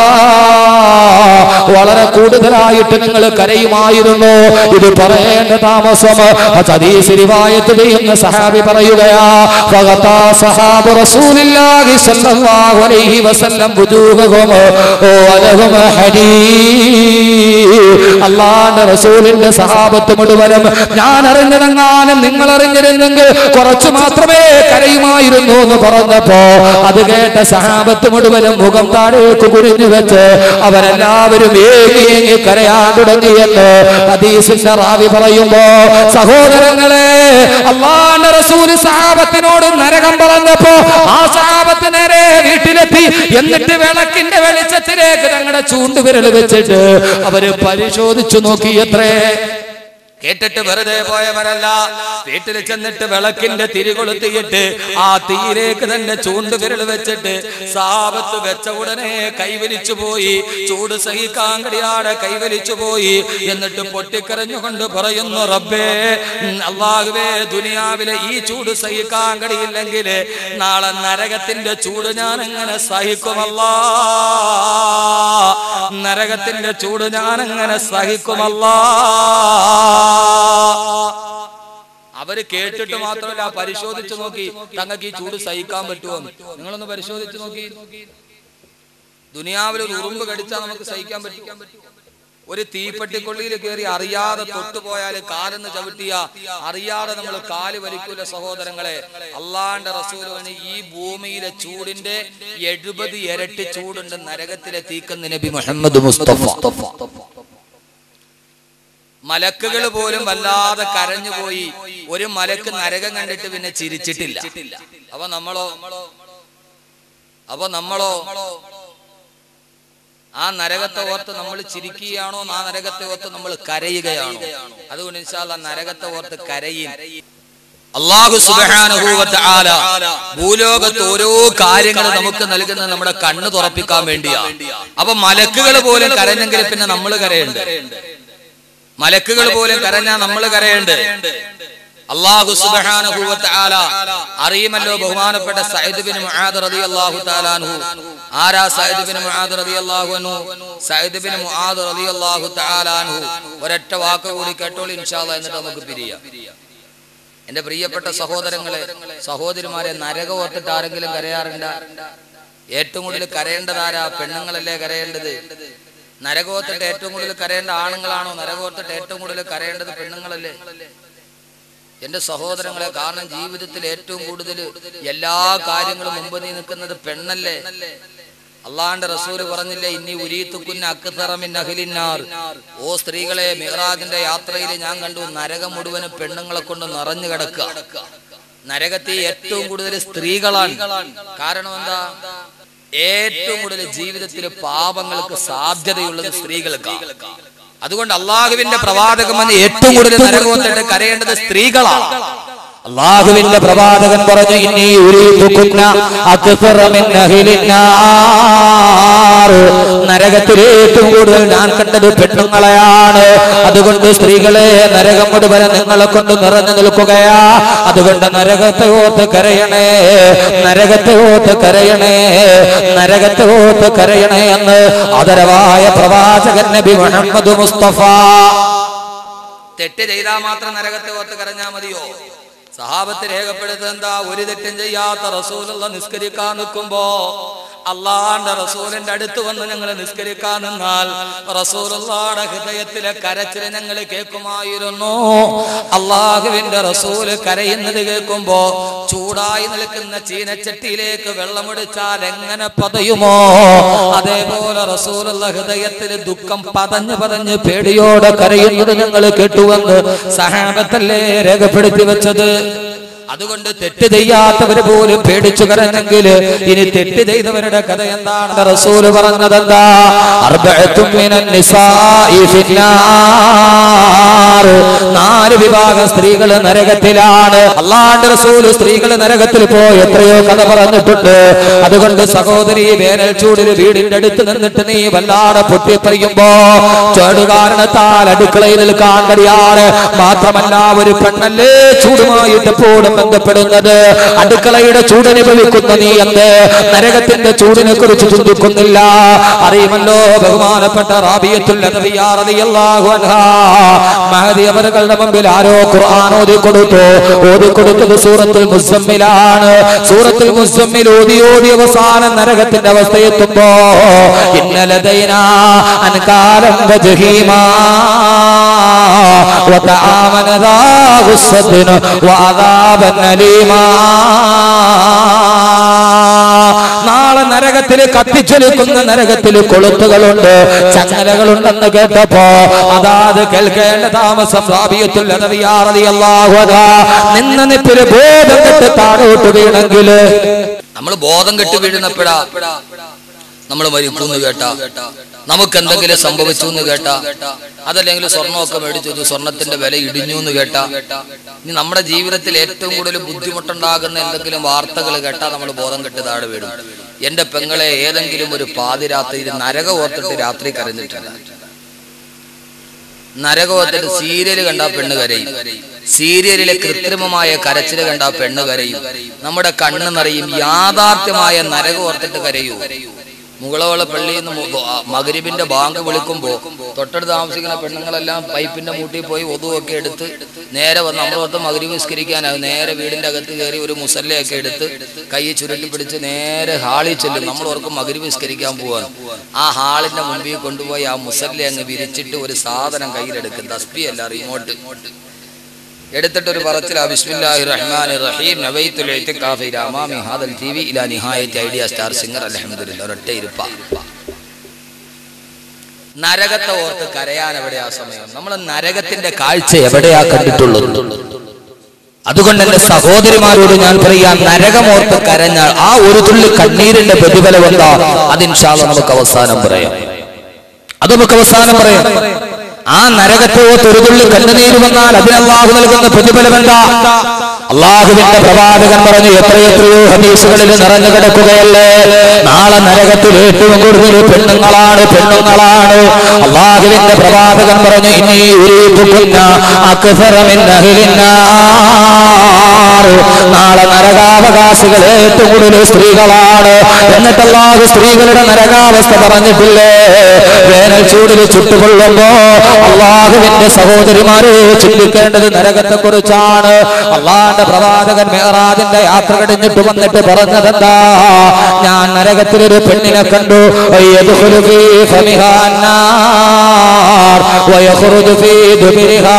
വളരെ കൂടുതലായിട്ട് നിങ്ങൾ കരയുമായിരുന്നു ഇത് പറയേണ്ട താമസം ഹദീസ് റിവായത്ത് ചെയ്യുന്ന സഹാബി പറയുകയാ ഫഗതാ സഹാബ് റസൂലില്ലാഹി സ്വല്ലല്ലാഹു അലൈഹി വസല്ലം വുജൂഹുഹും വലഹും ഹദീ അല്ലാഹുവിന്റെ റസൂലിന്റെ സഹാബത്ത് മുഴുവനും ഞാൻ അറിഞ്ഞതെങ്ങാനും നിങ്ങൾ അറിഞ്ഞിരുന്നെങ്കിൽ കുറച്ചു മാത്രമേ കരയുമായിരുന്നു എന്ന് പറഞ്ഞപ്പോ അത് കേട്ട സഹാബത്ത് മുഴുവനും മുഖം താഴേക്ക് കുഴിഞ്ഞു വെച്ച് അവരെല്ലാവരും ഏങ്ങി ഏങ്ങി കരയാൻ തുടങ്ങിയെന്ന് ഹദീസിന്റെ റാവി പറയുമ്പോ സഹോദരങ്ങളെ അള്ളാന്റെ റസൂല് സഹാബത്തിനോട് നരകം പറഞ്ഞപ്പോ ആ സഹാബത്ത് നേരെ വീട്ടിലെത്തി എന്നിട്ട് വിളക്കിന്റെ വെളിച്ചത്തിലേക്ക് തങ്ങളുടെ ചൂണ്ടുവിരൽ വെച്ചിട്ട് അവര് പരിശോധിച്ചു നോക്കി എത്രേ കേട്ടിട്ട് വെറുതെ പോയവരല്ല വീട്ടിൽ ചെന്നിട്ട് വിളക്കിന്റെ തിരി കൊളുത്തിയിട്ട് ആ തീയിലേക്ക് തന്നെ ചൂണ്ടുവിരൽ വെച്ചിട്ട് സാപത്ത് വെച്ച ഉടനെ കൈവലിച്ചു പോയി ചൂട് സഹിക്കാൻ കഴിയാതെ കൈവലിച്ചു പോയി എന്നിട്ട് പൊട്ടിക്കരഞ്ഞുകൊണ്ട് പറയുന്നു റബ്ബേ ഉം, അള്ളാഹുവേ ദുനിയാവിലെ ഈ ചൂട് സഹിക്കാൻ കഴിയില്ലെങ്കിൽ നാളെ നരകത്തിന്റെ ചൂട് ഞാൻ എങ്ങനെ സഹിക്കുമല്ലാ നരകത്തിന്റെ ചൂട് ഞാൻ എങ്ങനെ സഹിക്കുമല്ലാ അവര് കേട്ടിട്ട് മാത്രമല്ല പരിശോധിച്ചു നോക്കി തങ്ങൾക്ക് ഈ ചൂട് സഹിക്കാൻ പറ്റുമോ നിങ്ങളൊന്ന് പരിശോധിച്ചു നോക്കി ദുനിയാവിൽ ഒരു ഉറുമ്പ് കടിച്ചാൽ നമുക്ക് സഹിക്കാൻ പറ്റും ഒരു തീപ്പെട്ടിക്കൊള്ളിയിൽ കയറി അറിയാതെ തൊട്ടുപോയാൽ കാലെന്ന് ചവിട്ടിയ അറിയാതെ നമ്മൾ കാല് വലിക്കൂല സഹോദരങ്ങളെ അള്ളാന്റെ റസൂലിന് ഈ ഭൂമിയിലെ ചൂടിന്റെ എഴുപത് ഇരട്ടി ചൂടുണ്ട് നരകത്തിലെ തീക്കുന്ന നബി മുഹമ്മദ് മുസ്തഫ മലക്കുകൾ പോലും വല്ലാതെ കരഞ്ഞുപോയി ഒരു മലക്ക് നരകം കണ്ടിട്ട് പിന്നെ ചിരിച്ചിട്ടില്ല അപ്പൊ നമ്മളോ അപ്പൊ നമ്മളോ ആ നരകത്തെ ഓർത്ത് നമ്മൾ ചിരിക്കുകയാണോ ആ നരകത്തെ ഓർത്ത് നമ്മൾ കരയുകയാണോ അതുകൊണ്ട് ഇൻഷാല്ല നരകത്തെ ഓർത്ത് കരയും അള്ളാഹു സുബ്ഹാനഹു വ തആല ഭൂലോകത്ത് ഓരോ കാര്യങ്ങൾ നമുക്ക് നൽകുന്നത് നമ്മുടെ കണ്ണ് തുറപ്പിക്കാൻ വേണ്ടിയാ അപ്പൊ മലക്കുകൾ പോലും കരഞ്ഞെങ്കിൽ പിന്നെ നമ്മൾ കരയുണ്ട് മലക്കുകൾ പോലും കരഞ്ഞാ നമ്മൾ കരയുണ്ട് അള്ളാഹു സുബ്ഹാനഹു വ തആല അറിയുമല്ലോ ബഹുമാനപ്പെട്ട സയ്യിദ് ബിൻ മുആദ് റളിയല്ലാഹു തആല അൻഹു ആരാ സയ്യിദ് ബിൻ മുആദ് റളിയല്ലാഹു അൻഹു സയ്യിദ് ബിൻ മുആദ് റളിയല്ലാഹു തആല അൻഹു ഒരൊറ്റ വാക്ക് കൂടി കേട്ടോളൂ ഇൻഷാല്ലാ എന്നിട്ട് നമുക്ക് പിരിയാം എന്റെ പ്രിയപ്പെട്ട സഹോദരങ്ങളെ സഹോദരിമാരെ നരകം ഓർത്തിട്ട് ആരെങ്കിലും കരയാറുണ്ട് ഏറ്റവും കൂടുതൽ കരയേണ്ടതാരാ പെണ്ണുങ്ങളല്ലേ കരയേണ്ടത് നരകോത്തിട്ട് ഏറ്റവും കൂടുതൽ കരയേണ്ട ആണുങ്ങളാണോ നരകോത്തിട്ട് ഏറ്റവും കൂടുതൽ കരയേണ്ടത് പെണ്ണുങ്ങളല്ലേ എന്റെ സഹോദരങ്ങളെ കാരണം ജീവിതത്തിൽ ഏറ്റവും കൂടുതൽ എല്ലാ കാര്യങ്ങളും മുമ്പ് നീ നിൽക്കുന്നത് പെണ്ണല്ലേ അള്ളാന്റെ റസൂല് പറഞ്ഞില്ലേ ഇനി ഉരീത്തുക്കുന്ന അക്തറമിൻ അഖിലിന്നാർ ഓ സ്ത്രീകളെ മിഹ്റാജിന്റെ യാത്രയിൽ ഞാൻ കണ്ടു നരകം മുഴുവനും പെണ്ണുങ്ങളെ കൊണ്ട് നിറഞ്ഞു കിടക്കുക നരകത്തെ ഏറ്റവും കൂടുതൽ സ്ത്രീകളാണ് കാരണം എന്താ ഏറ്റവും കൂടുതൽ ജീവിതത്തിൽ പാപങ്ങൾക്ക് സാധ്യതയുള്ളത് സ്ത്രീകൾക്കാണ് അതുകൊണ്ട് അള്ളാഹുവിന്റെ പ്രവാചകം എന്ന് ഏറ്റവും കൂടുതൽ നരകോത്തിട്ട് കരയേണ്ടത് സ്ത്രീകളാണ് അള്ളാഹുവിന്റെ പ്രവാചകൻ പറഞ്ഞു ഇനി ഉരീതുക്കുന്ന അക്സറ മിൻ അഹ്ലിന്നാർ. നരകത്തിൽ ഏറ്റവും കൂടുതൽ ഞാൻ കണ്ടത് പെണ്ണുങ്ങളെയാണ് അതുകൊണ്ട് സ്ത്രീകളെ നരകം മുഴുവൻ നിങ്ങളെ കൊണ്ട് നിറഞ്ഞു നിൽക്കുകയാ അതുകൊണ്ട് നരകത്തെ ഓർത്ത് കരയണേ നരകത്തെ ഓർത്ത് കരയണേ നരകത്തെ ഓർത്ത് കരയണേ എന്ന് ആദരവായ പ്രവാചകൻ നബി മുഹമ്മദ് മുസ്തഫ തെറ്റ് ചെയ്താൽ മാത്രം നരകത്തെ ഓർത്ത് കരഞ്ഞാ മതിയോ സഹാബത്ത് രേഖപ്പെടുത്തുന്നത് എന്താ ഒരു തെറ്റും ചെയ്യാത്ത റസൂലുള്ള നിസ്കരിക്കാൻ നിൽക്കുമ്പോ അള്ളാന്റെ റസൂലിന്റെ അടുത്ത് വന്ന് ഞങ്ങൾ നിസ്കരിക്കാൻ നിന്നാൽ റസൂലുള്ളാടെ ഹൃദയത്തിലെ കരച്ചില് ഞങ്ങൾ കേൾക്കുമായിരുന്നു അള്ളാഹുവിന്റെ റസൂല് കരയുന്നത് കേൾക്കുമ്പോ ചൂടായി നിൽക്കുന്ന ചീനച്ചട്ടിയിലേക്ക് വെള്ളമൊടിച്ചാൽ എങ്ങനെ പതയുമോ അതേപോലെ റസൂലുള്ള ഹൃദയത്തിൽ ദുഃഖം പതഞ്ഞ് പതഞ്ഞ് പേടിയോടെ കരയുന്നത് ഞങ്ങൾ കേട്ടുവെന്ന് സഹാബത്തല്ലേ രേഖപ്പെടുത്തി വെച്ചത് അതുകൊണ്ട് തെറ്റ് ചെയ്യാത്തവര് പോലും പേടിച്ചു കരഞ്ഞെങ്കിൽ ഇനി തെറ്റ് ചെയ്തവരുടെ കഥ എന്താണ് റസൂല് പറഞ്ഞതെന്താ അർബഅത്തും മിനൻ നിസാഇ ഫിന്നാർ. നാല് വിഭാഗം സ്ത്രീകൾ നരകത്തിലാണ് അള്ളാന്റെ റസൂല് സ്ത്രീകൾ നരകത്തിൽ പോയി എത്രയോ കഥ പറഞ്ഞിട്ടുണ്ട് അതുകൊണ്ട് സഹോദരി വേനൽ ചൂടിൽ വീടിന്റെ അടുത്ത് നിന്നിട്ട് നീ വല്ലാതെ പൊട്ടിപ്പറിയുമ്പോ ചുവടുകാരണത്താൽ അടുക്കളയിൽ നിൽക്കാൻ കഴിയാണ് മാത്രമല്ല ഒരു പെണ്ണല്ലേ ചൂടുമായിട്ട് എപ്പോഴും ബന്ധപ്പെടുന്നത് അടുക്കളയുടെ ചൂടനുഭവിക്കുന്ന നീ എന്ത് നരകത്തിന്റെ ചൂടിനെ കുറിച്ച് ചിന്തിക്കുന്നില്ല അറിയുമല്ലോ ബഹുമാനപ്പെട്ട റാബിയത്തുൽ അദവിയാ റളിയല്ലാഹു അൻഹാ മഹദി അവരുടെ മുമ്പിൽ ആരോ ഖുർആൻ ഓതി കൊടുത്തു ഓതി കൊടുത്തത് സൂറത്തുൽ മുസമ്മിലാണ് സൂറത്തുൽ മുസമ്മിൽ ഓതി ഓതി അവസാനം നരകത്തിന്റെ അവസ്ഥ എത്തുമ്പോ ഇന്നലതൈനാ അൻകാലം വജഹീമാ وطعاما ذا غصة وعذابا أليما നാളെ നരകത്തിൽ കത്തിച്ചൊലിക്കുന്ന നരകത്തിൽ കൊളുത്തുകളുണ്ട് ചങ്ങലകളുണ്ടെന്ന് കേട്ടപ്പോ അതാത് കേൾക്കേണ്ട താമസം റാബിയത്തുൽ അല്ലാഹുവതാ നിന്ന നിപ്പില് ബോധം കെട്ട് താഴോട്ട് വീണെങ്കിൽ നമ്മൾ ബോധം കെട്ട് വീഴുന്നപ്പെടാ നമ്മൾ മരിക്കൂന്ന് കേട്ടാ നമുക്ക് എന്തെങ്കിലും സംഭവിച്ചു എന്ന് കേട്ടാ അതല്ലെങ്കിൽ സ്വർണ്ണമൊക്കെ മേടിച്ചു ഇത് സ്വർണത്തിന്റെ വില ഇടിഞ്ഞു എന്ന് കേട്ടാ ഇനി നമ്മുടെ ജീവിതത്തിൽ ഏറ്റവും കൂടുതൽ ബുദ്ധിമുട്ടുണ്ടാകുന്ന എന്തെങ്കിലും വാർത്തകൾ കേട്ടാ നമ്മൾ ബോധം കെട്ട് താഴെ വീടും എന്റെ പെങ്ങളെ ഏതെങ്കിലും ഒരു പാതിരാത്രിയിൽ നരക ഓർത്തിട്ട് രാത്രി കരഞ്ഞിട്ടില്ല നരകോത്തിട്ട് സീരിയൽ കണ്ട പെണ്ണ് കരയും സീരിയലിലെ കൃത്രിമമായ കരച്ചിൽ കണ്ട പെണ്ണ് കരയും നമ്മുടെ കണ്ണ് നിറയും യാഥാർത്ഥ്യമായ നരകം ഓർത്തിട്ട് കരയൂ മുകളവള പള്ളിയിൽ നിന്ന് മു- ആ മകരിബിന്റെ ബാങ്ക് വിളിക്കുമ്പോ തൊട്ടടുത്ത് താമസിക്കുന്ന പെണ്ണുങ്ങളെല്ലാം പൈപ്പിന്റെ മൂട്ടിൽ പോയി ഒതുവൊക്കെ എടുത്ത് നേരെ വന്ന് നമ്മൾ ഓർത്ത് മകരിബ് നിസ്കരിക്കാനാകും നേരെ വീടിന്റെ അകത്ത് കയറി ഒരു മുസല്ലയൊക്കെ എടുത്ത് കൈ ചുരുട്ടി പിടിച്ച് നേരെ ഹാളിൽ ചെല്ലും നമ്മൾ ഓർക്കും മകരിബ് നിസ്കരിക്കാൻ പോവാണ് ആ ഹാളിന്റെ മുമ്പിൽ കൊണ്ടുപോയി ആ മുസല്ല അങ്ങ് വിരിച്ചിട്ട് ഒരു സാധനം കയ്യിലെടുക്കും തസ്ബി അല്ല റിമോട്ട് എടുത്തിട്ട് ഒരു പറച്ചിൽ ബിസ്മില്ലാഹി റഹ്മാൻ റഹീം നവൈത്തുൽ ഇത്തിഖാഫി ഇലാ അമാമി ഹാദൽ ടിവി ഇലാ നിഹായത്തി ഐഡിയ സ്റ്റാർ സിംഗർ അൽഹംദുലില്ലാ ഒരൊറ്റ ഇരുപ്പ നരകത്തെ ഓർത്ത് കരയാൻ എവിടെയാ സമയം നമ്മൾ നരകത്തിന്റെ കാഴ്ച എവിടെയാ കണ്ടിട്ടുള്ളത് അതുകൊണ്ട് എന്റെ സഹോദരിമാരോട് ഞാൻ പറയാം നരകമോർത്ത് കരഞ്ഞാൽ ആ ഒരു തുള്ളി കണ്ണീരിന്റെ പ്രതിഫലം എന്താ അതിൻഷാല്ല നമുക്ക് അവസാനം പറയാം അത് നമുക്ക് അവസാനം പറയാം ആ നരകത്തെ ഓർത്ത് ഒരു തുള്ളി കണ്ണുനീര് വന്നാൽ അതിന് അള്ളാഹു നൽകുന്ന പ്രതിഫലം എന്താ അള്ളാഹുവിന്റെ പ്രവാചകൻ പറഞ്ഞു എത്രയെത്രയോ ഹദീസുകളിൽ നിറഞ്ഞു കിടക്കുകയല്ലേ നാളെ നരകത്തിൽ ഏറ്റവും കൂടുതൽ പെണ്ണുങ്ങളാണ് പെണ്ണുങ്ങളാണ് അള്ളാഹുവിന്റെ പ്രവാചകൻ പറഞ്ഞു ഇനി ഉരീതുക്കുന്ന അക്സറമിൻ അഹ്ലിന്നാർ. നാളെ നരകാവകാശികൾ ഏറ്റവും കൂടുതൽ സ്ത്രീകളാണ് എന്നിട്ട് അള്ളാഹു സ്ത്രീകളുടെ നരകാവസ്ഥ പറഞ്ഞിട്ടില്ലേ വേനൽ ചൂടിൽ ചുട്ടുകൊള്ളുമ്പോ അള്ളാഹുവിന്റെ സഹോദരിമാരെ ചിന്തിക്കേണ്ടത് നരകത്തെ കുറിച്ചാണ് അള്ളാന്റെ പ്രവാചകൻ മേറാജിന്റെ യാത്ര കഴിഞ്ഞിട്ട് വന്നിട്ട് പറഞ്ഞതെന്താ ഞാൻ നരകത്തിലൊരു പെണ്ണിനെ കണ്ടു യദ്ഖുലു ഫീ ഫമിഹാ النار ويخرج في دبرها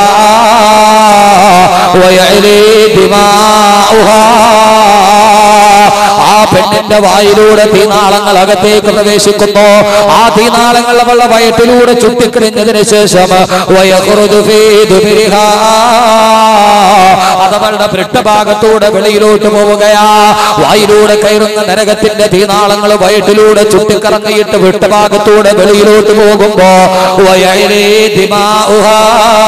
ويعلي دماؤها ആ പെണ്ണിന്റെ വായിലൂടെ തീനാളങ്ങൾ അകത്തേക്ക് പ്രവേശിക്കുന്നു ആ തീനാളങ്ങൾ അവളുടെ വയറ്റിലൂടെ ചുട്ടിക്കിടിഞ്ഞതിന് ശേഷം വയഹുറുദു ഫീ ദുബിരിഹാ. അതവളുടെ പൃഷ്ഠഭാഗത്തൂടെ വെളിയിലോട്ട് പോവുകയാ വായിലൂടെ കയറുന്ന നരകത്തിന്റെ തീനാളങ്ങൾ വയറ്റിലൂടെ ചുട്ടിക്കറങ്ങിയിട്ട് വിട്ടഭാഗത്തൂടെ വെളിയിലോട്ട് പോകുമ്പോ വയലേ ദിമാഉഹാ.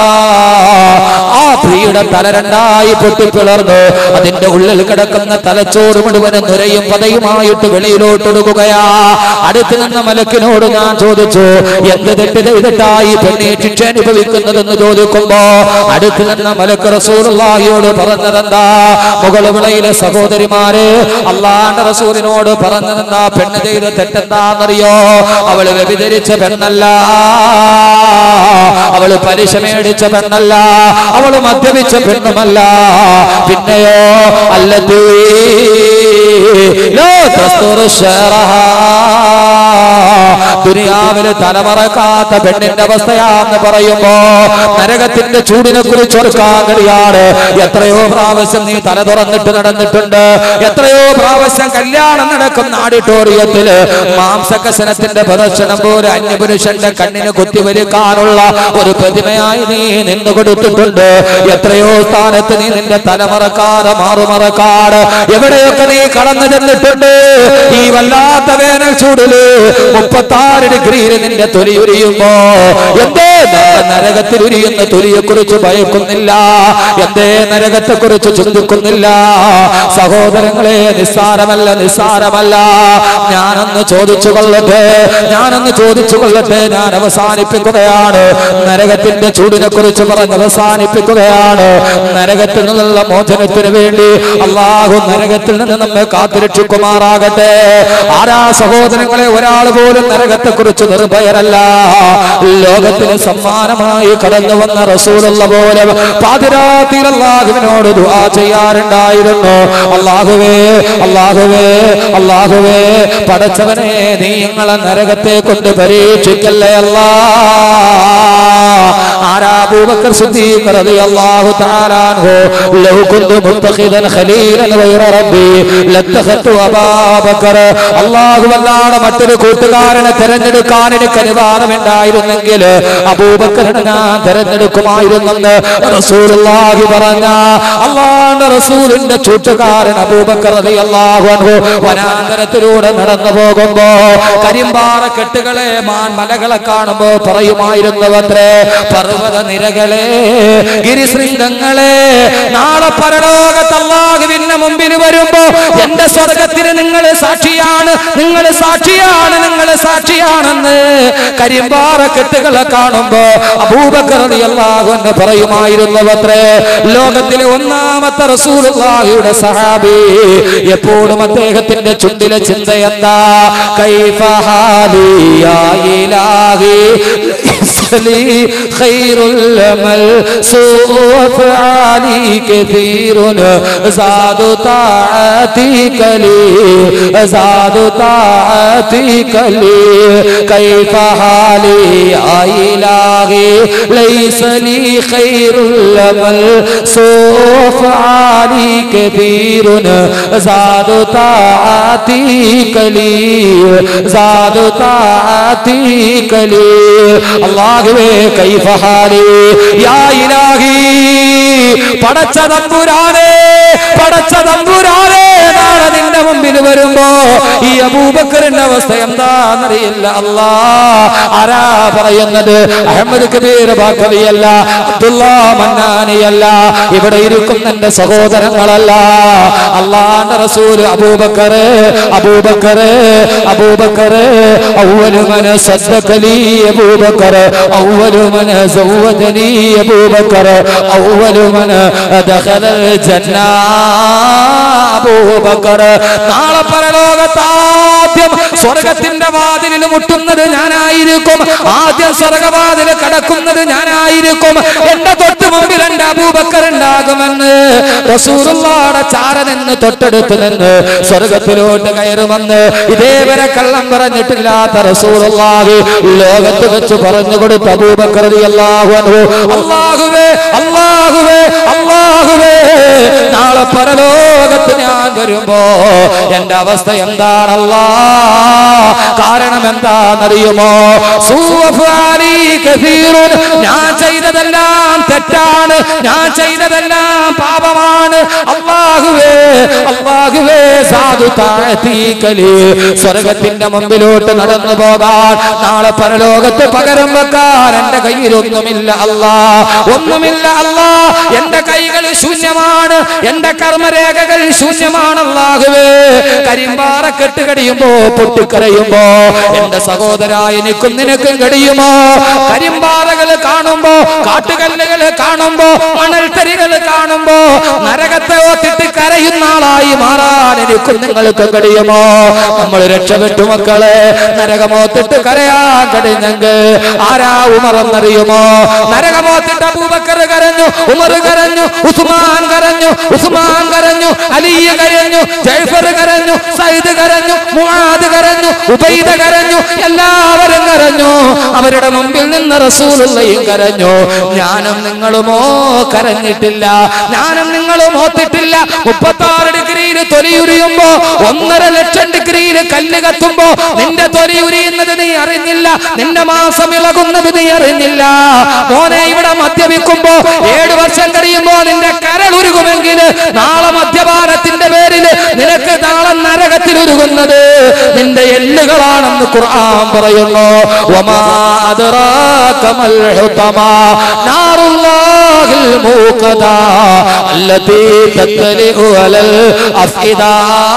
ആ സ്ത്രീയുടെ തല രണ്ടായി പൊട്ടിപ്പിളർന്നു അതിന്റെ ഉള്ളിൽ കിടക്കുന്ന തലച്ചോറ് മുഴുവനും നുരയും പതയുമായിട്ട് വെളിയിലോട്ടൊടുക്കുകയാ അടുത്ത് നിന്ന മലക്കിനോട് ഞാൻ ചോദിച്ചു എന്ത് തെറ്റ് ചെയ്തിട്ടായി പെണ്ണെ ശിക്ഷ അനുഭവിക്കുന്നതെന്ന് ചോദിക്കുമ്പോ അടുത്ത് നിന്ന മലക്ക് റസൂലുള്ളാഹിയോട് പറഞ്ഞതെന്താ മുകൾ വിളയിലെ സഹോദരിമാര് അള്ളാന്റെ റസൂലിനോട് പറഞ്ഞതെന്താ പെണ്ണ് ചെയ്ത തെറ്റെന്താന്നറിയോ അവള് വ്യഭിചരിച്ച പെണ്ണല്ല അവള് പലിശ മേടിച്ച പെണ്ണല്ല അവള് മദ്യപിച്ച ജനിച്ച പെണ്ണുമല്ല പിന്നെയോ അല്ലതീ ലോ തസ്തുറു ശറഹാ. ദുനിയാവില് തലമറക്കാത്ത പെണ്ണിന്റെ അവസ്ഥയാന്ന് പറയുമ്പോ നരകത്തിന്റെ ചൂടിനെ കുറിച്ച് ഓർക്കാൻ കഴിയാണ് എത്രയോ പ്രാവശ്യം നീ തല തുറന്നിട്ട് നടന്നിട്ടുണ്ട് എത്രയോ പ്രാവശ്യം കല്യാണം നടക്കുന്ന ഓഡിറ്റോറിയത്തില് മാംസകസനത്തിന്റെ പ്രദർശനം പോലെ അന്യപുരുഷന്റെ കണ്ണിന് കുത്തിവരുക്കാനുള്ള ഒരു പ്രതിമയായി നീ നിന്നു കൊടുത്തിട്ടുണ്ട് എത്രയോ സ്ഥാനത്ത് നീ നിന്റെ തലമറക്കാതെ മാറുമറക്കാട് എവിടെയൊക്കെ നീ കടന്നു ചെന്നിട്ടുണ്ട് ഈ വല്ലാത്ത വേനൽ ചൂടില് മുപ്പത്തി ആറ് ഡിഗ്രിയിൽ നിന്റെ തൊലി ഉരിയുമ്പോ എന്തേ നമ്മുടെ നരകത്തിൽ ഉരിയുന്ന തൊലിയെ കുറിച്ച് ഭയക്കുന്നില്ല എന്തേ നരകത്തെ കുറിച്ച് ചിന്തിക്കുന്നില്ല സഹോദരങ്ങളെ നിസ്സാരമല്ല നിസ്സാരമല്ല ഞാനൊന്ന് ചോദിച്ചു കൊള്ളട്ടെ ഞാനൊന്ന് ചോദിച്ചു കൊള്ളട്ടെ ഞാൻ അവസാനിപ്പിക്കുകയാണ് നരകത്തിന്റെ ചൂടിനെ കുറിച്ച് പറഞ്ഞ് അവസാനിപ്പിക്കുകയാണ് നരകത്തിൽ നിന്നുള്ള മോചനത്തിന് വേണ്ടി അള്ളാഹു നരകത്തിൽ നിന്ന് നമ്മെ കാത്തുരക്ഷിക്കുമാറാകട്ടെ ആരാ സഹോദരങ്ങളെ ഒരാൾ പോലും നരകത്തെ കുറിച്ച് നിർഭയരല്ല ലോകത്തിന് സമ്മാനമായി കടന്നു വന്ന റസൂലുള്ള പോലെ പാതിരാത്രിയിൽ അള്ളാഹുവിനോട് ദുആ ചെയ്യാറുണ്ടായിരുന്നു അള്ളാഹുവേ അള്ളാഹുവേ അള്ളാഹുവേ പടച്ചവനെ നീ ഞങ്ങളെ നരകത്തെ കൊണ്ട് പരീക്ഷിക്കല്ലേ അല്ലാ ആരാ അബൂബക്കർ സിദ്ദീഖ് റളിയല്ലാഹു തആല അൻഹു ലൗ കുന്തു മുത്തഖിദൻ ഖലീലൻ ഗൈറ റബ്ബി ലത്തഖത്തു അബൂബക്കർ അല്ലാഹു അല്ലാതെ മറ്റൊരു കൂട്ടുകാരനെ തിരഞ്ഞെടുക്കാൻ എനിക്ക് അനുവാദമുണ്ടായിരുന്നെങ്കിൽ അബൂബക്കറിനെ ഞാൻ തിരഞ്ഞെടുക്കുമായിരുന്നെന്ന് റസൂലുള്ളാഹി പറഞ്ഞ അള്ളാഹുവിന്റെ റസൂലിന്റെ ചൂട്ടുകാരൻ അബൂബക്കർ റളിയല്ലാഹു അൻഹു വനാന്തരത്തിലൂടെ നടന്നു പോകുമ്പോ കരിമ്പാറ കെട്ടുകളെ മാൻ മലകളെ കാണുമ്പോ പറയുമായിരുന്നവത്രേ പർവ്വത നിരകളെ ഗിരിശൃംഗങ്ങളെ നാളെ പരലോകത്ത് അള്ളാഹുവിന്റെ മുമ്പിൽ വരുമ്പോ എന്റെ സ്വർഗത്തിന് നിങ്ങൾ സാക്ഷിയാണ് നിങ്ങൾ സാക്ഷിയാണ് നിങ്ങൾ സാക്ഷിയാണെന്ന് കരിമ്പാറ കെട്ടുകളെ കാണുമ്പോ അബൂബക്കർ റളിയല്ലാഹു അൻഹു പറയുമായിരുന്നവത്രേ ലോകത്തിലെ ഒന്നാമത്തെ റസൂലുള്ളാഹിയുടെ സഹാബി എപ്പോഴും അദ്ദേഹത്തിന്റെ ചുണ്ടിലെ ചിന്ത എന്താ കൈഫ ഹാലി യാ ഇലാഹി لي خير الأمل سوء أفعالي كثير زاد طاعتك لي زاد طاعتك لي كيف حالي يا إلهي ليس لي خير الأمل سوء أفعالي كثير زاد طاعتك لي زاد طاعتك لي അള്ളാഹുവേ കൈഫ ഹാലി യാ ഇലാഹി പടച്ച തമ്പുരാനേ പടച്ച തമ്പുരാനേ നാളെ നിന്റെ മുമ്പിൽ വരുമ്പോ ഈ അബൂബക്കറിന്റെ അവസ്ഥ എന്താണെന്നറിയില്ല അല്ലാ ആരാ പറയുന്നത് അഹമ്മദ് കബീർ ബാക്കവിയല്ല അബ്ദുള്ള മന്നാനിയല്ല ഇവിടെ ഇരിക്കുന്ന എന്റെ സഹോദരങ്ങളല്ല അള്ളാന്റെ റസൂൽ അബൂബക്കറ് അബൂബക്കറ് അബൂബക്കറ് അവലു മന സദ്ദഖലി അബൂബക്കർ അവലു മന സൗവദനി അബൂബക്കർ അവലു മന ദഖല ജന്ന അബൂബക്കർ നാളെ പരലോകത്ത് ആദ്യം സ്വർഗത്തിന്റെ വാതിലിൽ മുട്ടുന്നത് ഞാനായിരിക്കും ആദ്യം സ്വർഗവാതിൽ കടക്കുന്നത് ഞാനായിരിക്കും എന്റെ തൊട്ട് മുമ്പിൽ എന്റെ അബൂബക്കർ ഉണ്ടാകുമെന്ന് റസൂറുള്ളാടെ ചാര നിന്ന് തൊട്ടടുത്ത് നിന്ന് സ്വർഗത്തിലോട്ട് കയറുമെന്ന് ഇതേവരെ കള്ളം പറഞ്ഞിട്ടില്ലാത്ത റസൂറുള്ളാഹി ലോകത്ത് വെച്ച് പറഞ്ഞു കൊടുത്ത അബൂബക്കർ റളിയല്ലാഹു അൻഹു അല്ലാഹുവേ അല്ലാഹുവേ അല്ലാഹുവേ നാളെ പരലോകത്ത് ഞാൻ വരുമ്പോ എന്റെ അവസ്ഥ എന്താണല്ലാ കാരണം എന്താണെന്നറിയുമോ സൂഫാലി കസീറുൻ. ഞാൻ ചെയ്തതെല്ലാം തെറ്റാണ് ഞാൻ ചെയ്തതെല്ലാം പാപമാണ് അള്ളാഹുവേ അള്ളാഹുവേ സാധു താഴ്ത്തീക്കലി സ്വർഗത്തിന്റെ മുമ്പിലോട്ട് നടന്നു പോകാൻ നാളെ പരലോകത്ത് പകരം വെക്കാൻ എന്റെ കയ്യിലൊന്നുമില്ല അല്ലാ ഒന്നുമില്ല അല്ലാ എന്റെ കൈകൾ ശൂന്യമാണ് എന്റെ കർമ്മരേഖകൾ ശൂന്യമാണ് അല്ലാഹുവേ കരിമ്പാറ കെട്ട് കടിയുമ്പോ പൊട്ടിക്കരയുമ്പോ എന്റെ സഹോദര എനിക്കും നിനക്കും കടിയുമോ കരിമ്പാറകൾ കാണുമ്പോ കാട്ടുകല്ലുകൾ കാണുമ്പോ മണൽത്തരികൾ കാണുമ്പോ നരകത്തെ ഓത്തിട്ട് കരയുമ്പോ കഴിയുന്ന ആളായി മാറാൻ എനിക്കും നിങ്ങൾക്ക് കഴിയുമോ നമ്മൾ രക്ഷപ്പെട്ടു മക്കളെ നരകമോത്തിട്ട് കരയാൻ കഴിഞ്ഞെങ്കിൽ ആരാ ഉമറെന്നറിയുമോ നരകമോത്തിട്ട് അബൂബക്കർ കരഞ്ഞു ഉമർ കരഞ്ഞു ഉസ്മാൻ കരഞ്ഞു ഉസ്മാൻ കരഞ്ഞു അലി കരഞ്ഞു ജയ്ഫർ കരഞ്ഞു സയ്യിദ് കരഞ്ഞു മുആദ് കരഞ്ഞു ഉബൈദ കരഞ്ഞു എല്ലാവരും കരഞ്ഞു അവരുടെ മുമ്പിൽ നിന്ന് റസൂലുള്ളയും കരഞ്ഞു ഞാനും നിങ്ങളുമോ കരഞ്ഞിട്ടില്ല ഞാനും നിങ്ങളും ഓത്തിട്ടില്ല മുപ്പത്തി ആറ് ഡിഗ്രിയിൽ തൊലിയുരിയുമ്പോ ഒന്നര ലക്ഷം ഡിഗ്രിയിൽ കല്ല് കത്തുമ്പോ നിന്റെ തൊലി ഉരിയുന്നത് നീ അറിഞ്ഞില്ല നിന്റെ മാസം ഇളകുന്നത് നീ അറിഞ്ഞില്ല മോനെ ഇവിടെ മദ്യപിക്കുമ്പോ ഏഴു വർഷം കഴിയുമ്പോ നിന്റെ കരൾ ഉരുകുമെങ്കിൽ നാളെ മദ്യപാനത്തിന്റെ പേരിൽ നിനക്ക് നാളെ നരകത്തിൽ ഉരുകുന്നത് നിന്റെ എല്ലുകളാണെന്ന് ഖുർആൻ പറയുന്നു വമാ അദ്റാക മൽ ഹുതമാ നാറുല്ലാഹിൽ മൂഖദാ അല്ലതീ തത്ലിഉ അലൽ അഫ്ഇദാ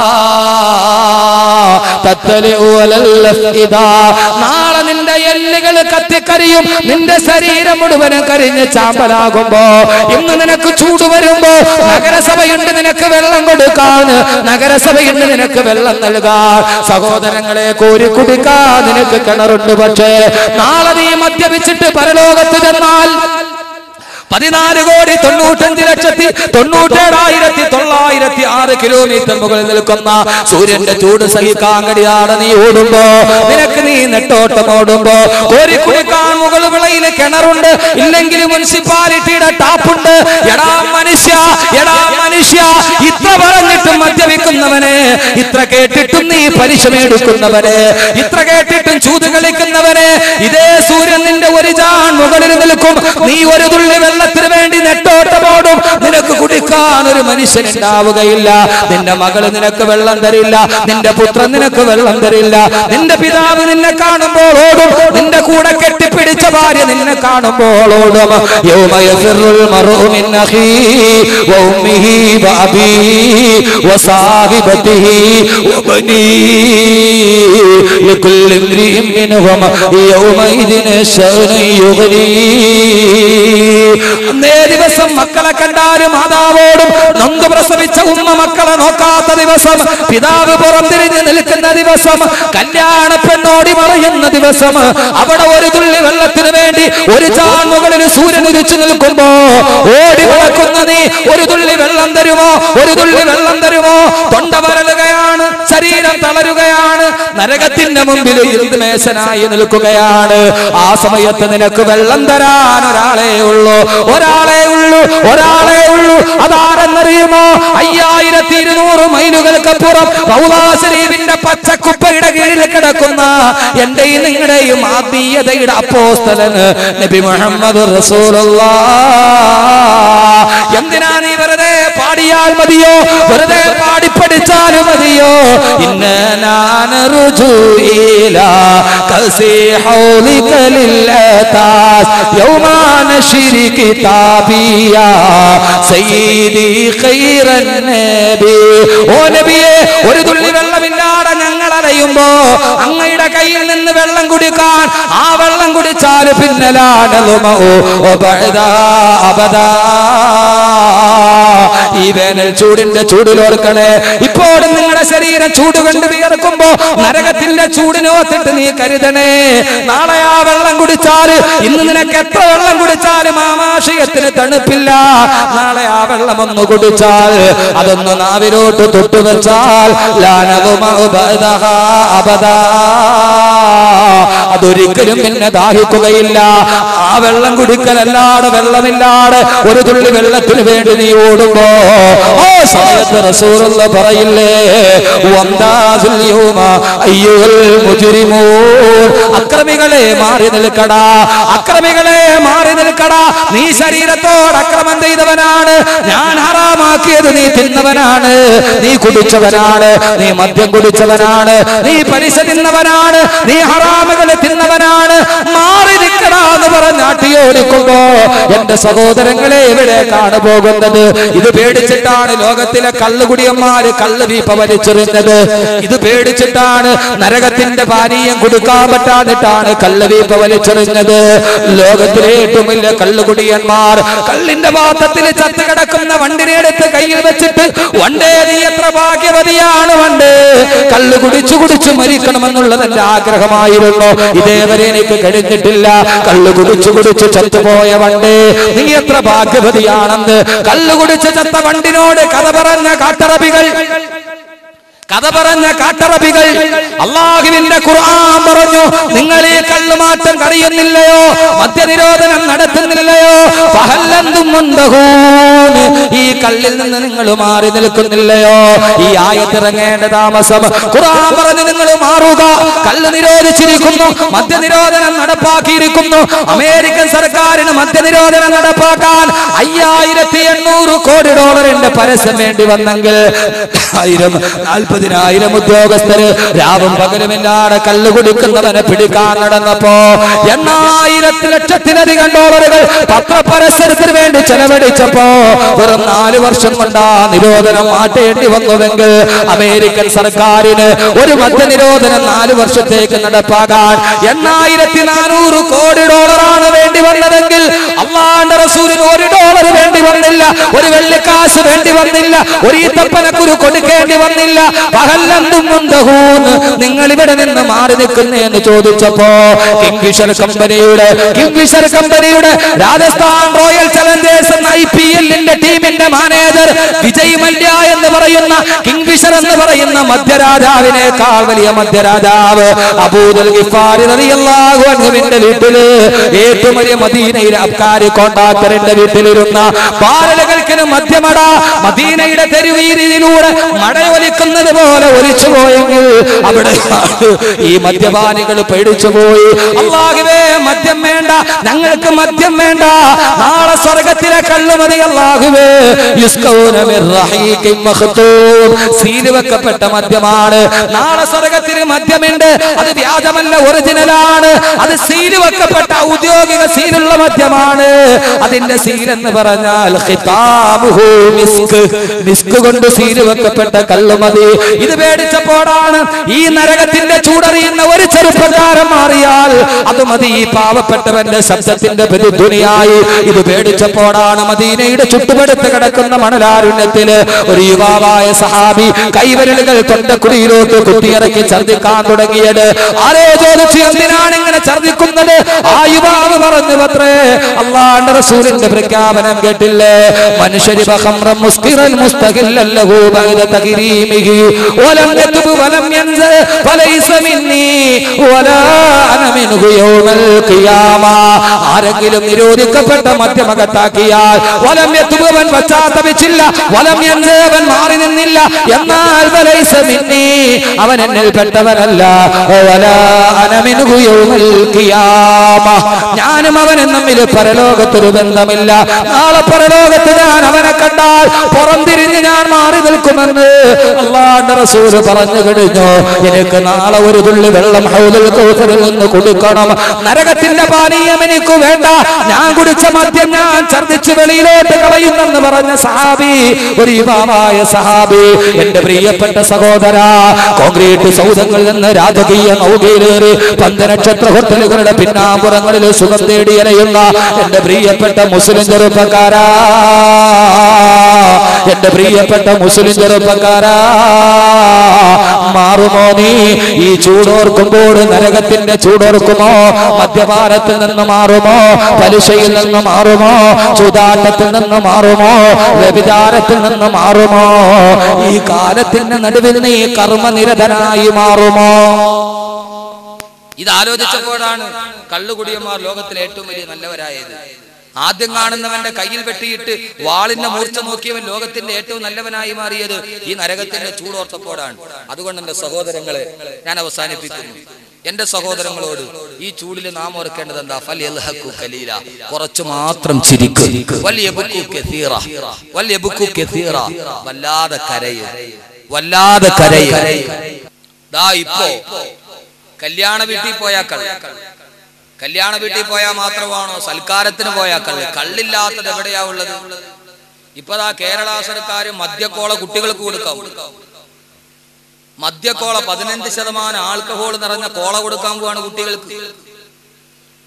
തത്ലിഉ അലൽ അഫ്ഇദാ നാളെ നിന്റെ എല്ലുകൾ കത്തിക്കരിയും നിന്റെ ശരീരം മുഴുവനും കരിഞ്ഞ് ചാമ്പലാകുമ്പോ ഇന്ന് നിനക്ക് ചൂട് വരുമ്പോ നഗരസഭയുണ്ട് നിനക്ക് വെള്ളം കൊടുക്കാൻ നഗരസഭയുണ്ട് നിനക്ക് വെള്ളം നൽകാൻ സഹോദരങ്ങളെ കോരി കുടിക്കാൻ നിനക്ക് കിണറുണ്ട് പക്ഷേ നാളെ നീ മദ്യപിച്ചിട്ട് പരലോകത്ത് ചെന്നാൽ പതിനാല് കോടി തൊണ്ണൂറ്റഞ്ച് ലക്ഷത്തി തൊണ്ണൂറ്റേഴായിരത്തി തൊള്ളായിരത്തി ആറ് കിലോമീറ്റർ മുകളിൽ നിൽക്കുന്ന സൂര്യന്റെ ചൂട് സഹിക്കാൻ കഴിയാതെ നീ ഓടുമ്പോ നിനക്ക് നീ നെട്ടോട്ടം ഓടുമ്പോ കോരി കുടിക്കാൻ മുകൾ വിളയില് കിണറുണ്ട് ഇല്ലെങ്കിൽ മുനിസിപ്പാലിറ്റിയുടെ ടാപ്പുണ്ട് എടാ മനുഷ്യ എടാ മനുഷ്യ ഇത്ര പറഞ്ഞിട്ടും മദ്യപിക്കുന്നവനെ ഇത്ര കേട്ടിട്ടും നീ പരിശമെടുക്കുന്നവനെ ഇത്ര കേട്ടിട്ടും ചൂത് കളിക്കുന്നവനെ ഇതേ സൂര്യൻ നിന്റെ ഒരു ജാൺ മുകളിൽ നിൽക്കും നീ ഒരു തുള്ളി വെള്ളത്തിന് വേണ്ടി നെട്ടോട്ടമോടും നിനക്ക് കുടിക്കാൻ ഒരു മനുഷ്യൻ ഉണ്ടാവുകയില്ല നിന്റെ മകള് നിനക്ക് വെള്ളം തരില്ല നിന്റെ പുത്രൻ നിനക്ക് വെള്ളം തരില്ല നിന്റെ പിതാവ് നിന്നെ കാണുമ്പോൾ ഓടും നിന്റെ കൂടെ കെട്ടിപ്പിടിച്ച ഭാര്യ നിന്നെ കാണുമ്പോൾ ഓടും യൗമ യഫിറുൽ മർഉ മിൻ അഖീ وأمه وأبيه وصاحبته وبنيه لكل امرئ منهم يومئذ شأن يغنيه അന്നേ ദിവസം മക്കളെ കണ്ടാലും മാതാവോടും നൊന്ത് പ്രസവിച്ച ഉമ്മ മക്കളെ നോക്കാത്ത ദിവസം പിതാവ് പുറംതിരിഞ്ഞ് നിൽക്കുന്ന ദിവസം കല്യാണ പെണ്ണോടി മറയുന്ന ദിവസം അവിടെ ഒരു തുള്ളി വെള്ളത്തിന് വേണ്ടി ഒരു ചാൺ മുകളിൽ സൂര്യൻ ഉദിച്ചു നിൽക്കുമ്പോ ഓടി വളക്കുന്ന നീ ഒരു തുള്ളി വെള്ളം തരുമോ ഒരു തുള്ളി വെള്ളം തരുമോ തൊണ്ട വരളുകയാണ് ശരീരം തളരുകയാണ് നരകത്തിന്റെ മുമ്പിൽ ഇരുന്ന് മേശനായി നിൽക്കുകയാണ് ആ സമയത്ത് നിനക്ക് വെള്ളം തരാൻ ഒരാളെ ഉള്ളൂ ഒരാളെ ഉള്ളൂ ഒരാളെ ഉള്ളൂ അതാരെന്നറിയുമോ അയ്യായിരത്തി ഇരുന്നൂറ് മൈലുകൾക്കപ്പുറം റൗദാശരീഫിന്റെ പച്ചക്കുപ്പയുടെ കീഴിൽ കിടക്കുന്ന എന്റെയും നിങ്ങളുടെയും ആത്മീയതയുടെ അപ്പോസ്തലന് നബി മുഹമ്മദ് റസൂലുള്ള എന്തിനാ നീ വെറുതെ പാടിയാൽ മതിയോ വെറുതെ പാടി പഠിച്ചാൽ മതിയോ ഇന്ന നാനറുജൂല കസി ഹൗലിക ലില്ലതാസ് യൗമാ നശ്രി കിതാബിയ സയ്യിദി ഖൈറൻ നബി ഓ നബിയെ ഒരു തുള്ളി വെള്ളമില്ലാതെ ഞങ്ങൾ അലയുമ്പോ അങ്ങയുടെ കയ്യിൽ നിന്ന് വെള്ളം കുടിക്കാൻ ആ വെള്ളം കുടിച്ചാൽ പിന്നലാണലുമോ അബദാ ഈ വേനൽ ചൂടിന്റെ ചൂടിലോർക്കണേ ഇപ്പോഴും നിങ്ങളുടെ ശരീരം ചൂട് കൊണ്ട് വിയർക്കുമ്പോ നരകത്തിന്റെ ചൂടിനോത്തിട്ട് നീ കരുതണേ നാളെ ആ വെള്ളം കുടിച്ചാൽ ഇന്ന് നിനക്ക് എത്ര വെള്ളം കുടിച്ചാലും ആമാശയത്തിന് തണുപ്പില്ല നാളെ ആ വെള്ളം ഒന്ന് കുടിച്ചാൽ അതൊന്ന് നാവിലോട്ട് തൊട്ടുവെച്ചാൽ അബദാ അതൊരിക്കലും പിന്നെ ദാഹിക്കുകയില്ല ആ വെള്ളം കുടിക്കലല്ലാതെ വെള്ളമില്ലാതെ ഒരു തുള്ളി വെള്ളത്തിന് വേണ്ടി നീ ഓടുമ്പോ ഓ സമയത്ത് റസൂലുള്ള പറയില്ലേ വന്താസുൽ യൗമ അയ്യുൽ മുജ്രിമൂൻ അക്രമികളെ മാറി നിൽക്കടാ അക്രമികളെ മാറി നിൽക്കടാ നീ ശരീരത്തോട് അക്രമം ചെയ്തവനാണ് ഞാൻ ഹറാമാക്കിയത് നീ തിന്നവനാണ് നീ കുടിച്ചവനാണ് നീ മദ്യം കുടിച്ചവനാണ് നീ പലിശ തിന്നവനാണ് നീ ഹറാമുകളെ തിന്നവനാണ് മാറി നിൽക്കടാ എന്ന് പറഞ്ഞ് ആട്ടിയോടിക്കുമ്പോ എന്റെ സഹോദരങ്ങളെ എവിടേക്കാണ് പോകുന്നത് ഇത് പേടിച്ചിട്ടാണ് ലോകത്തിലെ കള്ളുകുടിയന്മാര് കള്ള് വീപ്പ വലിച്ചെറിഞ്ഞത് ഇത് പേടിച്ചിട്ടാണ് നരകത്തിന്റെ പാനീയം കൊടുക്കാൻ പറ്റാതിട്ടാണ് കള്ള് വീപ്പ വലിച്ചെറിഞ്ഞത് ലോകത്തിലെ ഏറ്റവും വലിയ കള്ളുകുടിയന്മാർ കള്ളിന്റെ പാത്രത്തിൽ ചത്ത് കിടക്കുന്ന വണ്ടിനെ എടുത്ത് കയ്യിൽ വെച്ചിട്ട് വണ്ടേ നീ എത്ര ഭാഗ്യവതിയാണ് വണ്ടേ കള്ളു കുടിച്ചു കുടിച്ചു മരിക്കണമെന്നുള്ളത് എന്റെ ആഗ്രഹമായിരുന്നു ഇതേവരെ എനിക്ക് കഴിഞ്ഞിട്ടില്ല കള്ളു കുടിച്ചു കുടിച്ചു ചത്തുപോയ വണ്ടേ നീ എത്ര ഭാഗ്യവതിയാണെന്ന് കള്ളു കുടിച്ച് ചത്ത വണ്ടിനോട് കഥ പറഞ്ഞ കാട്ടറബികൾ കഥ പറഞ്ഞ കാട്ടറബികൾ അള്ളാഹുവിന്റെ ഖുർആൻ പറഞ്ഞു നിങ്ങൾ ഈ കള്ളുമാറ്റം കറിയുന്നില്ലയോ മദ്യനിരോധനം നടത്തുന്നില്ലയോ ഫഹല്ലന്തും മുന്തഹൂൻ. ഈ കള്ളിൽ നിന്ന് നിങ്ങൾ മാറി നിൽക്കുന്നില്ലയോ ഈ ആയത്തിറങ്ങേണ്ട താമസം ഖുർആൻ പറഞ്ഞു നിങ്ങൾ മാറുക കള്ള് നിരോധിച്ചിരിക്കുന്നു മദ്യനിരോധനം നടപ്പാക്കിയിരിക്കുന്നു അമേരിക്കൻ സർക്കാരിന് മദ്യനിരോധനം നടപ്പാക്കാൻ അയ്യായിരത്തി എണ്ണൂറ് കോടി ഡോളറിന്റെ പരസ്യം വേണ്ടി വന്നെങ്കിൽ ആയിരം നാൽപ്പതിനായിരം ഉദ്യോഗസ്ഥര് രാവും പകലുമില്ലാതെ കള്ളു കുടിക്കുന്നവനെ പിടിക്കാൻ നടന്നപ്പോ എണ്ണായിരത്തി ലക്ഷത്തിലധികം ഡോളറുകൾ പത്രപരസ്യത്തിന് വേണ്ടി ചെലവഴിച്ചപ്പോ വെറും നാല് വർഷം കൊണ്ടാ നിരോധനം മാറ്റേണ്ടി വന്നുവെങ്കിൽ അമേരിക്കൻ സർക്കാരിന് ഒരു മദ്യനിരോധനം നാല് വർഷത്തേക്ക് നടപ്പാക്കാൻ എണ്ണായിരത്തി നാനൂറ് കോടി ഡോളറാണ് വേണ്ടി വന്നതെങ്കിൽ അള്ളാന്റെ റസൂലിന് ഒരു ഡോളർ വേണ്ടി വന്നില്ല ഒരു വെള്ളിക്കാശ് വേണ്ടി വന്നില്ല ഒരു ഈത്തപ്പനക്കുരു കൊടുക്കേണ്ടി വന്നില്ല പകല്ലെന്തും മുന്തഹൂന്ന് നിങ്ങൾ ഇവിടെ നിന്ന് മാറി നിൽക്കുന്നു എന്ന് ചോദിച്ചപ്പോ കിങ്ഫിഷർ കമ്പനിയുടെ കിങ്ഫിഷർ കമ്പനിയുടെ രാജസ്ഥാൻ റോയൽ ചലഞ്ചേഴ്സ് എന്ന ഐ പി എല്ലിന്റെ ടീമിന്റെ മാനേജർ വിജയ് മല്യ എന്ന് പറയുന്ന കിങ്ഫിഷർ എന്ന് പറയുന്ന മധ്യരാജാവിനേക്കാൾ വലിയ മധ്യരാജാവ് അബൂദൽ ഗിഫാരി റളിയല്ലാഹു അൻഹുവിന്റെ വീട്ടില് ഏറ്റവും വലിയ മദീനയിലെ അബ്കാരി കോണ്ടാക്ടറിന്റെ വീട്ടിലിരുന്ന പാലലകൾക്കിന് മധ്യമട മദീനയുടെ തെരുവീതിയിലൂടെ മടയൊലിക്കുന്നത് പോലെ ഒലിച്ചു പോയെങ്കിൽ അവിടെ ഈ മദ്യപാനികൾ പേടിച്ചു പോയി അള്ളാഹുവേ മദ്യം വേണ്ട ഞങ്ങൾക്ക് മദ്യം വേണ്ട നാളെ സ്വർഗത്തിലെ കള്ളുമതി അള്ളാഹുവേ യുസ്കൗന മിർ റഹീഖിൻ മഖ്തൂം. സീല് വെക്കപ്പെട്ട മദ്യമാണ് നാളെ സ്വർഗത്തിന് മദ്യമുണ്ട് അത് വ്യാജമല്ല ഒറിജിനലാണ് അത് സീല് വെക്കപ്പെട്ട ഔദ്യോഗിക സീലുള്ള മദ്യമാണ് അതിന്റെ സീൽ എന്ന് പറഞ്ഞാൽ ഖിതാമുഹു മിസ്ക് മിസ്ക് കൊണ്ട് സീല് വെക്കപ്പെട്ട കള്ളുമതി ഇത് പേടിച്ചപ്പോഴാണ് ഈ നരകത്തിന്റെ ചൂടറിയുന്ന ഒരു ചെറുപ്പക്കാരൻ മാറിയാൽ അത് മതി ഈ പാവപ്പെട്ടവന്റെ ശബ്ദത്തിന്റെ പ്രതിധ്വനിയായി ഇത് പേടിച്ചപ്പോഴാണ് മദീനയുടെ ചുറ്റുപടുത്ത് കിടക്കുന്ന മണലാരുണ്യത്തില് ഒരു യുവാവായ സഹാബി കൈവരലുകൾ തൊണ്ടക്കുടിയിലോട്ട് കുത്തിയിറക്കി ഛർദിക്കാൻ തുടങ്ങിയത് ആരോ ചോദിച്ചു എന്തിനാണ് ഇങ്ങനെ ഛർദിക്കുന്നത് ആ യുവാവ് പറഞ്ഞു പത്രേ അള്ളാന്റെ റസൂലിന്റെ പ്രഖ്യാപനം കേട്ടില്ലേ മനുഷ്യരി ബഹംറം മുസ്കിറൻ മുസ്തഖില്ലൻ ലഹു ബഅദ തഗ്രീമിഹി വലം യതുബ് വലം യൻസ ഫലൈസ മിന്നി വലാ അന മിൻഹു യൗമൽ ഖിയാമ ആരെങ്കിലും നിരോധിക്കപ്പെട്ട മദ്യമകത്താക്കിയാൽ വലം യതുബവൻ പശ്ചാത്തപിച്ചില്ല വലം യൻസവൻ മാറി നിന്നില്ല എന്നാൽ ഫലൈസ മിന്നി അവൻ എന്നിൽ പെട്ടവനല്ല വലാ അന മിൻഹു യൗമൽ ഖിയാമ ഞാനും അവനും തമ്മിൽ പരലോകത്തൊരു ബന്ധമില്ല നാളെ പരലോകത്ത് ഞാൻ അവനെ കണ്ടാൽ പുറംതിരിഞ്ഞ് ഞാൻ മാറി നിൽക്കുമെന്ന് അള്ളാന്റെ റസൂല് പറഞ്ഞു കഴിഞ്ഞു എനിക്ക് നാളെ ഒരു തുള്ളി വെള്ളം ഹൗദുൽ കൗസറിൽ നിന്ന് കൊടുക്കണം നരകത്തിന്റെ പാനീയം എനിക്ക് വേണ്ട ഞാൻ കുടിച്ച മദ്യം ഞാൻ ഛർദിച്ച് വെളിയിലോട്ട് കളയുന്നെന്ന് പറഞ്ഞ സഹാബി ഒരു യുവാവായ സഹാബി എന്റെ പ്രിയപ്പെട്ട സഹോദര കോൺക്രീറ്റ് സൗധങ്ങളിൽ നിന്ന് രാജകീയ നൗകയിലേറി പന്തനക്ഷത്ര ഹോട്ടലുകളുടെ പിന്നാമ്പുറങ്ങളിൽ സുഖം തേടി അലയുന്ന എന്റെ പ്രിയപ്പെട്ട മുസ്ലിം ചെറുപ്പക്കാരാ എന്റെ പ്രിയപ്പെട്ട മുസ്ലിം ചെറുപ്പക്കാരാ മാറുമോ നീ ഈ ചൂടോർക്കുമ്പോൾ നരകത്തിന്റെ ചൂടോർക്കുമോ മദ്യപാനത്തിൽ നിന്ന് മാറുമോ പലിശയിൽ നിന്ന് മാറുമോ ചൂതാട്ടത്തിൽ നിന്ന് മാറുമോ വ്യഭിചാരത്തിൽ നിന്ന് മാറുമോ ഈ കാലത്തിന്റെ നടുവിൽ നീ കർമ്മനിരതനായി മാറുമോ ഇത് ആലോചിച്ചപ്പോഴാണ് കള്ളുകുടിയന്മാർ ലോകത്തിലെ ഏറ്റവും വലിയ നല്ലവരായത് ആദ്യം കാണുന്നവന്റെ കയ്യിൽ വെട്ടിയിട്ട് വാളിന്റെ മൂർച്ച നോക്കിയവൻ ലോകത്തിന്റെ ഏറ്റവും നല്ലവനായി മാറിയത് ഈ നരകത്തിന്റെ ചൂടോർത്തപ്പോഴാണ് അതുകൊണ്ട് എന്റെ സഹോദരങ്ങളെ ഞാൻ അവസാനിപ്പിക്കുന്നു എന്റെ സഹോദരങ്ങളോട് ഈ ചൂടിൽ നാം ഓർക്കേണ്ടത് എന്താ ഫൽ യൽഹഖു ഖലീല കുറച്ചു മാത്രം ചിരിക്കും വലിയ കസീറ വലിയ കസീറ വല്ലാതെ കരയും വല്ലാതെ കരയും ദാ ഇപ്പോ കല്യാണ വീട്ടിൽ പോയാൽ കള്ള് കല്യാണ വീട്ടിൽ പോയാൽ മാത്രമാണോ സൽക്കാരത്തിന് പോയാൽ കള്ള് കള്ളില്ലാത്തത് എവിടെയാ ഉള്ളത് ഇപ്പതാ കേരള സർക്കാർ മദ്യക്കോള കുട്ടികൾക്ക് കൊടുക്കാം മദ്യക്കോള പതിനഞ്ച് ശതമാനം ആൽക്കഹോൾ നിറഞ്ഞ കോള കൊടുക്കാൻ പോവാണ് കുട്ടികൾക്ക്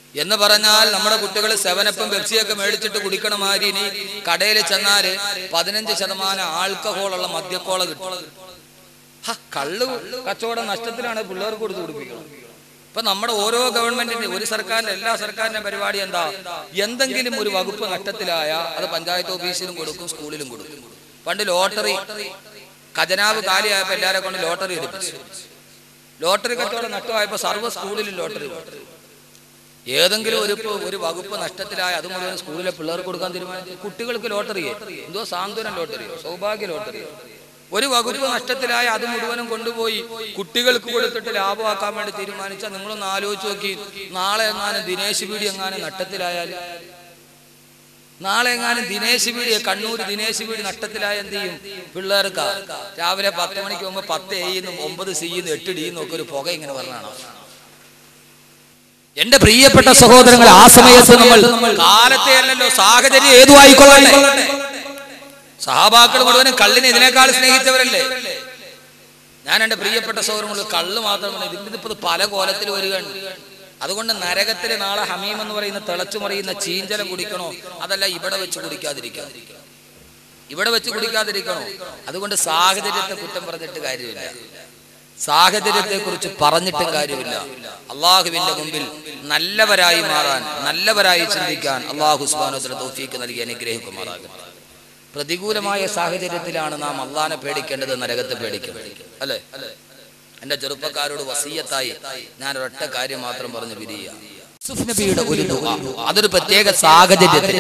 എന്ന് പറഞ്ഞാൽ നമ്മുടെ കുട്ടികൾ സെവനപ്പും പെപ്സിയൊക്കെ മേടിച്ചിട്ട് കുടിക്കണ മാതിരി ഇനി കടയിൽ ചെന്നാല് പതിനഞ്ച് ശതമാനം ആൽക്കഹോളുള്ള മദ്യക്കോള കിട്ടും ഹ, കള്ള് കച്ചവടം നഷ്ടത്തിലാണ് പിള്ളേർക്ക് കൊടുത്ത് കുടിപ്പിക്കുന്നത് ഇപ്പൊ നമ്മുടെ ഓരോ ഗവൺമെന്റിന്റെ ഒരു സർക്കാരിന്റെ എല്ലാ സർക്കാരിന്റെ പരിപാടി എന്താ എന്തെങ്കിലും ഒരു വകുപ്പ് നഷ്ടത്തിലായ അത് പഞ്ചായത്ത് ഓഫീസിലും കൊടുക്കും സ്കൂളിലും കൊടുക്കും പണ്ട് ലോട്ടറി ഖജനാവ് കാലിയായപ്പോ എല്ലാരെ കൊണ്ട് ലോട്ടറി എടുപ്പിച്ചു ലോട്ടറി കച്ചവടം നഷ്ടമായപ്പോ സർവ്വ സ്കൂളിലും ലോട്ടറി കൊടുത്തു. ഏതെങ്കിലും ഒരു ഒരു വകുപ്പ് നഷ്ടത്തിലായ അത് മുഴുവൻ സ്കൂളിലെ പിള്ളേർക്ക് കൊടുക്കാൻ തീരുമാനിച്ചു കുട്ടികൾക്ക് ലോട്ടറിയെ എന്തോ സാന്ത്വനം ലോട്ടറിയോ സൗഭാഗ്യ ലോട്ടറിയോ ഒരു വകുപ്പ് നഷ്ടത്തിലായ അത് മുഴുവനും കൊണ്ടുപോയി കുട്ടികൾക്ക് കൊടുത്തിട്ട് ലാഭമാക്കാൻ വേണ്ടി തീരുമാനിച്ചാൽ നിങ്ങളൊന്ന് ആലോചിച്ച് നോക്കി നാളെ എങ്ങാനും ദിനേശ് പീടി എങ്ങാനും നഷ്ടത്തിലായാൽ നാളെ എങ്ങാനും ദിനേശ് പീടി കണ്ണൂർ ദിനേശ് പീടി നഷ്ടത്തിലായ എന്ത് ചെയ്യും പിള്ളേർക്ക് രാവിലെ പത്ത് മണിക്ക് മുമ്പ് പത്ത് എയ്യുന്നു ഒമ്പത് സിയുന്നു എട്ട് ഡിയുന്നു ഒക്കെ ഒരു പുക ഇങ്ങനെ പറഞ്ഞാണോ എന്റെ പ്രിയപ്പെട്ട സഹോദരങ്ങൾ ആ സമയത്ത് നമ്മൾ കാലത്തെ അല്ലല്ലോ സാഹചര്യം ഏതു ആയിക്കൊള്ളട്ടെ സഹാബാക്കൾ മുഴുവനും കള്ളിനെ ഇതിനേക്കാൾ സ്നേഹിച്ചവരല്ലേ ഞാൻ എന്റെ പ്രിയപ്പെട്ട സഹോദരങ്ങൾ കള്ള് മാത്രമല്ല ഇതിന്റെ ഇപ്പൊ പല കോലത്തിൽ വരികയാണ് അതുകൊണ്ട് നരകത്തിൽ നാളെ ഹമീം എന്ന് പറയുന്ന തിളച്ചു മറിയുന്ന ചീഞ്ചലം കുടിക്കണോ അതല്ല ഇവിടെ വെച്ച് കുടിക്കാതിരിക്കണം ഇവിടെ വെച്ച് കുടിക്കാതിരിക്കണോ അതുകൊണ്ട് സാഹചര്യത്തെ കുറ്റം പറഞ്ഞിട്ട് കാര്യമില്ല സാഹചര്യത്തെ കുറിച്ച് പറഞ്ഞിട്ടും കാര്യമില്ല അള്ളാഹുവിന്റെ മുമ്പിൽ നല്ലവരായി മാറാൻ നല്ലവരായി ചിന്തിക്കാൻ അള്ളാഹു സ്വാനോത്തര തോഫീക്ക് നൽകി അനുഗ്രഹിക്കുമാറാകട്ടെ പ്രതികൂലമായ സാഹചര്യത്തിലാണ് നാം അള്ളാനെ പേടിക്കേണ്ടത് നരകത്തെ പേടിക്കേണ്ടത് അല്ലേ എന്റെ ചെറുപ്പക്കാരോട് വസീയത്തായി ഞാൻ ഒരൊറ്റ കാര്യം മാത്രം പറഞ്ഞു പിരിയുക യൂസുഫ് നബിയുടെ ഒരു ദുആ അതൊരു പ്രത്യേക സാഹചര്യത്തിൽ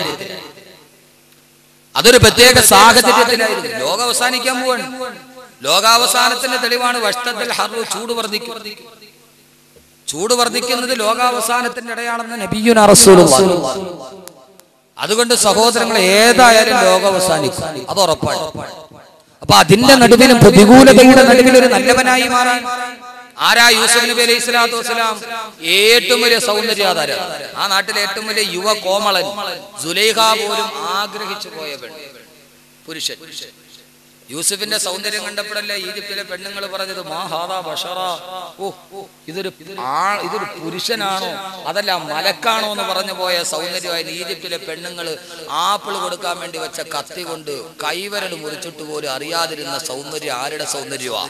അതൊരു പ്രത്യേക സാഹചര്യത്തിലായിരുന്നു ലോകം അവസാനിക്കാൻ പോവാണ് ലോകാവസാനത്തിന്റെ തെളിവാണ് വഷ്ടത്തിൽ ഹറു ചൂട് വർദ്ധിക്കും ചൂട് വർദ്ധിക്കുന്നത് ലോകാവസാനത്തിന്റെ ഇടയാണെന്ന് നബിയുന റസൂലുള്ളാഹി അതുകൊണ്ട് സഹോദരങ്ങൾ ഏതായാലും ലോകം അവസാനിക്കും അത് ഉറപ്പാണ് അപ്പൊ അതിന്റെ നടുവിലും പ്രതികൂലതയുടെ നടുവിൽ ഒരു നല്ലവനായി മാറാൻ ആരാ യൂസുഫ് നബി അലൈഹി സ്വലാത്തു വസ്സലാം ഏറ്റവും വലിയ സൗന്ദര്യാധാര ആ നാട്ടിലെ ഏറ്റവും വലിയ യുവ കോമളൻ സുലൈഖ പോലും ആഗ്രഹിച്ചു പോയ പെൺ പുരുഷൻ യൂസുഫിന്റെ സൗന്ദര്യം കണ്ടപ്പോഴല്ലേ ഈജിപ്തിലെ പെണ്ണുങ്ങൾ പറഞ്ഞത് മാ ഹാദാ ബഷറ ഓ ഇതൊരു ആ ഇതൊരു പുരുഷനാണോ അതല്ല മലക്കാണോ എന്ന് പറഞ്ഞു പോയ സൗന്ദര്യമായി ഈജിപ്തിലെ പെണ്ണുങ്ങൾ ആപ്പിൾ കൊടുക്കാൻ വേണ്ടി വെച്ച കത്തി കൊണ്ട് കൈവരൽ മുറിച്ചിട്ട് പോലും അറിയാതിരുന്ന സൗന്ദര്യം ആരുടെ സൗന്ദര്യമാ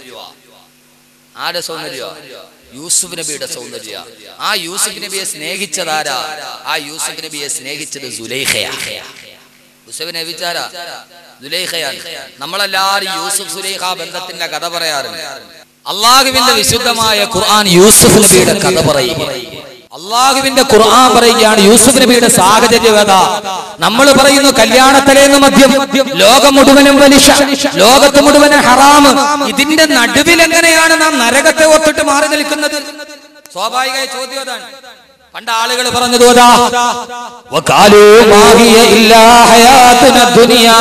ആരുടെ സൗന്ദര്യ യൂസുഫ് നബിയുടെ സൗന്ദര്യ ആ യൂസുഫ് നബിയെ സ്നേഹിച്ചതാരാ ആ യൂസുഫ് നബിയെ സ്നേഹിച്ചത് സുലൈഖയാ യൂസുഫ് നബിച്ചാരാ സുലൈഖയാണ് നമ്മളെല്ലാരും യൂസുഫ് സുലൈഖ ബന്ധത്തിന്റെ കഥ പറയാറുണ്ട് അള്ളാഹുവിന്റെ വിശുദ്ധമായ ഖുർആൻ യൂസുഫ് നബിയുടെ കഥ പറയും അള്ളാഹുവിന്റെ ഖുർആൻ പറയുകയാണ് യൂസുഫ് നബിയുടെ സാഹചര്യത നമ്മൾ പറയുന്നു കല്യാണത്തലേന്ന് മദ്യം ലോകം മുഴുവനും വലിശ ലോകത്ത് മുഴുവനും ഹറാമ് ഇതിന്റെ നടുവിൽ എങ്ങനെയാണ് നാം നരകത്തെ ഓർത്തിട്ട് മാറി നിൽക്കുന്നത് സ്വാഭാവിക ചോദ്യം അതാണ് പണ്ട് ആളുകൾ പറഞ്ഞത് അതാ വകാലൂ മാ ഹിയ ഇല്ലാ ഹയാതുന ദുനിയാ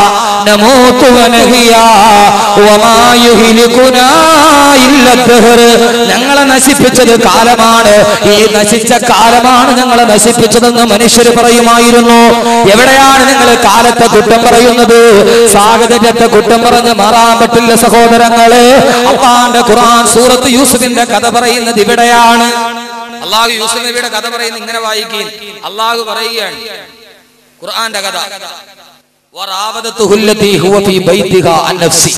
നമൂതു വനഹിയാ വമാ യുഹ്ലികുനാ ഇല്ല ദഹർ ഞങ്ങളെ നശിപ്പിച്ചത് കാലമാണ് ഈ നശിച്ച കാലമാണ് ഞങ്ങളെ നശിപ്പിച്ചതെന്ന് മനുഷ്യർ പറയുമായിരുന്നു എവിടെയാണ് നിങ്ങൾ കാലത്തെ കുറ്റം പറയുന്നത് സാഹചര്യത്തെ കുറ്റം പറഞ്ഞ് മാറാൻ പറ്റില്ല സഹോദരങ്ങളെ അള്ളാന്റെ ഖുർആൻ സൂറത്ത് യൂസുഫിന്റെ കഥ പറയുന്നത് ഇവിടെയാണ് അള്ളാഹു യൂസുഫ് നബിയുടെ കഥ പറയുന്ന ഇങ്ങനെ വായിക്കുകയും അള്ളാഹു പറയുകയാണ് ഖുർആന്റെ കഥ വറാവദത്തുഹു തുഹുല്ലതി ഹുവ ഫീ ബൈതിഹാ അൻ നഫ്സി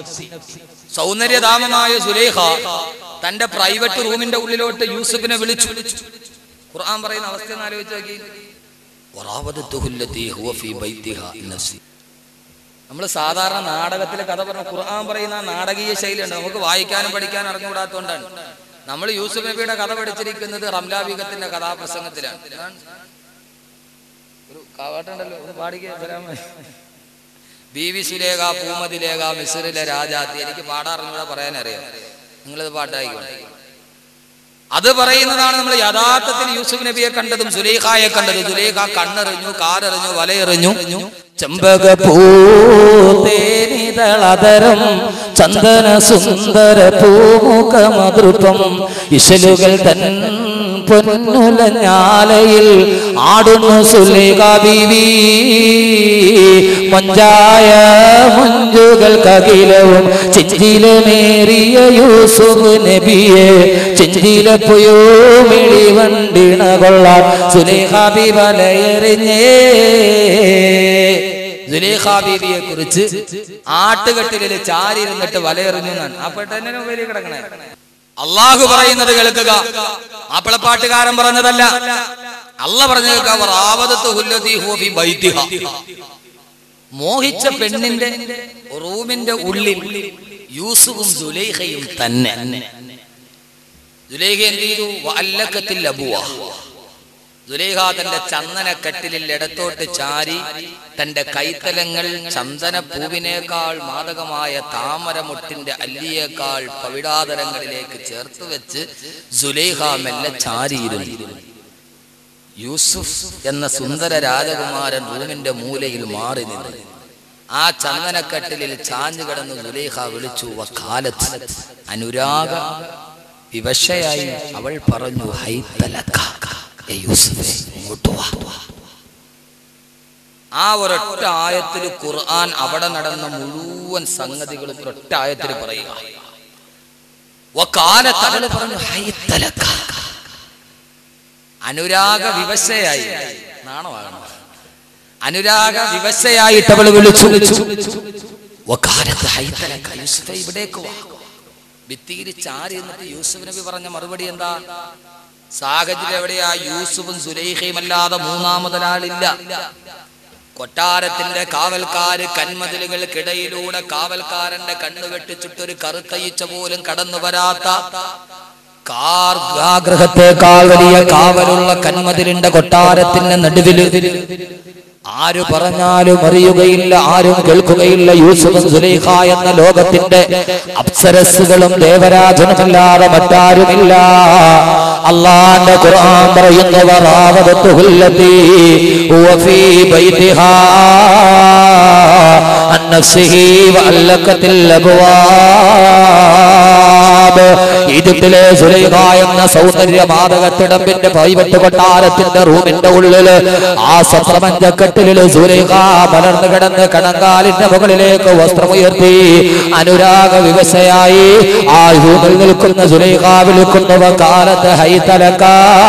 സൗന്ദര്യധാമമായ സുലേഖ തന്റെ പ്രൈവറ്റ് റൂമിന്റെ ഉള്ളിലോട്ട് യൂസുഫിനെ വിളിച്ചു ഖുർആൻ പറയുന്ന അവസ്ഥ ഒന്ന് ആലോചിച്ച് നോക്കി വറാവദത്തുഹുല്ലതി ഹുവ ഫീ ബൈതിഹാ അൻ നഫ്സി നമ്മൾ സാധാരണ നാടകത്തിലെ കഥ പറഞ്ഞ ഖുർആൻ പറയുന്ന ആ നാടകീയ ശൈലിയുണ്ട് നമുക്ക് വായിക്കാനും പഠിക്കാനും അറിഞ്ഞുകൂടാത്തതുകൊണ്ടാണ് നമ്മൾ യൂസുഫ് നബിയുടെ കഥ പഠിച്ചിരിക്കുന്നത് റംലാബീഗത്തിന്റെ കഥാപ്രസംഗത്തിലാണ് എന്താണ്? ഒരു കാവാട്ടുണ്ടല്ലോ ഒന്ന് പാടിക്കുക തരാമോ ബി വി സുലേഖ പൂമതിലേഖ മിസറിലെ രാജാത്തി എനിക്ക് പാടാറിഞ്ഞൂടെ പറയാനറിയാം നിങ്ങളിത് പാട്ടായിക്കോട്ടെ അത് പറയുന്നതാണ് നമ്മൾ യഥാർത്ഥത്തിൽ യൂസുഫ് നബിയെ കണ്ടതും സുലൈഖായെ കണ്ടതും സുലൈഖ കണ്ണെറിഞ്ഞു കാലെറിഞ്ഞു വലയെറിഞ്ഞു ചെമ്പകപ്പൂതേനിതളതരം ചന്ദന സുന്ദര പൂമുഖമതൃപം ഇശലുകൾ തൻ പൊന്നുലഞ്ഞാലയിൽ ആടുന്നു സുലേഖ ബീവി മഞ്ചായ മുഞ്ചുകൾക്കകിലവും ചിഞ്ചിലമേറിയ യൂസുഫ് നബിയെ ചിഞ്ചിലപ്പുയോ മിളി വണ്ടിണ കൊള്ളാൻ സുലേഖ ബി വലയെറിഞ്ഞേ സുലേഖാ ബീവിയെ കുറിച്ച് ആട്ടുകെട്ടിലിൽ ചാരി ഇരുന്നിട്ട് വലയെറിഞ്ഞു എന്നാണ് ആ പെട്ടെന്നെ ഉപരി കിടക്കണേ അള്ളാഹു പറയുന്നത് കേൾക്കുക മാപ്പിളപ്പാട്ടുകാരൻ പറഞ്ഞതല്ല അല്ല പറഞ്ഞു കേൾക്കുക അവർ ആവതത്ത് ഹുല്ലതി ഹൂഫി ബൈത്തിഹ. മോഹിച്ച പെണ്ണിന്റെ റൂമിന്റെ ഉള്ളിൽ യൂസുഫും സുലൈഹയും തന്നെ സുലൈഹ എന്ത് ചെയ്തു അല്ലക്കത്തിൽ അബുവ സുലൈഹ തന്റെ ചന്ദനക്കട്ടിലിൽ ഇടത്തോട്ട് ചാരി തന്റെ കൈത്തലങ്ങൾ ചന്ദനപ്പൂവിനേക്കാൾ മാദകമായ താമരമുട്ടിന്റെ അല്ലിയേക്കാൾ പവിടാതരങ്ങളിലേക്ക് ചേർത്ത് വെച്ച് സുലൈഹ മെല്ലെ ചാരിയിരുന്നു യൂസുഫ് എന്ന സുന്ദര രാജകുമാരൻ റൂമിന്റെ മൂലയിൽ മാറി നിന്നു ആ ചന്ദനക്കട്ടിലിൽ ചാഞ്ഞു കിടന്ന് സുലൈഹ വിളിച്ചു വക്കാലത്ത് അനുരാഗ വിവശയായി അവൾ പറഞ്ഞു ഹൈത്തലക്ക ഏ യൂസുഫേ, ഇങ്ങോട്ട് വാ ആ ഒരൊറ്റ ആയത്തിൽ ഖുർആൻ അവിടെ നടന്ന മുഴുവൻ സംഗതികളും ഒരൊറ്റ ആയത്തിൽ പറയുക വക്കാലത്ത് അവൾ പറഞ്ഞു ഹൈത്തലക്ക അനുരാഗ വിവശയായി നാണമാണ് അനുരാഗ വിവശയായിട്ട് അവൾ വിളിച്ചു വക്കാലത്ത് ഹൈത്തലക്ക യൂസുഫേ ഇവിടേക്ക് വാ ഭിത്തിയിൽ ചാരി എന്നിട്ട് യൂസുഫ് നബി പറഞ്ഞ മറുപടി എന്താ സാഹചര്യം എവിടെയാ യൂസുഫും സുലൈഹയും അല്ലാതെ മൂന്നാമതൊരാളില്ല കൊട്ടാരത്തിന്റെ കാവൽക്കാര് കന്മതിലുകൾക്കിടയിലൂടെ കാവൽക്കാരന്റെ കണ്ണു വെട്ടിച്ചിട്ടൊരു കറുത്തയിച്ച പോലും കടന്നു വരാത്ത കാർ ആഗ്രഹത്തെക്കാൾ വലിയ കാവലുള്ള കന്മതിലിന്റെ കൊട്ടാരത്തിന്റെ നടുവില് ആര് പറഞ്ഞാലും അറിയുകയില്ല ആരും കേൾക്കുകയില്ല യൂസുഫ് സുലൈഖ എന്ന ലോകത്തിന്റെ അപ്സരസ്സുകളും ദേവരാജനുമല്ലാതെ മറ്റാരുമില്ല അള്ളാന്റെ ഖുർആൻ പറയുന്നവർ ആവതത്തുഹുല്ലത്തി വഫീ ബൈതിഹാ عن نفسه وألقت الأبواب ഈജിപ്തിലെ സുലൈഖ എന്ന സൗന്ദര്യ മാതകത്തിടമ്പിന്റെ പൈവറ്റ് കൊട്ടാരത്തിന്റെ റൂമിന്റെ ഉള്ളില് ആ സത്രമഞ്ചക്കെട്ടില് സുലൈഖ മലർന്നു കിടന്ന് കണങ്കാലിന്റെ മുകളിലേക്ക് വസ്ത്രമുയർത്തി അനുരാഗ വിവശയായി ആ റൂമിൽ നിൽക്കുന്ന സുലൈഖ വിളിക്കുന്നവ കാലത്ത് ഹൈതലക്ക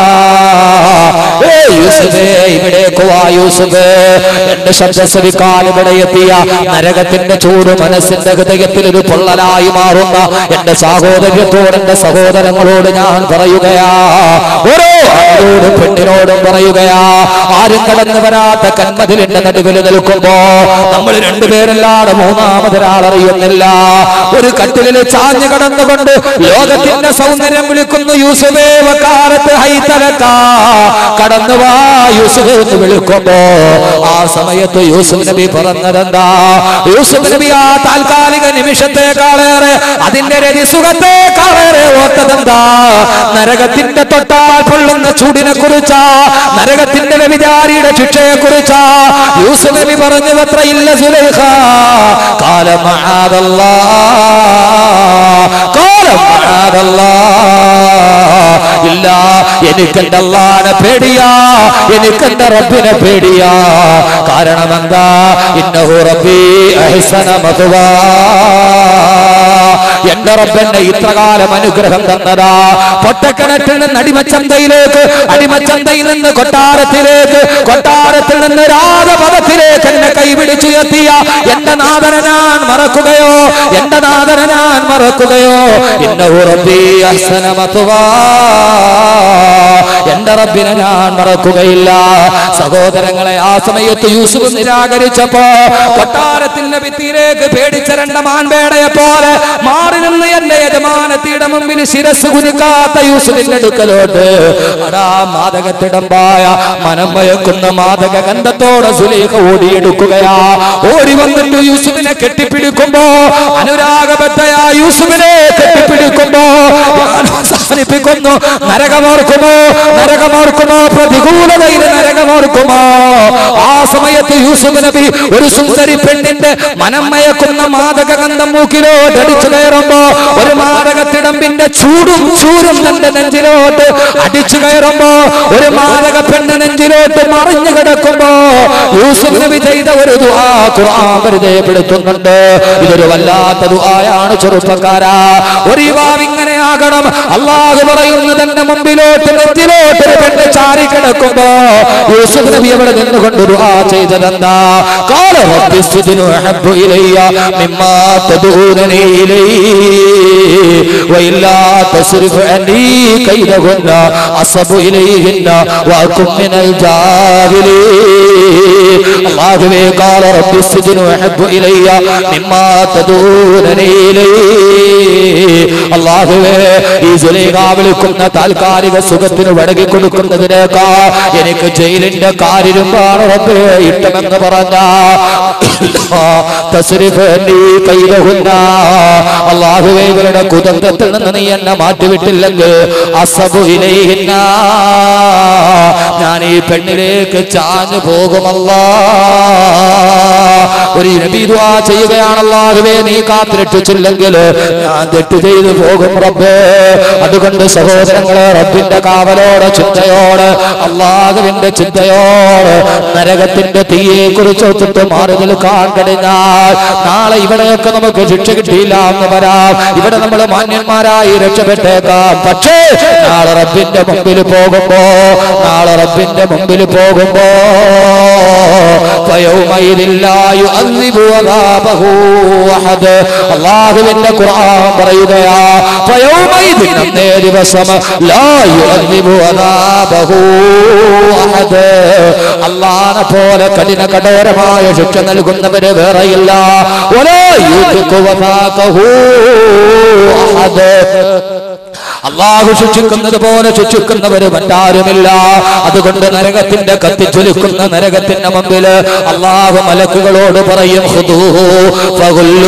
ഏ യൂസുഫേ ഇവിടേക്ക് വാ യൂസുഫേ എന്റെ ശബ്ദം ശ്രവിക്കാൻ ഇവിടെ എത്തിയ നരകത്തിന്റെ ചൂട് മനസ്സിന്റെ ഹൃദയത്തിൽ ഒരു പൊള്ളലായി മാറുന്ന എന്റെ സാഹോദര്യത്തോട് എന്റെ സഹോദരങ്ങളോട് ഞാൻ പറയുകയാ ഓരോ ആണോടും പെണ്ണിനോടും പറയുകയാ ആരും കടന്നു വരാത്ത കന്മതിലിന്റെ നടുവിൽ നിൽക്കുമ്പോ നമ്മൾ രണ്ടുപേരല്ലാതെ മൂന്നാമതൊരാൾ അറിയുന്നില്ല ഒരു കട്ടിലിൽ ചാഞ്ഞു കടന്നുകൊണ്ട് ലോകത്തിന്റെ സൗന്ദര്യം വിളിക്കുന്നു യൂസുഫേ വക്കാലത്ത് ഹൈതലക്ക കടന്നു വാ യൂസുഫ് എന്ന് വിളിക്കുമ്പോ ആ സമയത്ത് യൂസുഫ് നബി പറഞ്ഞതെന്താ യൂസുഫ് നബി ആ താൽക്കാലിക നിമിഷത്തെക്കാളേറെ അതിന്റെ രതിസുഖത്തെക്കാളേറെ ഓർത്തതെന്താ നരകത്തിന്റെ തൊട്ടാൽ പൊള്ളുന്ന ചൂടിനെ കുറിച്ചാ നരകത്തിന്റെ വ്യഭിചാരിയുടെ ശിക്ഷയെ കുറിച്ചാ യൂസുഫ് നബി പറഞ്ഞു അത്ര ഇല്ല സുലൈഖ കാലമാതല്ലാ കാലമാതല്ലാ ഇല്ല എനിക്കെന്റെ അള്ളാനെ പേടിയാ എനിക്കെന്റെ റബ്ബിനെ പേടിയാ കാരണം എന്താ ഇന്നഹു റബ്ബി അഹ്സന മതുവാ എന്റെ റബ്ബെന്നെ ഇത്രകാലം അനുഗ്രഹം തന്നതാ പൊട്ടക്കിണറ്റിൽ നിന്ന് അടിമച്ചന്തയിലേക്ക് അടിമച്ചന്തയിൽ നിന്ന് കൊട്ടാരത്തിലേക്ക് കൊട്ടാരത്തിൽ നിന്ന് രാജപദത്തിലേക്ക് എന്നെ കൈപിടിച്ചുയർത്തിയ എന്റെ നാഥനെ ഞാൻ മറക്കുകയോ എന്റെ നാഥനെ ഞാൻ മറക്കുകയോ എന്നെ ഉറപ്പി അസനമത്തുവാ എന്റെ റബ്ബിനെ ഞാൻ മറക്കുകയില്ല സഹോദരങ്ങളെ ആ സമയത്ത് യൂസുഫ് നിരാകരിച്ചപ്പോ കൊട്ടാരത്തിന്റെ ഭിത്തിയിലേക്ക് പേടിച്ച രണ്ട് മാൻപേടയെ പോലെ മാറി നിന്ന് എന്റെ യജമാനത്തിയുടെ മുമ്പിൽ ശിരസ് കുനിക്കാത്ത യൂസുഫിന്റെ അടുക്കലോട്ട് അടാ മാതകത്തിടമ്പായ മനം മയക്കുന്ന മാതക ഗന്ധത്തോടെ സുലേഖ ഓടിയെടുക്കുകയാ ഓടി വന്നിട്ട് യൂസുഫിനെ കെട്ടിപ്പിടിക്കുമ്പോ അനുരാഗബദ്ധയായ യൂസുഫിനെ കെട്ടിപ്പിടിക്കും വിളിക്കുമ്പോ ഞാൻ അവസാനിപ്പിക്കുന്നു നരകമോർക്കുമോ നരകമോർക്കുമോ പ്രതികൂലതയിൽ നരകമോർക്കുമോ ആ സമയത്ത് യൂസുഫ് നബി ഒരു സുന്ദരി പെണ്ണിന്റെ മനം മയക്കുന്ന മാദക ഗന്ധം മൂക്കിലോട്ട് അടിച്ചു കയറുമ്പോ ഒരു മാദകത്തിടമ്പിന്റെ ചൂടും ചൂരും തന്റെ നെഞ്ചിലോട്ട് അടിച്ചു കയറുമ്പോ ഒരു മാദക പെണ്ണ് നെഞ്ചിലോട്ട് മറിഞ്ഞു കിടക്കുമ്പോ യൂസുഫ് നബി ചെയ്ത ഒരു ദുആ ഖുർആൻ പരിചയപ്പെടുത്തുന്നുണ്ട് ഇതൊരു വല്ലാത്ത ദുആയാണ് ചെറുപ്പക്കാരാ ഒരു യുവാവ് ഇങ്ങനെ ആകണം അള്ളാഹു പറയുന്നത് എന്റെ മുമ്പിലോട്ട് നെഞ്ചിലോട്ട് ഒരു പെണ്ണ് ചാരി കിടക്കുമ്പോ യൂസുഫ് നബി അവിടെ നിന്നുകൊണ്ട് ദുആ ചെയ്തതെന്താ قال رب السجن أحب إلي مما تدعونني إليه وإلا تصرف عني كيدهن أصب إليهن وأكن من الجاهلين الله قال رب السجن أحب إلي مما تدعونني إليه അള്ളാഹുവേ ഈ സുലൈഖ വിളിക്കുന്ന താൽക്കാലിക സുഖത്തിന് വടകി കൊടുക്കുന്നതിനേക്കാ എനിക്ക് ജയിലിന്റെ കാരിരുമ്പാണ് റബ്ബേ ഇഷ്ടമെന്ന് പറഞ്ഞ തസ്രിഫ് നീ കൈലഹുന്ന അള്ളാഹുവേ ഇവരുടെ കുതന്ത്രത്തിൽ നിന്ന് നീ എന്നെ മാറ്റിവിട്ടില്ലെങ്കിൽ അസബു ഇലൈഹിന്ന ഞാൻ ഈ പെണ്ണിലേക്ക് ചാഞ്ഞു പോകുമല്ലാ ഒരു നബി ദുആ ചെയ്യുകയാണ് അല്ലാഹുവേ നീ കാത്തിരക്ഷിച്ചില്ലെങ്കിൽ ഞാൻ തെറ്റ് ചെയ്തു പോകും റബ്ബേ അതുകൊണ്ട് സഹോദരങ്ങളെ റബ്ബിന്റെ കാവലോട് ചിന്തയോട് അള്ളാഹുവിന്റെ ചിന്തയോട് നരകത്തിന്റെ തീയെ കുറിച്ച് ഒത്തിട്ട് മാറി നിൽക്കാൻ കഴിഞ്ഞാൽ നാളെ ഇവിടെയൊക്കെ നമുക്ക് ശിക്ഷ കിട്ടിയില്ല എന്ന് വരാം ഇവിടെ നമ്മൾ മാന്യന്മാരായി രക്ഷപ്പെട്ടേക്കാം പക്ഷേ നാളെ റബ്ബിന്റെ മുമ്പിൽ പോകുമ്പോ നാളെ റബ്ബിന്റെ മുമ്പിൽ പോകുമ്പോ فيومئذ لا يعذب عذابه أحد അള്ളാഹുവിന്റെ ഖുർആൻ പറയുകയാ فيومئذ അന്നേ ദിവസം لا يعذب عذابه أحد അള്ളാഹനെ പോലെ കഠിന കഠോരമായ ശിക്ഷ നൽകുന്നവര് വേറെയില്ല ولا يوثق وثاقه أحد അള്ളാഹു ശിക്ഷിക്കുന്നത് പോലെ ശിക്ഷിക്കുന്നവര് മറ്റാരുമില്ല അതുകൊണ്ട് നരകത്തിന്റെ കത്തിച്ചൊലിക്കുന്ന നരകത്തിന്റെ മുമ്പിൽ അള്ളാഹു മലക്കുകളോട് പറയും ഖുദൂഹു ഫഗുല്ലൂ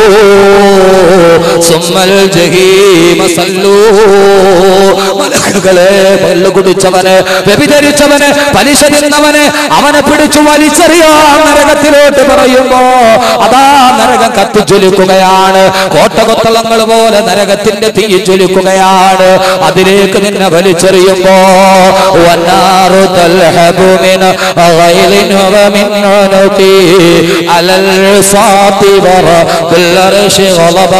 സുമ്മൽ ജഹീമ സല്ലൂ മലക്കുകളെ പല്ലു കുടിച്ചവന് വ്യഭിചരിച്ചവന് പലിശ തിന്നവന് അവനെ പിടിച്ചു വലിച്ചെറിയാൻ നരകത്തിലോട്ട് പറയുമ്പോ അതാ നരകം കത്തിച്ചൊലിക്കുകയാണ് കോട്ടകൊത്തളങ്ങൾ പോലെ നരകത്തിന്റെ തീ ജ്വലിക്കുകയാണ് അതിലേക്ക് നിന്നെ വലിച്ചെറിയുമ്പോ വന്നാറു തൽഹബു മിൻ ഗൈലിൻ വമിൻ ഉനുഖി അലൽ സാത്തി വറ കുല്ലർശി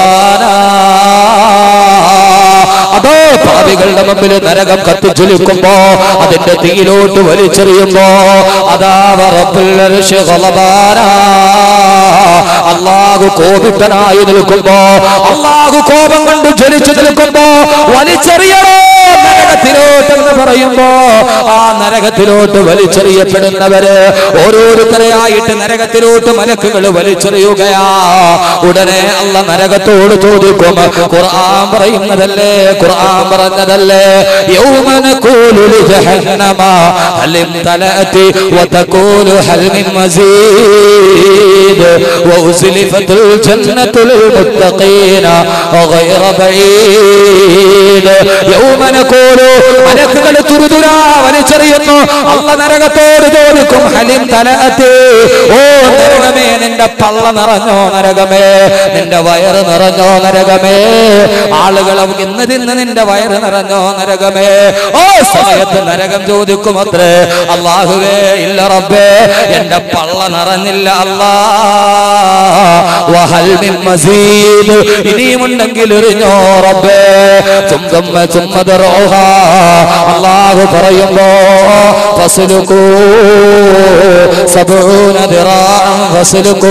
അതോ പാപികളുടെ മുമ്പിൽ നരകം കത്തിച്ചൊലിക്കുമ്പോ അതിന്റെ തീയിലോട്ട് വലിച്ചെറിയുമ്പോ അതാ റബ്ബുൽ അർശി ഗളബാന അള്ളാഹു കോപിട്ടനായി നിൽക്കുമ്പോ അള്ളാഹു കോപം കൊണ്ട് ജ്വലിച്ചു നിൽക്കുമ്പോ വലിച്ചെറിയണോ നരകത്തിലോട്ട് എന്ന് പറയുമ്പോ ആ നരകത്തിലോട്ട് വലിച്ചെറിയപ്പെടുന്നവര് ഓരോരുത്തരെയായിട്ട് നരകത്തിലോട്ട് മലക്കുകൾ വലിച്ചെറിയുകയാ ഉടനെ അല്ല നരകത്തോട് ചോദിക്കും ഖുർആൻ പറയുന്നതല്ലേ ഖുർആൻ പറഞ്ഞതല്ലേ യൗമന കൂലു ജഹന്നമ ഹലിം തലഅതി വതകൂലു ഹൽ മിൻ മസീദ് وأزلفت الجنة للمتقين غير بعيد يوم نقول മലക്കുകൾ തുരുതുരാ വലിച്ചെറിയുന്നു അള്ള നരകത്തോട് ചോദിക്കും ഹലിം തലഅത്തി ഓ നരകമേ നിന്റെ പള്ള നിറഞ്ഞോ നരകമേ നിന്റെ വയറ് നിറഞ്ഞോ നരകമേ ആളുകൾ ഇന്ന് തിന്ന് നിന്റെ വയറ് നിറഞ്ഞോ നരകമേ ഓ സമയത്ത് നരകം ചോദിക്കും അത്രേ അള്ളാഹുവേ ഇല്ല റബ്ബേ എന്റെ പള്ള നിറഞ്ഞില്ല അല്ലാ വഹൽ മിൻ മസീദ് ഇനിയുമുണ്ടെങ്കിൽ എറിഞ്ഞോ റബ്ബേ ചുംഗമ്മ ചുമ്മദറോഹ അല്ലാഹു പറയുമ്പോ ഫസ്ലുകൂ സബൂന ദിറാഅൻ ഫസ്ലുകൂ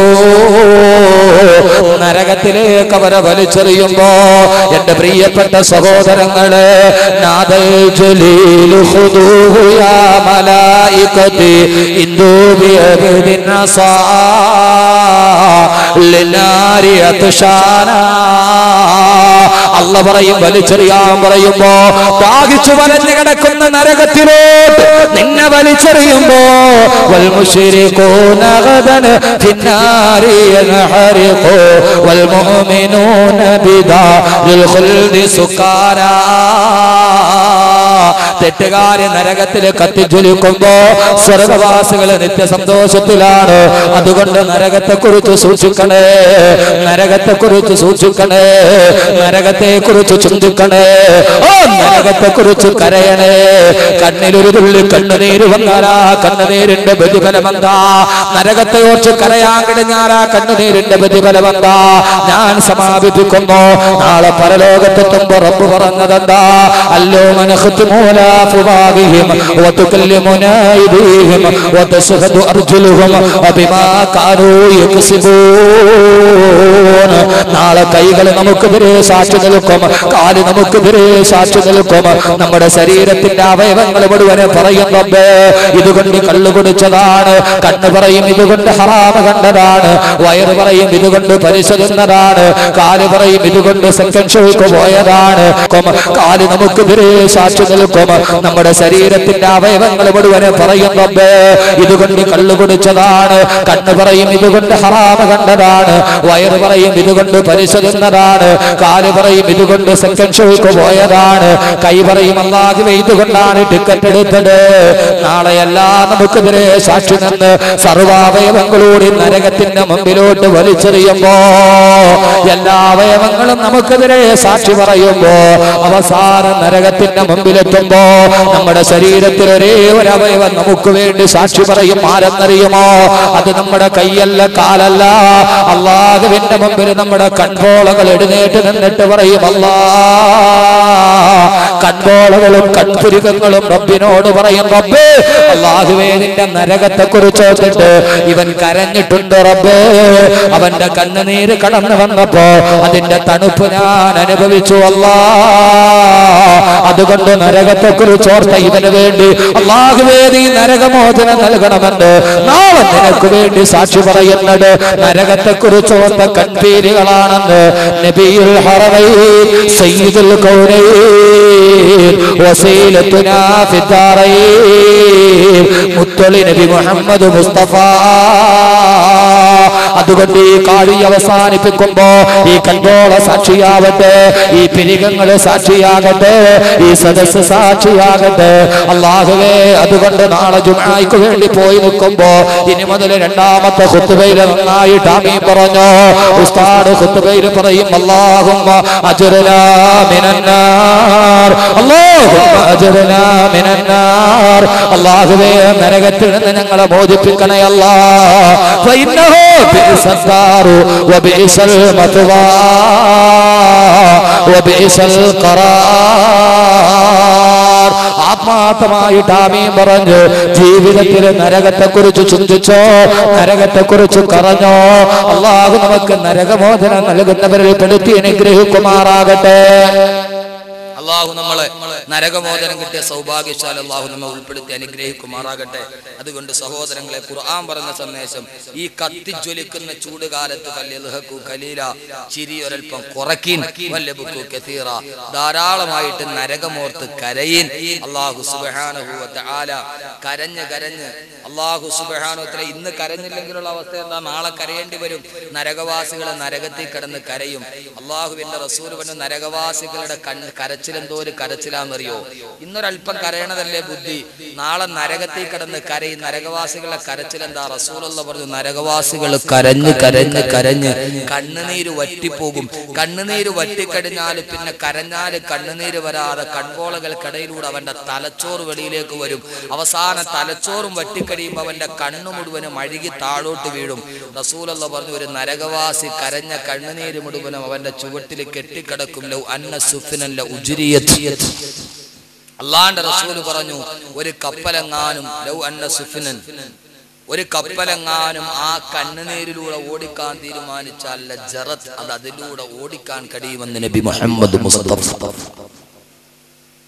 നരകത്തിലേക്ക് അവരെ വലിച്ചെറിയുമ്പോ എന്റെ പ്രിയപ്പെട്ട സഹോദരങ്ങളെ നാദൽ ജലീലു ഖുദൂഹു യാ മലായികതി ഇന്ദു ബിയദിൻ നസാ ലിനാരി അത്ഷാന അല്ല പറയും വലിച്ചെറിയാൻ പറയുമ്പോ ദാഹിച്ചു വലഞ്ഞു കിടക്കുന്ന നരകത്തിലോട്ട് നിന്നെ വലിച്ചെറിയുമ്പോ والمشركون غدا في النار ينحرقوا والمؤمنون بدار الخلد سكارى തെറ്റുകാരി നരകത്തിൽ കത്തിജ്വലിക്കുമ്പോ സ്വർഗവാസികൾ നിത്യസന്തോഷത്തിലാണ് അതുകൊണ്ട് നരകത്തെ കുറിച്ച് സൂക്ഷിക്കണേ നരകത്തെ കുറിച്ച് സൂക്ഷിക്കണേ നരകത്തെ കുറിച്ച് ചിന്തിക്കണേ ഓ നരകത്തെ കുറിച്ച് കരയണേ കണ്ണിലൊരു തുള്ളി കണ്ണുനീര് വന്നാലാ കണ്ണുനീരിന്റെ പ്രതിഫലമെന്താ നരകത്തെ ഓർച്ച് കരയാൻ കിടഞ്ഞാലാ കണ്ണുനീരിന്റെ പ്രതിഫലമെന്താ ഞാൻ സമാപിപ്പിക്കുന്നു നാളെ പരലോകത്തെത്തുമ്പോ റബ്ബ് പറഞ്ഞതെന്താ അല്ലോ മനഹത്തുമൂല فواقهم وتكلمنا أيديهم وتشهد أرجلهم بما كانوا يكسبون നാളെ കൈകൾ നമുക്കെതിരെ സാക്ഷി നിൽക്കും കാല് നമുക്കെതിരെ സാക്ഷി നിൽക്കും നമ്മുടെ ശരീരത്തിന്റെ അവയവങ്ങൾ മുഴുവനെ പറയും റബ്ബേ ഇതുകൊണ്ട് കള്ളു കുടിച്ചതാണ് കണ്ണ് പറയും ഇതുകൊണ്ട് ഹറാമ കണ്ടതാണ് വയറ് പറയും ഇതുകൊണ്ട് പരിശോധിക്കുന്നതാണ് കാല് പറയും ഇതുകൊണ്ട് സെക്കൻഡ് ഷോയ്ക്ക് പോയതാണ് കൊം. കാല് നമുക്കെതിരെ സാക്ഷി നിൽക്കും നമ്മുടെ ശരീരത്തിന്റെ അവയവങ്ങൾ മുഴുവനെ പറയും റബ്ബേ ഇതുകൊണ്ട് കള്ളു കുടിച്ചതാണ് കണ്ണ് പറയും ഇതുകൊണ്ട് ഹറാമ കണ്ടതാണ് വയറ് പറയും ഇതുകൊണ്ട് പരിശോധിക്കുന്നതാണ് കാല് പറയും ഇതുകൊണ്ട് സെക്കൻഡ് ഷോയ്ക്ക് പോയതാണ് കൈ പറയും അല്ലാതെ ഇതുകൊണ്ടാണ് ടിക്കറ്റ് എടുത്തത് നാളെ എല്ലാം നമുക്കെതിരെ സാക്ഷി നിന്ന് സർവാവയവങ്ങളോട് നരകത്തിന്റെ മുമ്പിലോട്ട് വലിച്ചെറിയുമ്പോ എല്ലാ അവയവങ്ങളും നമുക്കെതിരെ സാക്ഷി പറയുമ്പോ അവസാനം നരകത്തിന്റെ മുമ്പിലെത്തുമ്പോ നമ്മുടെ ശരീരത്തിൽ ഒരേ ഒരു അവയവം നമുക്ക് വേണ്ടി സാക്ഷി പറയും ആരെന്നറിയുമോ അത് നമ്മുടെ കൈയല്ല കാലല്ല അള്ളാഹുവിന്റെ മുമ്പിൽ നമ്മുടെ കൺപോളകൾ എഴുന്നേറ്റ് നിന്നിട്ട് പറയും അല്ലാ കൺപോളകളും കൺപുരുകങ്ങളും റബ്ബിനോട് പറയും റബ്ബേ അള്ളാഹുവേ നിന്റെ നരകത്തെ കുറിച്ച് ഓർത്തിട്ട് ഇവൻ കരഞ്ഞിട്ടുണ്ട് റബ്ബേ അവന്റെ കണ്ണുനീര് കടന്നു വന്നപ്പോ അതിന്റെ തണുപ്പ് ഞാൻ അനുഭവിച്ചു അല്ലാ അതുകൊണ്ട് നരകത്തെ കുറിച്ച് ഓർത്ത ഇവന് വേണ്ടി അള്ളാഹുവേ നീ നരകമോചനം നൽകണമെന്ന് നാളെ നിനക്ക് വേണ്ടി സാക്ഷി പറയുന്നത് നരകത്തെ കുറിച്ച് ഓർത്ത കൺപീരികളാണെന്ന് നബിയുൽ ഹറമൈ സയ്യിദുൽ കൗനൈൻ വസീലത്തുനാ ഫിദ്ദാറൈൻ മുത്തളി നബി മുഹമ്മദ് മുസ്തഫ അതുകൊണ്ട് ഈ കാഴി അവസാനിപ്പിക്കുമ്പോ ഈ കണ്ടോള സാക്ഷിയാവട്ടെ ഈ പിരികങ്ങൾ സാക്ഷിയാകട്ടെ ഈ സദസ് സാക്ഷിയാകട്ടെ അള്ളാഹുവേ അതുകൊണ്ട് നാളെ ജുമായിക്ക് വേണ്ടി പോയി നിൽക്കുമ്പോ ഇനി മുതൽ രണ്ടാമത്തെ കുത്തുബയിൽ നന്നായിട്ട് ആമീൻ പറഞ്ഞു ഉസ്താദ് കുത്തുബയിൽ പറയും അള്ളാഹുമ്മ അജുറലാ മിനന്നാർ അല്ലാഹുമ്മ അജുറലാ മിനന്നാർ അള്ളാഹുവേ നരകത്തിൽ നിന്ന് ഞങ്ങളെ മോചിപ്പിക്കണേ അല്ലാ ഫഇന്നഹു ബിഇസദ്ദാറു വബിഇസൽ മത്വാ വബിഇസൽ ഖറാർ ആത്മാർത്ഥമായിട്ട് ആമീൻ പറഞ്ഞു ജീവിതത്തിൽ നരകത്തെ കുറിച്ച് ചിന്തിച്ചോ നരകത്തെ കുറിച്ച് കറഞ്ഞോ അള്ളാഹു നമുക്ക് നരകമോചനം നൽകുന്നവരിൽ പെടുത്തി അനുഗ്രഹിക്കുമാറാകട്ടെ അള്ളാഹു നമ്മളെ നരകമോചനം കിട്ടിയ സൗഭാഗ്യശാല അള്ളാഹു നമ്മെ ഉൾപ്പെടുത്തി അനുഗ്രഹിക്കുമാറാകട്ടെ അതുകൊണ്ട് സഹോദരങ്ങളെ ഖുർആൻ പറഞ്ഞ സന്ദേശം ഈ കത്തിജ്വലിക്കുന്ന ചൂടുകാലത്ത് കല്യൽഹക്കു കലീല ചിരി ഒരൽപ്പം കുറക്കീൻ വല്ലബുക്കു കസീറ ധാരാളമായിട്ട് നരകമോർത്ത് കരയിൻ അള്ളാഹു സുബഹാനുഭൂവത്തെ ആല കരഞ്ഞ് കരഞ്ഞ് അള്ളാഹു സുബഹാനുത്തര ഇന്ന് കരഞ്ഞില്ലെങ്കിലുള്ള അവസ്ഥ എന്താ നാളെ കരയേണ്ടി വരും നരകവാസികൾ നരകത്തിൽ കിടന്ന് കരയും അള്ളാഹുവിന്റെ റസൂൽ പറഞ്ഞു നരകവാസികളുടെ കണ്ണ് കരച്ചിലെന്തോ ഒരു കരച്ചിലാന്നറിയോ ഇന്നൊരല്പം കരയണതല്ലേ ബുദ്ധി നാളെ നരകത്തിൽ കിടന്ന് കരയും നരകവാസികളുടെ കരച്ചിലെന്താ റസൂലുള്ള പറഞ്ഞു നരകവാസികൾ കരഞ്ഞ് കരഞ്ഞ് കരഞ്ഞ് കണ്ണുനീര് വറ്റിപ്പോകും കണ്ണുനീര് വറ്റിക്കഴിഞ്ഞാൽ പിന്നെ കരഞ്ഞാല് കണ്ണുനീര് വരാതെ കൺപോളകൾക്കിടയിലൂടെ അവന്റെ തലച്ചോറ് വെളിയിലേക്ക് വരും അവസാന തലച്ചോറും വറ്റിക്കഴിയുമ്പോൾ അവന്റെ കണ്ണു മുഴുവനും അഴുകി താഴോട്ട് വീഴും റസൂലുള്ള പറഞ്ഞു ഒരു നരകവാസി കരഞ്ഞ കണ്ണുനീര് മുഴുവനും അവന്റെ ചുവട്ടിൽ കെട്ടിക്കിടക്കും ലൗ അന്ന സുഫിനല്ല ഉജുരിയത് അള്ളാന്റെ റസൂല് പറഞ്ഞു ഒരു കപ്പലെങ്ങാനും ലൗ അന്ന സുഫിനൻ ഒരു കപ്പലെങ്ങാനും ആ കണ്ണുനീരിലൂടെ ഓടിക്കാൻ തീരുമാനിച്ചാൽ ജറത്ത് അത് അതിലൂടെ ഓടിക്കാൻ കഴിയുമെന്ന് നബി മുഹമ്മദ് മുസ്തഫ അത്ര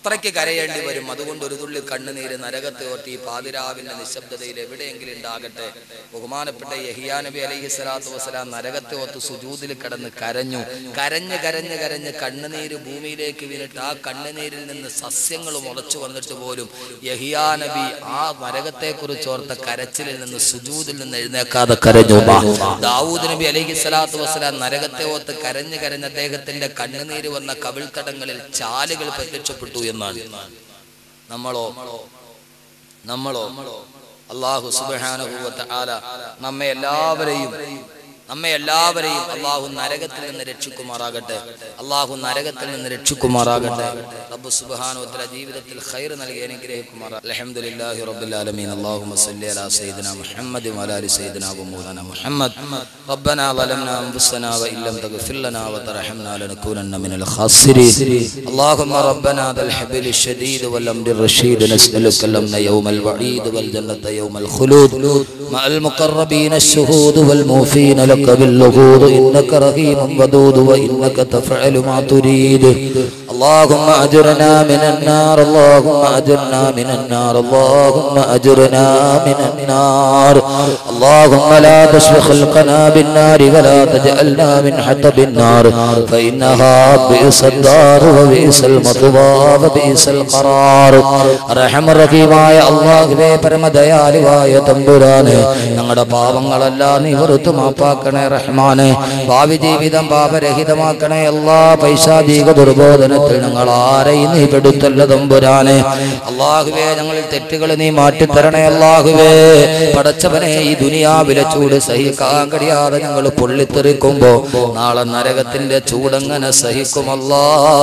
അത്രയ്ക്ക് കരയേണ്ടി വരും അതുകൊണ്ട് ഒരു തുള്ളി കണ്ണുനീര് നരകത്തെ ഓർത്തി ഈ പാതിരാവിന്റെ നിശബ്ദതയിൽ എവിടെയെങ്കിലും ഉണ്ടാകട്ടെ ബഹുമാനപ്പെട്ട യഹിയാ നബി അലൈഹി സ്വലാത്തു വസ്സലാം നരകത്തെ ഓർത്ത് സുജൂതിൽ കിടന്ന് കരഞ്ഞു കരഞ്ഞ് കരഞ്ഞ് കരഞ്ഞ് കണ്ണുനീര് ഭൂമിയിലേക്ക് വീണിട്ട് ആ കണ്ണുനീരിൽ നിന്ന് സസ്യങ്ങൾ മുളച്ചു വന്നിട്ട് പോലും യഹിയാ നബി ആ നരകത്തെ കുറിച്ച് ഓർത്ത കരച്ചിലിൽ നിന്ന് സുജൂതിൽ നിന്ന് എഴുന്നേക്കാതെ കരഞ്ഞു ദാവൂദ് നബി അലൈഹി സ്വലാത്തു വസ്സലാം നരകത്തെ ഓർത്ത് കരഞ്ഞ് കരഞ്ഞ് അദ്ദേഹത്തിന്റെ കണ്ണുനീര് വന്ന കവിൾത്തടങ്ങളിൽ ചാലുകൾ പ്രത്യക്ഷപ്പെട്ടു എന്നാണ് നമ്മളോ നമ്മളോ അള്ളാഹു സുബാനുഭൂവത്തെ ആല നമ്മെ എല്ലാവരെയും നമ്മെ എല്ലാവരെയും അള്ളാഹു നരകത്തിൽ നിന്ന് രക്ഷിക്കുമാറാകട്ടെ അള്ളാഹു നരകത്തിൽ നിന്ന് രക്ഷിക്കുമാറാകട്ടെ റബ്ബ് സുബ്ഹാനഹു ജീവിതത്തിൽ ഖൈർ നൽകി അനുഗ്രഹിക്കുമാറാ അൽഹംദുലില്ലാഹി റബ്ബിൽ ആലമീൻ അല്ലാഹുമ്മ സല്ലി അലാ സയ്യിദിനാ മുഹമ്മദ് വഅലാ ആലി സയ്യിദിനാ വമൗലാനാ മുഹമ്മദ് ربنا ظلمنا انفسنا وان لم تغفر لنا وترحمنا لنكونن من الخاسرين اللهم ربنا ذا الحبل الشديد والامر الرشيد نسالك الامن يوم الوعيد والجنه يوم الخلود مع المقربين الشهود والموفين لك باللغود انك رحيم ودود وانك تفعل ما تريد اللهم اجرنا من النار اللهم اجرنا من النار اللهم اجرنا من النار اللهم لا تشف خلقنا بالنار ولا تجعلنا من حطب النار فانها بئس الدار وبئس المطوى وبئس القرار റഹം റഹീമായ അള്ളാഹുവേ പരമദയാലുവായ തമ്പുരാനെ ഞങ്ങളുടെ പാപങ്ങളെല്ലാം നീ വെറുത്തു മാപ്പാക്കണേ റഹ്മാനെ ഭാവി ജീവിതം പാപരഹിതമാക്കണേ എല്ലാ പൈശാചിക ദുർബോധനത്തിൽ ഞങ്ങൾ ആരെയും നീ പെടുത്തല്ല തമ്പുരാനെ അള്ളാഹുവേ ഞങ്ങളിൽ തെറ്റുകൾ നീ മാറ്റിത്തരണേ അള്ളാഹുവേ പടച്ചവനെ ഈ ദുനിയാവിലെ ചൂട് സഹിക്കാൻ കഴിയാതെ ഞങ്ങൾ പൊള്ളിത്തെറിക്കുമ്പോ നാളെ നരകത്തിന്റെ ചൂടങ്ങനെ സഹിക്കുമല്ലാ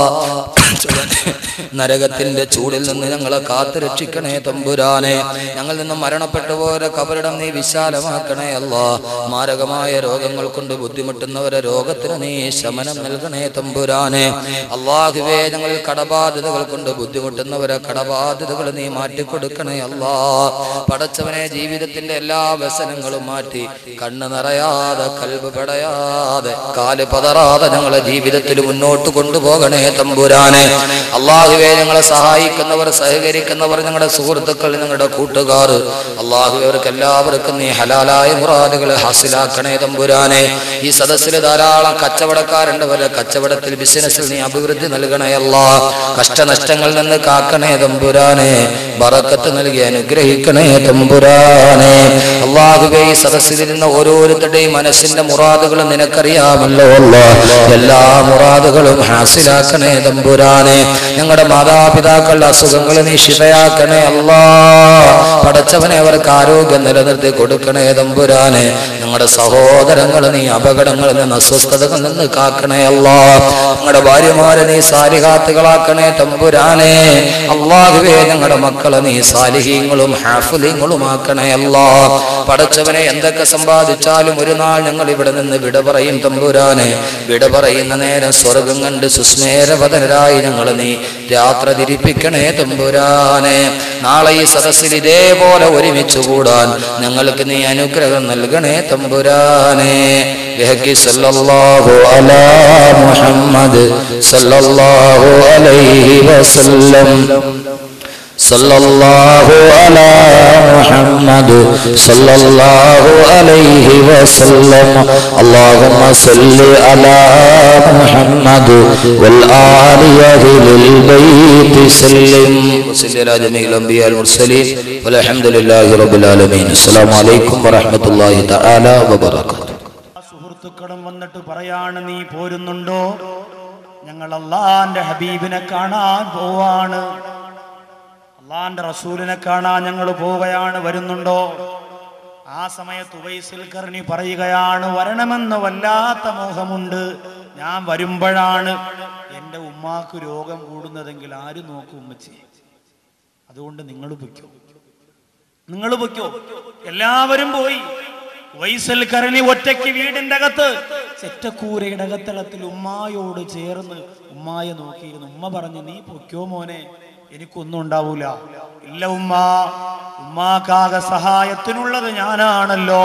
നരകത്തിന്റെ ചൂടിൽ നിന്ന് ഞങ്ങളെ കാത്തു രക്ഷിക്കണേ തമ്പുരാനെ ഞങ്ങളിൽ നിന്ന് മരണപ്പെട്ടു പോയ കബറിടം നീ വിശാലമാക്കണേ അല്ല മാരകമായ രോഗങ്ങൾ കൊണ്ട് ബുദ്ധിമുട്ടുന്നവരെ രോഗത്തിന് നീ ശമനം നൽകണേ തമ്പുരാനെ അള്ളാഹുവേ ഞങ്ങളിൽ കടബാധ്യതകൾ കൊണ്ട് ബുദ്ധിമുട്ടുന്നവരെ കടബാധ്യതകൾ നീ മാറ്റിക്കൊടുക്കണേ അല്ലാ പടച്ചവനെ ജീവിതത്തിന്റെ എല്ലാ വ്യസനങ്ങളും മാറ്റി കണ്ണ് നിറയാതെ കൽബ് പടയാതെ കാല് പതറാതെ ഞങ്ങളെ ജീവിതത്തിൽ മുന്നോട്ട് കൊണ്ടുപോകണേ തമ്പുരാനെ അള്ളാഹുവെ ഞങ്ങളെ സഹായിക്കുന്നവർ സഹകരിക്കുന്നവർ ഞങ്ങളുടെ സുഹൃത്തുക്കൾ ഞങ്ങളുടെ കൂട്ടുകാർ അള്ളാഹുവെ അവർക്ക് എല്ലാവർക്കും നീ ഹലാലായ മുറാദുകൾ ഹാസിലാക്കണേ തമ്പുരാനെ ഈ സദസ്സിൽ ധാരാളം കച്ചവടക്കാരുണ്ട് അവരുടെ കച്ചവടത്തിൽ ബിസിനസ്സിൽ നീ അഭിവൃദ്ധി നൽകണേ അല്ലാ കഷ്ടനഷ്ടങ്ങളിൽ നിന്ന് കാക്കണേ തമ്പുരാനെ ബറക്കത്ത് നൽകി അനുഗ്രഹിക്കണേ തമ്പുരാനെ അള്ളാഹുവെ ഈ സദസ്സിലിരുന്ന ഓരോരുത്തരുടെയും മനസ്സിന്റെ മുറാദുകൾ നിനക്കറിയാമല്ലോ അല്ലാ എല്ലാ മുറാദുകളും ഹാസിലാക്കണേ തമ്പുരാനെ ഞങ്ങളുടെ മാതാപിതാക്കളുടെ അസുഖങ്ങൾ നീ ശിവയാക്കണേ അല്ലാ പടച്ചവനെ അവർക്ക് ആരോഗ്യം നിലനിർത്തി കൊടുക്കണേ തമ്പുരാനെ ഞങ്ങളുടെ സഹോദരങ്ങൾ നീ അപകടങ്ങളിൽ നിന്ന് അസ്വസ്ഥതകളിൽ നിന്ന് കാക്കണേ അല്ലാ ഞങ്ങളുടെ ഭാര്യമാരെ നീ സാലിഹാത്തുകളാക്കണേ തമ്പുരാനെ അള്ളാഹുവേ ഞങ്ങളുടെ മക്കളെ നീ സാലിഹീങ്ങളും ഹാഫുലീങ്ങളും ആക്കണേ അല്ലാ പടച്ചവനെ എന്തൊക്കെ സമ്പാദിച്ചാലും ഒരു നാൾ ഞങ്ങൾ ഇവിടെ നിന്ന് വിട പറയും തമ്പുരാനെ വിട പറയുന്ന നേരം സ്വർഗം കണ്ട് സുസ്മേരവതനരായി ഞങ്ങൾ നീ യാത്ര തിരിപ്പിക്കണേ തമ്പുരാനെ നാളെ ഈ സദസ്സിൽ ഇതേപോലെ ഒരുമിച്ച് കൂടാൻ ഞങ്ങൾക്ക് നീ അനുഗ്രഹം നൽകണേ തമ്പുരാനെ ബിഹഖി സല്ലല്ലാഹു അലാ മുഹമ്മദ് സല്ലല്ലാഹു അലൈഹി വസല്ലം صلى الله على محمد صلى الله عليه وسلم اللهم صل على محمد والآل أهل البيت سلم وصل على جميع الأنبياء المرسلين والحمد لله رب العالمين السلام عليكم ورحمة الله تعالى وبركاته സുഹൃത്തുക്കളും വന്നിട്ട് പറയാണ് നീ പോരുന്നുണ്ടോ ഞങ്ങൾ അള്ളാന്റെ ഹബീബിനെ കാണാൻ പോവാണ് അള്ളാന്റെ റസൂലിനെ കാണാൻ ഞങ്ങൾ പോവുകയാണ് വരുന്നുണ്ടോ ആ സമയത്ത് ഉവൈസിൽ കർണി പറയുകയാണ് വരണമെന്ന് വല്ലാത്ത മോഹമുണ്ട് ഞാൻ വരുമ്പോഴാണ് എൻ്റെ ഉമ്മാക്ക് രോഗം കൂടുന്നതെങ്കിൽ ആര് നോക്കും ഉമ്മച്ചി അതുകൊണ്ട് നിങ്ങൾ പൊയ്ക്കോ നിങ്ങൾ പൊയ്ക്കോ എല്ലാവരും പോയി വൈസൽ കരണി ഒറ്റയ്ക്ക് വീടിന്റെ അകത്ത് ചെറ്റക്കൂരയുടെ അകത്തളത്തിൽ ഉമ്മായോട് ചേർന്ന് ഉമ്മായെ നോക്കിയിരുന്നു ഉമ്മ പറഞ്ഞു നീ പൊയ്ക്കോ മോനെ എനിക്കൊന്നും ഉണ്ടാവൂല ഇല്ല ഉമ്മ ഉമ്മാക്കാകെ സഹായത്തിനുള്ളത് ഞാനാണല്ലോ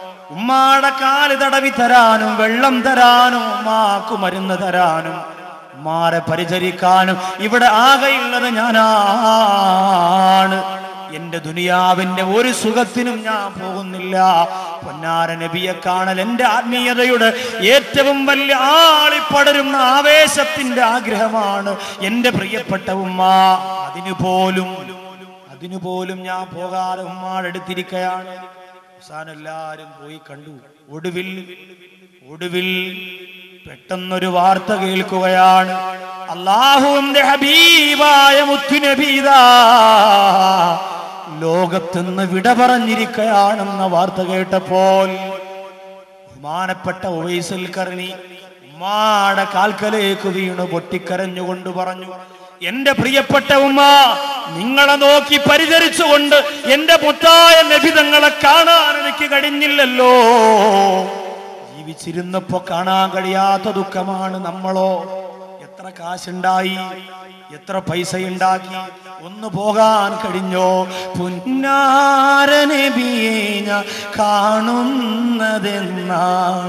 ഉമ്മാടെ കാല് തടവി തരാനും വെള്ളം തരാനും ഉമ്മാക്ക് മരുന്ന് തരാനും ഉമ്മാരെ പരിചരിക്കാനും ഇവിടെ ആകെയുള്ളത് ഞാനാണ് എന്റെ ദുനിയാവിന്റെ ഒരു സുഖത്തിനും ഞാൻ പോകുന്നില്ല പൊന്നാര നബിയെ കാണൽ എന്റെ ആത്മീയതയുടെ ഏറ്റവും വലിയ ആളിപ്പടരുന്ന ആവേശത്തിന്റെ ആഗ്രഹമാണ് എന്റെ പ്രിയപ്പെട്ട ഉമ്മ അതിനു പോലും അതിനു പോലും ഞാൻ പോകാതെ ഉമ്മാടെ അടുത്തിരിക്കയാണ് അവസാനം എല്ലാരും പോയി കണ്ടു ഒടുവിൽ ഒടുവിൽ പെട്ടെന്നൊരു വാർത്ത കേൾക്കുകയാണ് അള്ളാഹുവിന്റെ ഹബീബായ മുത്തുനബീതാ ലോകത്തുനിന്ന് വിട പറഞ്ഞിരിക്കുകയാണെന്ന വാർത്ത കേട്ടപ്പോൾ ബഹുമാനപ്പെട്ട ഉവൈസൽ കർണി ഉമ്മാടെ കാൽക്കലേക്ക് വീണു പൊട്ടിക്കരഞ്ഞുകൊണ്ട് പറഞ്ഞു എന്റെ പ്രിയപ്പെട്ട ഉമ്മ നിങ്ങളെ നോക്കി പരിചരിച്ചുകൊണ്ട് എന്റെ മുത്തായ നബിതങ്ങളെ കാണാൻ എനിക്ക് കഴിഞ്ഞില്ലല്ലോ ജീവിച്ചിരുന്നപ്പോ കാണാൻ കഴിയാത്ത ദുഃഖമാണ് നമ്മളോ എത്ര കാശുണ്ടായി എത്ര പൈസ ഉണ്ടാക്കി ഒന്ന് പോകാൻ കഴിഞ്ഞോ പുന്നാരനബിയെ ഞാൻ കാണുന്നതെന്നാ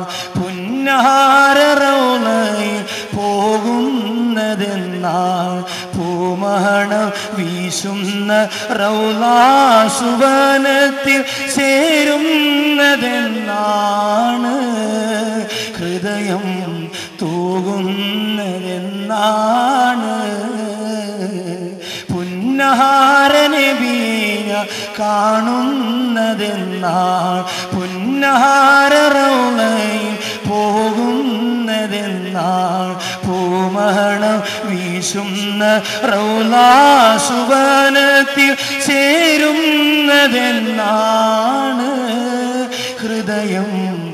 പുന്നാരറൗലയിൽ പോകുന്നതെന്നാ പൂമണം വീശുന്ന റൗലാസുവനത്തിൽ ചേരുന്നതെന്നാണ് ഹൃദയം തൂകുന്നതെന്നാണ് പുന്നഹാരനബീന കാണുന്നതെന്നാൾ പുന്നഹാരറൗളയിൽ പോകുന്നതെന്നാൾ പൂമണം വീശുന്ന റൗലാസുവനത്തിൽ ചേരുന്നതെന്നാണ് ഹൃദയം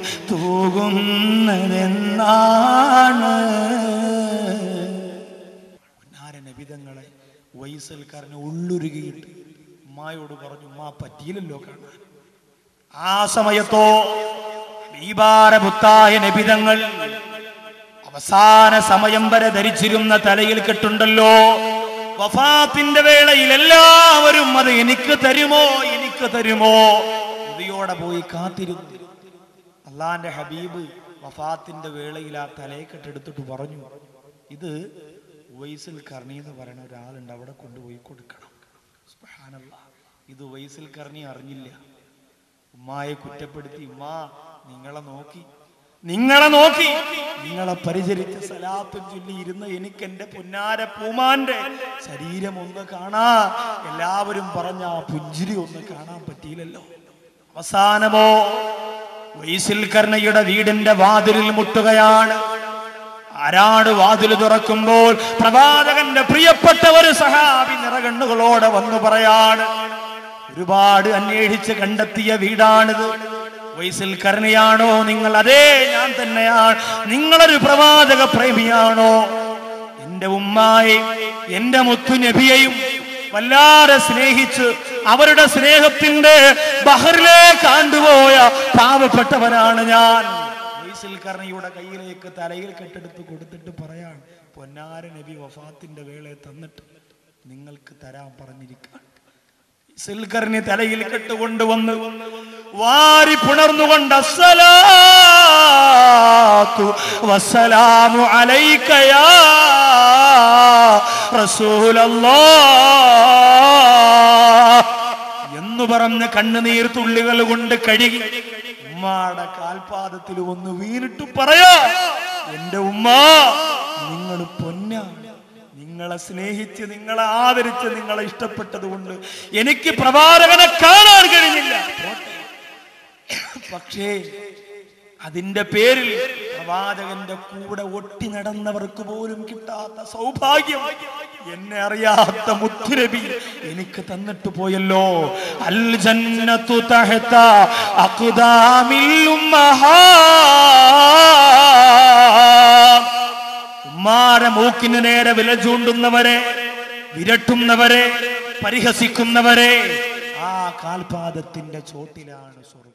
തൂകുന്നതെന്നാണ് നബിതങ്ങളെ വൈസൽക്കാരനെ ഉള്ളുരുകിയിട്ട് ഉമ്മായോട് പറഞ്ഞു ഉമ്മ പറ്റിയില്ലല്ലോ കാണാൻ ആ സമയത്തോ ബീബാരപുത്തായ നബിതങ്ങൾ അവസാന സമയം വരെ ധരിച്ചിരുന്ന തലയിൽ കെട്ടുണ്ടല്ലോ വഫാത്തിന്റെ വേളയിൽ എല്ലാവരും അത് എനിക്ക് തരുമോ എനിക്ക് തരുമോ നബിയോടെ പോയി കാത്തിരുന്നു അള്ളാന്റെ ഹബീബ് വഫാത്തിന്റെ വേളയിൽ ആ തലയെ കെട്ടെടുത്തിട്ട് പറഞ്ഞു ഇത് വൈസിൽ കർണി എന്ന് പറയുന്ന ഒരാളുണ്ട് അവിടെ കൊണ്ടുപോയി കൊടുക്കണം സുബ്ഹാനല്ലാ. ഇത് വൈസിൽ കർണി അറിഞ്ഞില്ല ഉമ്മായെ കുറ്റപ്പെടുത്തി ഉമ്മ നിങ്ങളെ നോക്കി നിങ്ങളെ നോക്കി നിങ്ങളെ പരിചരിച്ച സലാത്തും ചൊല്ലി ഇരുന്ന് എനിക്ക് എന്റെ പുന്നാര പൂമാന്റെ ശരീരം ഒന്ന് കാണാ എല്ലാവരും പറഞ്ഞ ആ പുഞ്ചിരി ഒന്ന് കാണാൻ പറ്റിയില്ലല്ലോ അവസാനമോ വൈസിൽ കർണയുടെ വീടിന്റെ വാതിലിൽ മുട്ടുകയാണ് ആരാട് വാതിൽ തുറക്കുമ്പോൾ പ്രവാചകന്റെ പ്രിയപ്പെട്ട ഒരു സഹാബി നിറകണ്ണുകളോടെ വന്നു പറയാണ് ഒരുപാട് അന്വേഷിച്ച് കണ്ടെത്തിയ വീടാണിത് വയസ്സിൽ കരുണയാണോ നിങ്ങൾ അതേ ഞാൻ തന്നെയാണ് നിങ്ങളൊരു പ്രവാചക പ്രേമിയാണോ എന്റെ ഉമ്മായെയും എന്റെ മുത്തു നബിയെയും വല്ലാതെ സ്നേഹിച്ച് അവരുടെ സ്നേഹത്തിന്റെ ബഹറിലേക്ക് ആണ്ടുപോയ പാവപ്പെട്ടവനാണ് ഞാൻ വൈസിൽ കർണയുടെ കയ്യിലേക്ക് തലയിൽ കെട്ടെടുത്ത് കൊടുത്തിട്ട് പറയാൻ പൊന്നാര നബി വഫാത്തിന്റെ വേളയെ തന്നിട്ട് നിങ്ങൾക്ക് തരാൻ പറഞ്ഞിരിക്കാൻ സിൽക്കറിന് തലയിൽ കെട്ടുകൊണ്ടുവന്ന് വാരി പുണർന്നുകൊണ്ട് അസ്സലാത്തു വസ്സലാമു അലൈക യാ റസൂലല്ലാഹ് എന്ന് പറഞ്ഞ് കണ്ണുനീർ തുള്ളികൾ കൊണ്ട് കഴുകി ഉമ്മാടെ കാൽപാദത്തിൽ ഒന്ന് വീണിട്ട് പറയാ എന്റെ ഉമ്മ നിങ്ങൾ പൊന്നാണ് നിങ്ങളെ സ്നേഹിച്ച് നിങ്ങളെ ആദരിച്ച് നിങ്ങളെ ഇഷ്ടപ്പെട്ടത് കൊണ്ട് എനിക്ക് പ്രവാചകനെ കാണാൻ കഴിഞ്ഞില്ല പോട്ടെ. പക്ഷേ അതിന്റെ പേരിൽ പ്രവാചകന്റെ കൂടെ ഒട്ടി നടന്നവർക്ക് പോലും കിട്ടാത്ത സൗഭാഗ്യം എന്നെ അറിയാത്ത മുത്തുരബി എനിക്ക് തന്നിട്ട് പോയല്ലോ അൽ ജന്നത്തു തഹത അഖ്ദാമിൽ ഉമ്മഹാ ഉമ്മാരെ മൂക്കിന് നേരെ വില ചൂണ്ടുന്നവരെ വിരട്ടുന്നവരെ പരിഹസിക്കുന്നവരെ ആ കാൽപാദത്തിന്റെ ചോട്ടിലാണ് സ്വർഗം